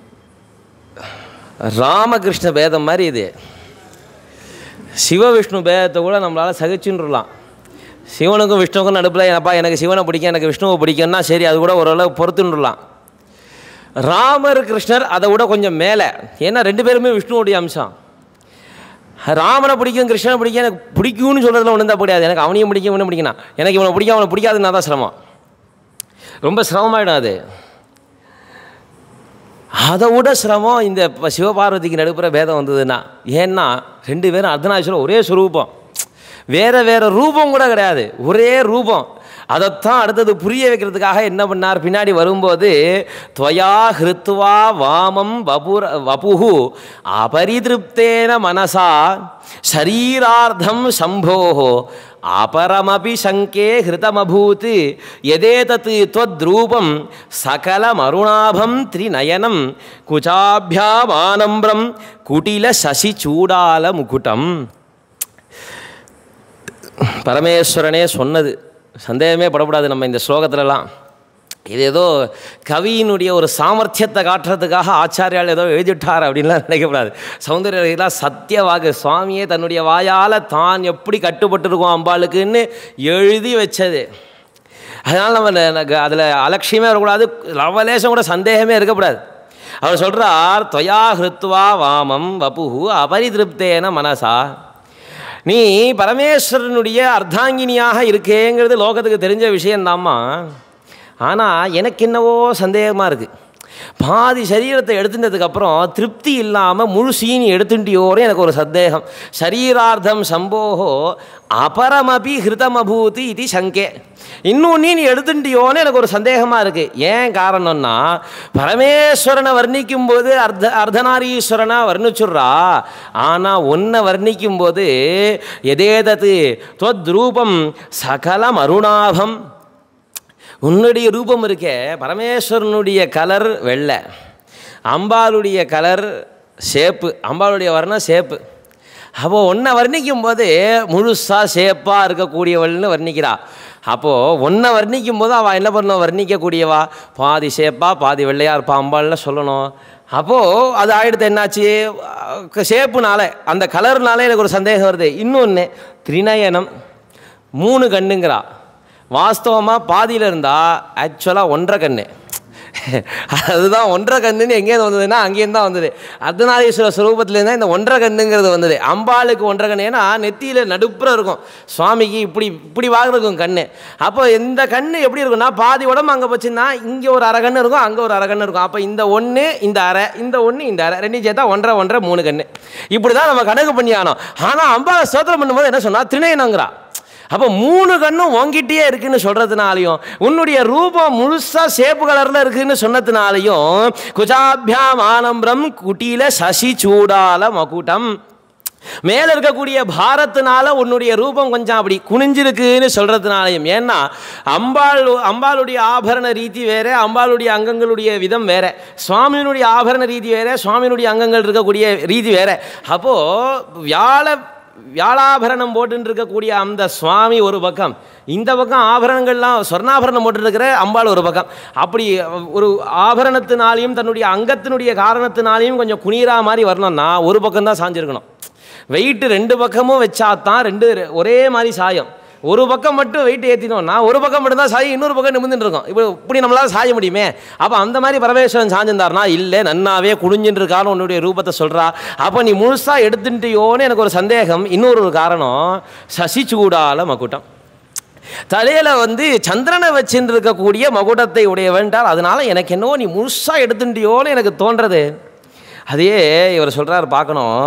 ராமகிருஷ்ண பேதம் மாதிரி இது சிவவிஷ்ணு பேதத்தை கூட நம்மளால் சகிச்சுன்றலாம் சிவனுக்கும் விஷ்ணுவுக்கும் நடுப்பில் என்னப்பா எனக்கு சிவனை பிடிக்கும் எனக்கு விஷ்ணுவை பிடிக்கும்னா சரி அது கூட ஓரளவு பொறுத்துன்றலாம் ராமர் கிருஷ்ணர் அதை விட கொஞ்சம் மேலே ஏன்னா ரெண்டு பேருமே விஷ்ணுவுடைய அம்சம் ராமனை பிடிக்கும் கிருஷ்ணனை பிடிக்கும் எனக்கு பிடிக்கும்னு சொல்கிறதுல ஒன்றும் தான் கிடையாது எனக்கு அவனையும் பிடிக்கும் இவனை பிடிக்கணும் எனக்கு இவனை பிடிக்கும் அவனை பிடிக்காதுன்னா தான் சிரமம் ரொம்ப சிரமமாயிடும் அது அதை விட சிரமம் இந்த ப- சிவபார்வதிக்கு நடுப்புற பேதம் வந்ததுன்னா ஏன்னா ரெண்டு பேரும் அர்த்தநாதீஸ்வரர் ஒரே சுரூபம் வேற வேற ரூபம் கூட கிடையாது ஒரே ரூபம் அதைத்தான் அடுத்தது புரிய வைக்கிறதுக்காக என்ன பண்ணார் பின்னாடி வரும்போது துவயா ஹிருத்வா வாமம் வபுர வபுகு அபரிதிருப்தேன மனசா சரீரார்த்தம் சம்போஹோ அபரமபி சங்கே ஹிருதமபூத் எதேதத் त्वद्रूपं सकलमरुणाभं त्रिनयनं कुचाभ्यामानम्रं कुटिलशशिचूडालमुकुटम् பரமேஸ்வரனே சொன்னது சந்தேகமே படக்கூடாது நம்ம இந்த ஸ்லோகத்துலலாம் இது ஏதோ கவியினுடைய ஒரு சாமர்த்தியத்தை காட்டுறதுக்காக ஆச்சாரியால் ஏதோ எழுதிட்டார் அப்படின்லாம் நினைக்கக்கூடாது சௌந்தர்யலாம் சத்தியவாகு சுவாமியே தன்னுடைய வாயால் தான் எப்படி கட்டுப்பட்டிருக்கோம் அம்பாளுக்குன்னு எழுதி வச்சது அதனால் நம்ம எனக்கு அதில் அலட்சியமே வரக்கூடாது லவலேசம் கூட சந்தேகமே இருக்கக்கூடாது அவர் சொல்கிறார் தொயா ஹிருத்வா வாமம் வபுஹு அபரிதிருப்தேன மனசா நீ பரமேஸ்வரனுடைய அர்த்தாங்கினியாக இருக்கேங்கிறது லோகத்துக்கு தெரிஞ்ச விஷயந்தாம்மா ஆனால் எனக்கு என்னவோ சந்தேகமாக இருக்குது பாதி சரீரத்தை எடுத்துட்டதுக்கப்புறம் திருப்தி இல்லாமல் முழு சீனி எடுத்துட்டியோன்னு எனக்கு ஒரு சந்தேகம் சரீரார்த்தம் சம்போகோ அபரமபி ஹிருதமபூதி இது சங்கே இன்னும் நீ நீ எடுத்துட்டியோன்னு எனக்கு ஒரு சந்தேகமாக இருக்குது ஏன் காரணம்னா பரமேஸ்வரனை வர்ணிக்கும் போது அர்த்த அர்த்தநாரீஸ்வரனா வர்ணிச்சுட்றா ஆனால் ஒன்றை வர்ணிக்கும் போது எதேதது தொத்ரூபம் சகலம் அருணாபம் உன்னுடைய ரூபம் இருக்கே பரமேஸ்வரனுடைய கலர் வெள்ளை அம்பாளுடைய கலர் சேப்பு அம்பாளுடைய வர்ணம் சேப்பு அப்போது ஒன்றை வர்ணிக்கும் போது முழுசாக சேப்பாக இருக்கக்கூடியவள்னு வர்ணிக்கிறா அப்போது ஒன்றை வர்ணிக்கும் போது அவள் என்ன பண்ணணும் வர்ணிக்கக்கூடியவா பாதி சேப்பா பாதி வெள்ளையாக இருப்பா அம்பாள்னு சொல்லணும் அப்போது அது ஆயிடுத்து என்னாச்சு சேப்புனால அந்த கலர்னால எனக்கு ஒரு சந்தேகம் வருது இன்னொன்று திரிநயனம் மூணு கண்ணுங்கிறா வாஸ்தவமாக பாதியில் இருந்தால் ஆக்சுவலாக ஒன்றரை கண்ணு அதுதான் ஒன்றரை கண்ணுன்னு எங்கேருந்து வந்ததுன்னா அங்கேருந்து தான் வந்தது அர்த்தநாதீஸ்வர ஸ்வரூபத்துலேருந்து தான் இந்த ஒன்றரை கண்ணுங்கிறது வந்தது அம்பாளுக்கு ஒன்றரை கண்ணு ஏன்னா நெத்தியில் நடுப்புற இருக்கும் சுவாமிக்கு இப்படி இப்படி வாங்க இருக்கும் கண்ணு அப்போ இந்த கண்ணு எப்படி இருக்கும்னா பாதி உடம்பு அங்கே போச்சுன்னா இங்கே ஒரு அரை கண்ணு இருக்கும் அங்கே ஒரு அரை கண்ணு இருக்கும் அப்போ இந்த ஒன்று இந்த அரை இந்த ஒன்று இந்த அரை ரெண்டையும் சேர்த்தா ஒன்றரை ஒன்றரை மூணு கண்ணு இப்படி தான் நம்ம கணக்கு பண்ணி ஆனோம் ஆனால் அம்பாவை ஸ்தோத்திரம் பண்ணும்போது என்ன சொன்னால் திணையனங்கிறா அப்போ மூணு கண்ணும் உங்கிட்டே இருக்குன்னு சொல்கிறதுனாலையும் உன்னுடைய ரூபம் முழுசாக சேப்பு கலரில் இருக்குன்னு சொன்னதுனாலையும் குஜாபியாம் ஆனம்பரம் குட்டியில சசி சூடால மகுட்டம் மேலே இருக்கக்கூடிய பாரத்தினால உன்னுடைய ரூபம் கொஞ்சம் அப்படி குனிஞ்சிருக்குன்னு சொல்கிறதுனாலையும் ஏன்னா அம்பாள் அம்பாளுடைய ஆபரண ரீதி வேற அம்பாளுடைய அங்கங்களுடைய விதம் வேற சுவாமியினுடைய ஆபரண ரீதி வேற சுவாமியினுடைய அங்கங்கள் இருக்கக்கூடிய ரீதி வேற அப்போது வியாழ வியாழாபரணம் போட்டுன்னு இருக்கக்கூடிய அந்த சுவாமி ஒரு பக்கம் இந்த பக்கம் ஆபரணங்கள்லாம் சொர்ணாபரணம் போட்டுருக்கிற அம்பாள் ஒரு பக்கம் அப்படி ஒரு ஆபரணத்தினாலையும் தன்னுடைய அங்கத்தினுடைய காரணத்தினாலையும் கொஞ்சம் குனிரா மாதிரி வரணும்னா ஒரு பக்கம் தான் சாஞ்சிருக்கணும் வெயிட்டு ரெண்டு பக்கமும் வச்சா தான் ரெண்டு ஒரே மாதிரி சாயம் ஒரு பக்கம் மட்டும் வெயிட் ஏற்றினோம்னா ஒரு பக்கம் மட்டும்தான் சாய் இன்னொரு பக்கம் நிமிந்துட்டு இருக்கும் இப்போ இப்படி நம்மளால் சாய முடியுமே அப்போ அந்த மாதிரி பரமேஸ்வரன் சாஞ்சிருந்தார்னா இல்லை நன்னாவே குடிஞ்சுட்டு இருக்கான்னு உன்னுடைய ரூபத்தை சொல்கிறா அப்போ நீ முழுசாக எடுத்துட்டியோன்னு எனக்கு ஒரு சந்தேகம் இன்னொரு ஒரு காரணம் சசி சூடால மகுட்டம் தலையில் வந்து சந்திரனை வச்சுட்டு இருக்கக்கூடிய மகுடத்தை உடைய வேண்டால் அதனால எனக்கு என்னவோ நீ முழுசாக எடுத்துட்டியோன்னு எனக்கு தோன்றது அதையே இவர் சொல்கிறார் பார்க்கணும்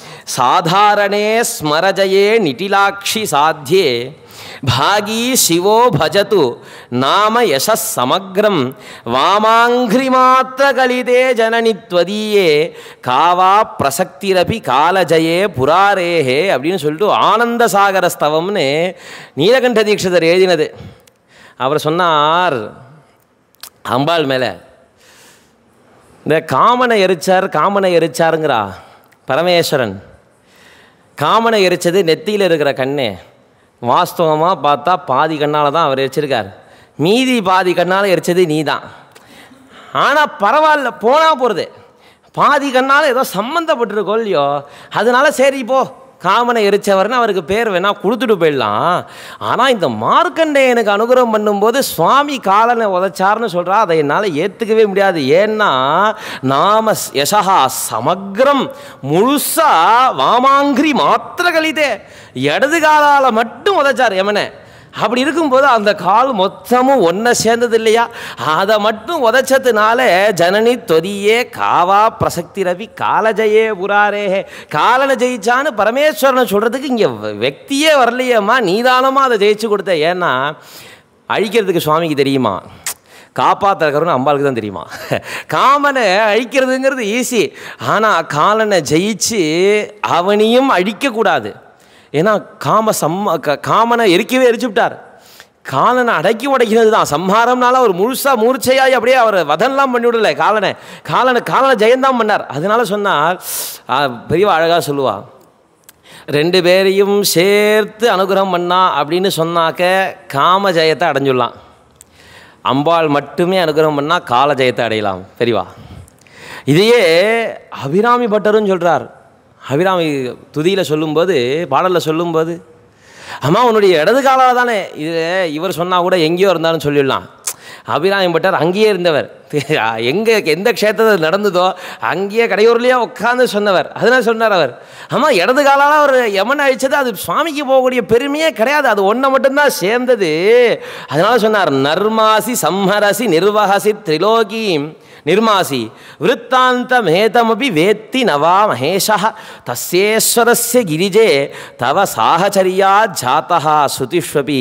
சாதாரணே ஸ்மரஜயே நிட்டிலாட்சி சாத்தியே பாகி சிவோ பஜது நாம யசஸ் சமக்ரம் வாமாங்கிரி மாத்திர கலிதே ஜனனித்வதீயே காவா பிரசக்திரபி காலஜயே புராரேஹே அப்படின்னு சொல்லிட்டு ஆனந்த சாகர ஸ்தவம்னு நீலகண்ட தீட்சிதர் எழுதினது அவர் சொன்னார் அம்பாள் மேலே இந்த காமனை எரிச்சார் காமனை எரிச்சாருங்கிறா பரமேஸ்வரன் காமனை எரிச்சது நெத்தியில் இருக்கிற கண்ணே வாஸ்தவமாக பார்த்தா பாதி கண்ணால் தான் அவர் எரிச்சிருக்கார் மீதி பாதி கண்ணால் எரிச்சது நீ தான் ஆனால் பரவாயில்ல போனால் போகிறது பாதி கண்ணால் ஏதோ சம்மந்தப்பட்டிருக்கோ இல்லையோ அதனால சரி போ காமனை எரிச்சவர்னு அவருக்கு பேர் வேணால் கொடுத்துட்டு போயிடலாம் ஆனால் இந்த மார்க்கண்டேயனுக்கு அனுகிரகம் பண்ணும்போது சுவாமி காலனை உதைச்சார்னு சொல்கிறா அதை என்னால் ஏற்றுக்கவே முடியாது ஏன்னா நாம யசகா சமக்ரம் முழுசா வாமாங்கிரி மாத்திர கழிதே இடது காலால் மட்டும் உதைச்சார் யமனை அப்படி இருக்கும்போது அந்த கால் மொத்தமும் ஒன்றை சேர்ந்தது இல்லையா அதை மட்டும் உதச்சதுனால ஜனனி தொதியே காவா பிரசக்தி ரவி காலஜயே புராரே காலனை ஜெயிச்சான்னு பரமேஸ்வரனை சொல்கிறதுக்கு இங்கே வெக்தியே வரலையேம்மா நீதானமாக அதை ஜெயிச்சு கொடுத்த ஏன்னா அழிக்கிறதுக்கு சுவாமிக்கு தெரியுமா காப்பாற்றுறக்கருன்னு அம்பாளுக்கு தான் தெரியுமா காமனை அழிக்கிறதுங்கிறது ஈஸி ஆனால் காலனை ஜெயிச்சு அவனையும் அழிக்கக்கூடாது ஏன்னா காம சம்ம க- காமனை எரிக்கவே எரிச்சு விட்டார் காலனை அடக்கி உடைக்கிறது தான் சம்ஹாரம்னால அவர் முழுசாக மூர்ச்சையாகி அப்படியே அவர் வதன்லாம் பண்ணி விடல காலனை காலனை காலனை ஜெயந்தான் பண்ணார் அதனால சொன்னார் ஆ, பெரியவா அழகாக சொல்லுவா ரெண்டு பேரையும் சேர்த்து அனுகிரகம் பண்ணா அப்படின்னு சொன்னாக்க காம ஜெயத்தை அடைஞ்சுடலாம் அம்பாள் மட்டுமே அனுகிரகம் பண்ணால் கால ஜெயத்தை அடையலாம் பெரியவா இதையே அபிராமி பட்டரும் சொல்கிறார் அபிராமி துதியில் சொல்லும்போது பாடலில் சொல்லும்போது அம்மா உன்னுடைய இடது காலால் தானே இது இவர் சொன்னால் கூட எங்கேயோ இருந்தாலும் சொல்லிடலாம் அபிராமி பட்டர் அங்கேயே இருந்தவர் எங்கே எந்த க்ஷேத்திரத்தில் நடந்ததோ அங்கேயே கடையூர்லேயே உட்காந்து சொன்னவர் அதனால சொன்னார் அவர் அம்மா இடது காலால் அவர் யமன் அழிச்சது அது சுவாமிக்கு போகக்கூடிய பெருமையே கிடையாது அது ஒன்றை மட்டும்தான் சேர்ந்தது அதனால சொன்னார் நர்மாசி சம்ஹரசி நிர்வகசி திரிலோகி நிர்மாசி விருத்தாந்தமேதமபி வேத்தி நவா மகேஷா தஸ்யேஸ்வரஸ்ய கிரிஜே தவ சாகச்சரியா ஜாத்தா ஸ்ருதிஷ்வபி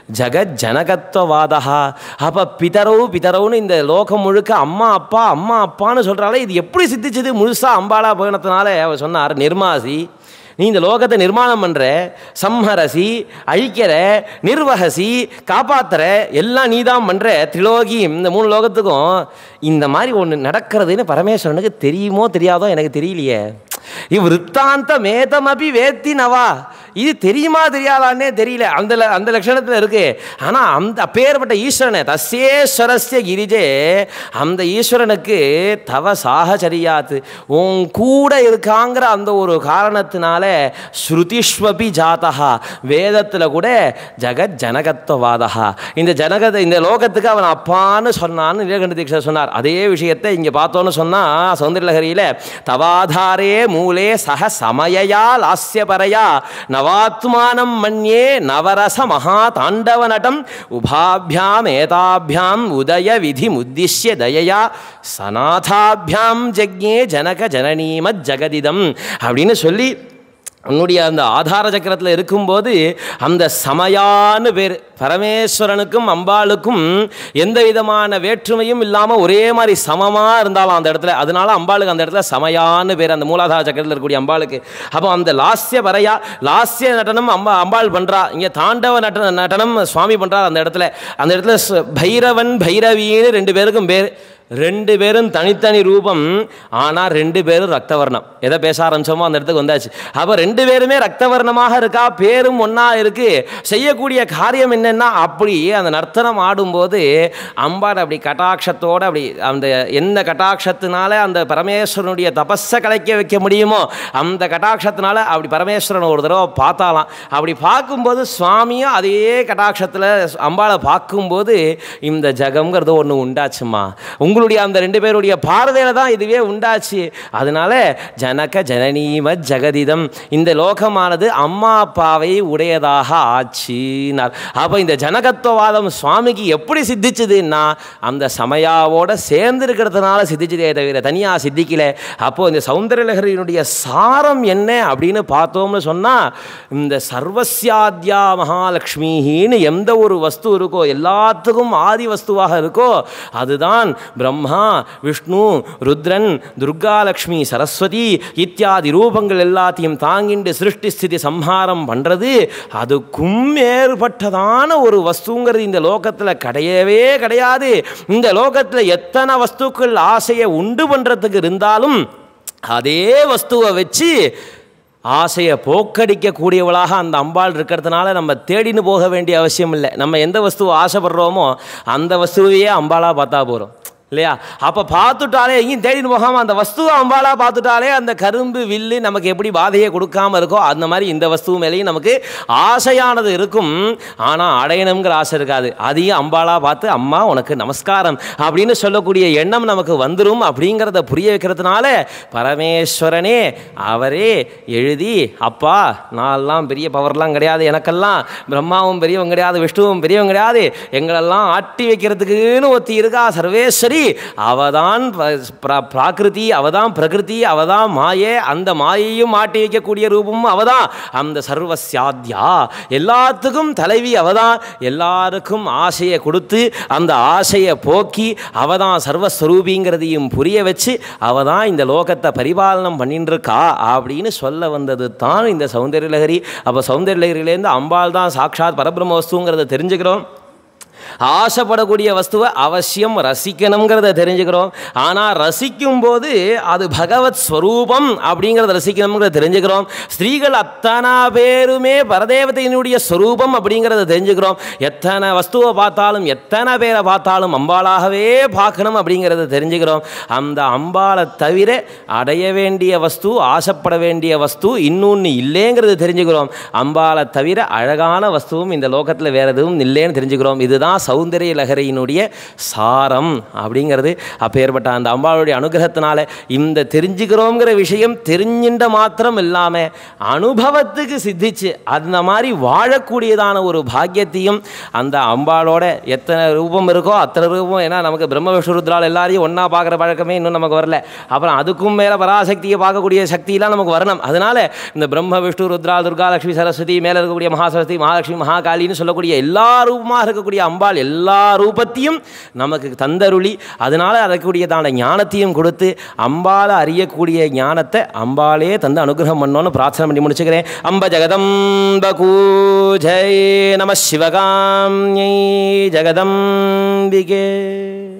ஜகஜனகத்வவாதா அப்போ பிதரவு பிதரவுன்னு இந்த லோகம் முழுக்க அம்மா அப்பா அம்மா அப்பான்னு சொல்கிறாலே இது எப்படி சித்திச்சது முழுசாக அம்பாலா போயினத்தினால அவர் சொன்னார் நிர்மாசி நீ இந்த லோகத்தை நிர்மாணம் பண்ணுற சம்ஹரசி அழிக்கிற நிர்வகசி காப்பாத்துற எல்லாம் நீ தான் பண்ணுற திரிலோகி இந்த மூணு லோகத்துக்கும் இந்த மாதிரி ஒன்று நடக்கிறதுன்னு பரமேஸ்வரனுக்கு தெரியுமோ தெரியாதோ எனக்கு தெரியலையே இவ் விற்த்தாந்த மேதமபி வேத்தி நவா இது தெரியுமா தெரியாதான்னே தெரியல அந்த ல- அந்த லட்சணத்தில் இருக்கு ஆனால் அந்த அப்பேற்பட்ட ஈஸ்வரனை தஸ்யேஸ்வரஸ்ய கிரிஜே அந்த ஈஸ்வரனுக்கு தவ சாகச்சரியாத்து உன் கூட இருக்காங்கிற அந்த ஒரு காரணத்தினால ஸ்ருதிஷ்வபி ஜாதகா வேதத்தில் கூட ஜெகத் ஜனகத்வவாதா இந்த ஜனகத இந்த லோகத்துக்கு அவன் அப்பான்னு சொன்னான்னு நீலகண்ட தீட்சர் சொன்னார் அதே விஷயத்தை இங்கே பார்த்தோன்னு சொன்னால் சௌந்தரலஹரியில் தவாதாரே மூலே சக சமயயா லாஸ்யபரையா நவாத்மானம் மன்யே நவரச மகா தாண்டவ நடம் உபாபியாம் ஏதாபியாம் உதய விதி முத்திஷ்ய தயயா சநாதாபியாம் ஜக்ஞே ஜனக ஜனனீமத் ஜெகதிதம் அப்படின்னு சொல்லி உன்னுடைய அந்த ஆதார சக்கரத்தில் இருக்கும்போது அந்த சமயான்னு பேர் பரமேஸ்வரனுக்கும் அம்பாளுக்கும் எந்த விதமான வேற்றுமையும் இல்லாமல் ஒரே மாதிரி சமமாக இருந்தாலும் அந்த இடத்துல அதனால அம்பாளுக்கு அந்த இடத்துல சமயான்னு பேர் அந்த மூலாதார சக்கரத்தில் இருக்கக்கூடிய அம்பாளுக்கு அப்போ அந்த லாஸ்ய வரையா லாஸ்ய நடனம் அம்பா அம்பாள் பண்ணுறா இங்கே தாண்டவ நட நடனம் சுவாமி பண்ணுறார் அந்த இடத்துல அந்த இடத்துல ச- பைரவன் பைரவின்னு ரெண்டு பேருக்கும் பேர் ரெண்டு பேரும் தனித்தனி ரூபம் ஆனால் ரெண்டு பேரும் ரக்தவர்ணம் எதை பேச ஆரம்பிச்சோமோ அந்த இடத்துக்கு வந்தாச்சு அப்போ ரெண்டு பேருமே ரக்தவர்ணமாக இருக்கா பேரும் ஒன்றா இருக்கு செய்யக்கூடிய காரியம் என்னன்னா அப்படி அந்த நர்த்தனம் ஆடும்போது அம்பாள் அப்படி கட்டாட்சத்தோடு அப்படி அந்த எந்த கட்டாட்சத்தினால அந்த பரமேஸ்வரனுடைய தபஸை கலைக்க வைக்க முடியுமோ அந்த கட்டாட்சத்தினால அப்படி பரமேஸ்வரன் ஒரு தடவை பார்த்தாலாம் அப்படி பார்க்கும்போது சுவாமியும் அதே கட்டாட்சத்தில் அம்பாளை பார்க்கும்போது இந்த ஜகம்ங்கிறது ஒன்று உண்டாச்சுமா உங்களுடைய அந்த ரெண்டு பேருடைய பார்வையில் தான் இதுவே உண்டாச்சு அதனால ஜனக ஜனனீம ஜெகதிதம் இந்த லோகமானது அம்மா அப்பாவை உடையதாக ஆச்சுனார் அப்போ இந்த ஜனகத்துவவாதம் சுவாமிக்கு எப்படி சித்திச்சுதுன்னா அந்த சமயாவோட சேர்ந்து இருக்கிறதுனால சித்திச்சதே தவிர தனியாக சித்திக்கல அப்போ இந்த சௌந்தரலகரியினுடைய சாரம் என்ன அப்படின்னு பார்த்தோம்னு சொன்னால் இந்த சர்வசியாத்யா மகாலட்சுமின்னு எந்த ஒரு வஸ்து இருக்கோ எல்லாத்துக்கும் ஆதி வஸ்துவாக இருக்கோ அதுதான் பிரம்மா விஷ்ணு ருத்ரன் துர்காலக்ஷ்மி சரஸ்வதி இத்தியாதி ரூபங்கள் எல்லாத்தையும் தாங்கிண்டு சிருஷ்டி ஸ்திதி சம்ஹாரம் பண்ணுறது அதுக்கும் மேற்பட்டதான ஒரு வஸ்துங்கிறது இந்த லோகத்தில் கிடையவே கிடையாது இந்த லோகத்தில் எத்தனை வஸ்துக்கள் ஆசையை உண்டு பண்ணுறதுக்கு இருந்தாலும் அதே வஸ்துவை வச்சு ஆசையை போக்கடிக்கக்கூடியவளாக அந்த அம்பாள் இருக்கிறதுனால நம்ம தேடின்னு போக வேண்டிய அவசியம் இல்லை நம்ம எந்த வஸ்துவை ஆசைப்படுறோமோ அந்த வஸ்துவையே அம்பாளாக பார்த்தா போகிறோம் இல்லையா அப்போ பார்த்துட்டாலே எங்கேயும் தேடின்னு போகாமல் அந்த வஸ்துவை அம்பாளாக பார்த்துட்டாலே அந்த கரும்பு வில்லு நமக்கு எப்படி பாதையை கொடுக்காம இருக்கோ அந்த மாதிரி இந்த வஸ்து மேலேயும் நமக்கு ஆசையானது இருக்கும் ஆனால் அடையணுங்கிற ஆசை இருக்காது அதையும் அம்பாளாக பார்த்து அம்மா உனக்கு நமஸ்காரம் அப்படின்னு சொல்லக்கூடிய எண்ணம் நமக்கு வந்துடும் அப்படிங்கிறத புரிய வைக்கிறதுனால பரமேஸ்வரனே அவரே எழுதி அப்பா நான்லாம் பெரிய பவர்லாம் கிடையாது எனக்கெல்லாம் பிரம்மாவும் பெரியவங்க கிடையாது விஷ்ணுவும் பெரியவங்க கிடையாது எங்களெல்லாம் ஆட்டி வைக்கிறதுக்குன்னு ஒருத்தி இருக்கா சர்வேஸ்வரி அவதான் ப- பிரா- பிராகிருதி அவதான் பிரகிருதி அவதான் மாயே அந்த மாயையும் மாட்டி வைக்கக்கூடிய ரூபமும் அவதான் அந்த சர்வசியாத்யா எல்லாத்துக்கும் தலைவி அவதான் எல்லாருக்கும் ஆசையை கொடுத்து அந்த ஆசையை போக்கி அவதான் சர்வஸ்வரூபிங்கிறதையும் புரிய வச்சு அவதான் இந்த லோகத்தை பரிபாலனம் பண்ணிட்டு இருக்கா அப்படின்னு சொல்ல வந்தது தான் இந்த சௌந்தர்யலகரி அப்போ சௌந்தர்யலகரியிலேருந்து அம்பாள் தான் சாட்சாத் பரபிரம்ம வஸ்துங்கிறத தெரிஞ்சுக்கிறோம் ஆசைப்படக்கூடிய வஸ்துவை அவசியம் ரசிக்கணுங்கிறத தெரிஞ்சுக்கிறோம் ஆனால் ரசிக்கும் போது அது பகவத் ஸ்வரூபம் அப்படிங்கிறத ரசிக்கணுங்கிறத தெரிஞ்சுக்கிறோம் ஸ்திரீகள் அத்தனை பேருமே பரதேவதையினுடைய ஸ்வரூபம் அப்படிங்கிறத தெரிஞ்சுக்கிறோம் எத்தனை வஸ்துவை பார்த்தாலும் எத்தனை பேரை பார்த்தாலும் அம்பாளாகவே பார்க்கணும் அப்படிங்கிறத தெரிஞ்சுக்கிறோம் அந்த அம்பாளை தவிர அடைய வேண்டிய வஸ்து ஆசைப்பட வேண்டிய வஸ்து இன்னொன்று இல்லைங்கிறது தெரிஞ்சுக்கிறோம் அம்பாளை தவிர அழகான வஸ்துவும் இந்த லோகத்தில் வேறு எதுவும் இல்லைன்னு தெரிஞ்சுக்கிறோம் இதுதான் சௌந்தரிய லகரியினுடைய சாரம் அப்படிங்கிறது அப்பேற்பட்ட அந்த அம்பாளுடைய அனுகிரகத்தினால இந்த தெரிஞ்சுக்கிறோங்கிற விஷயம் தெரிஞ்சின்ற மாத்திரம் இல்லாமல் அனுபவத்துக்கு சித்திச்சு அந்த மாதிரி வாழக்கூடியதான ஒரு பாக்கியத்தையும் அந்த அம்பாளோட எத்தனை ரூபம் இருக்கோ அத்தனை ரூபம் ஏன்னா நமக்கு பிரம்ம விஷ்ணுருத்ரால் எல்லாரையும் ஒன்றா பார்க்குற பழக்கமே இன்னும் நமக்கு வரல அப்புறம் அதுக்கும் மேலே பராசக்தியை பார்க்கக்கூடிய சக்தியெல்லாம் நமக்கு வரணும் அதனால இந்த பிரம்ம விஷ்ணு ருத்ரா துர்கா லட்சுமி சரஸ்வதி மேலே இருக்கக்கூடிய மகாசரஸ்வதி மகாலட்சுமி மகாகாளின்னு சொல்லக்கூடிய எல்லா ரூபமாக இருக்கக்கூடிய அம்பாள் எல்லா ரூபத்தையும் நமக்கு தந்தருளி அதனால அதற்குரியதான ஞானத்தையும் கொடுத்து அம்பாளை அறியக்கூடிய ஞானத்தை அம்பாளே தந்து அனுகிரகம் பண்ணோன்னு பிரார்த்தனை பண்ணி முடிச்சுக்கிறேன் அம்ப ஜெகதம்ப கூஜை நம சிவகாமியை ஜெகதம்பிகே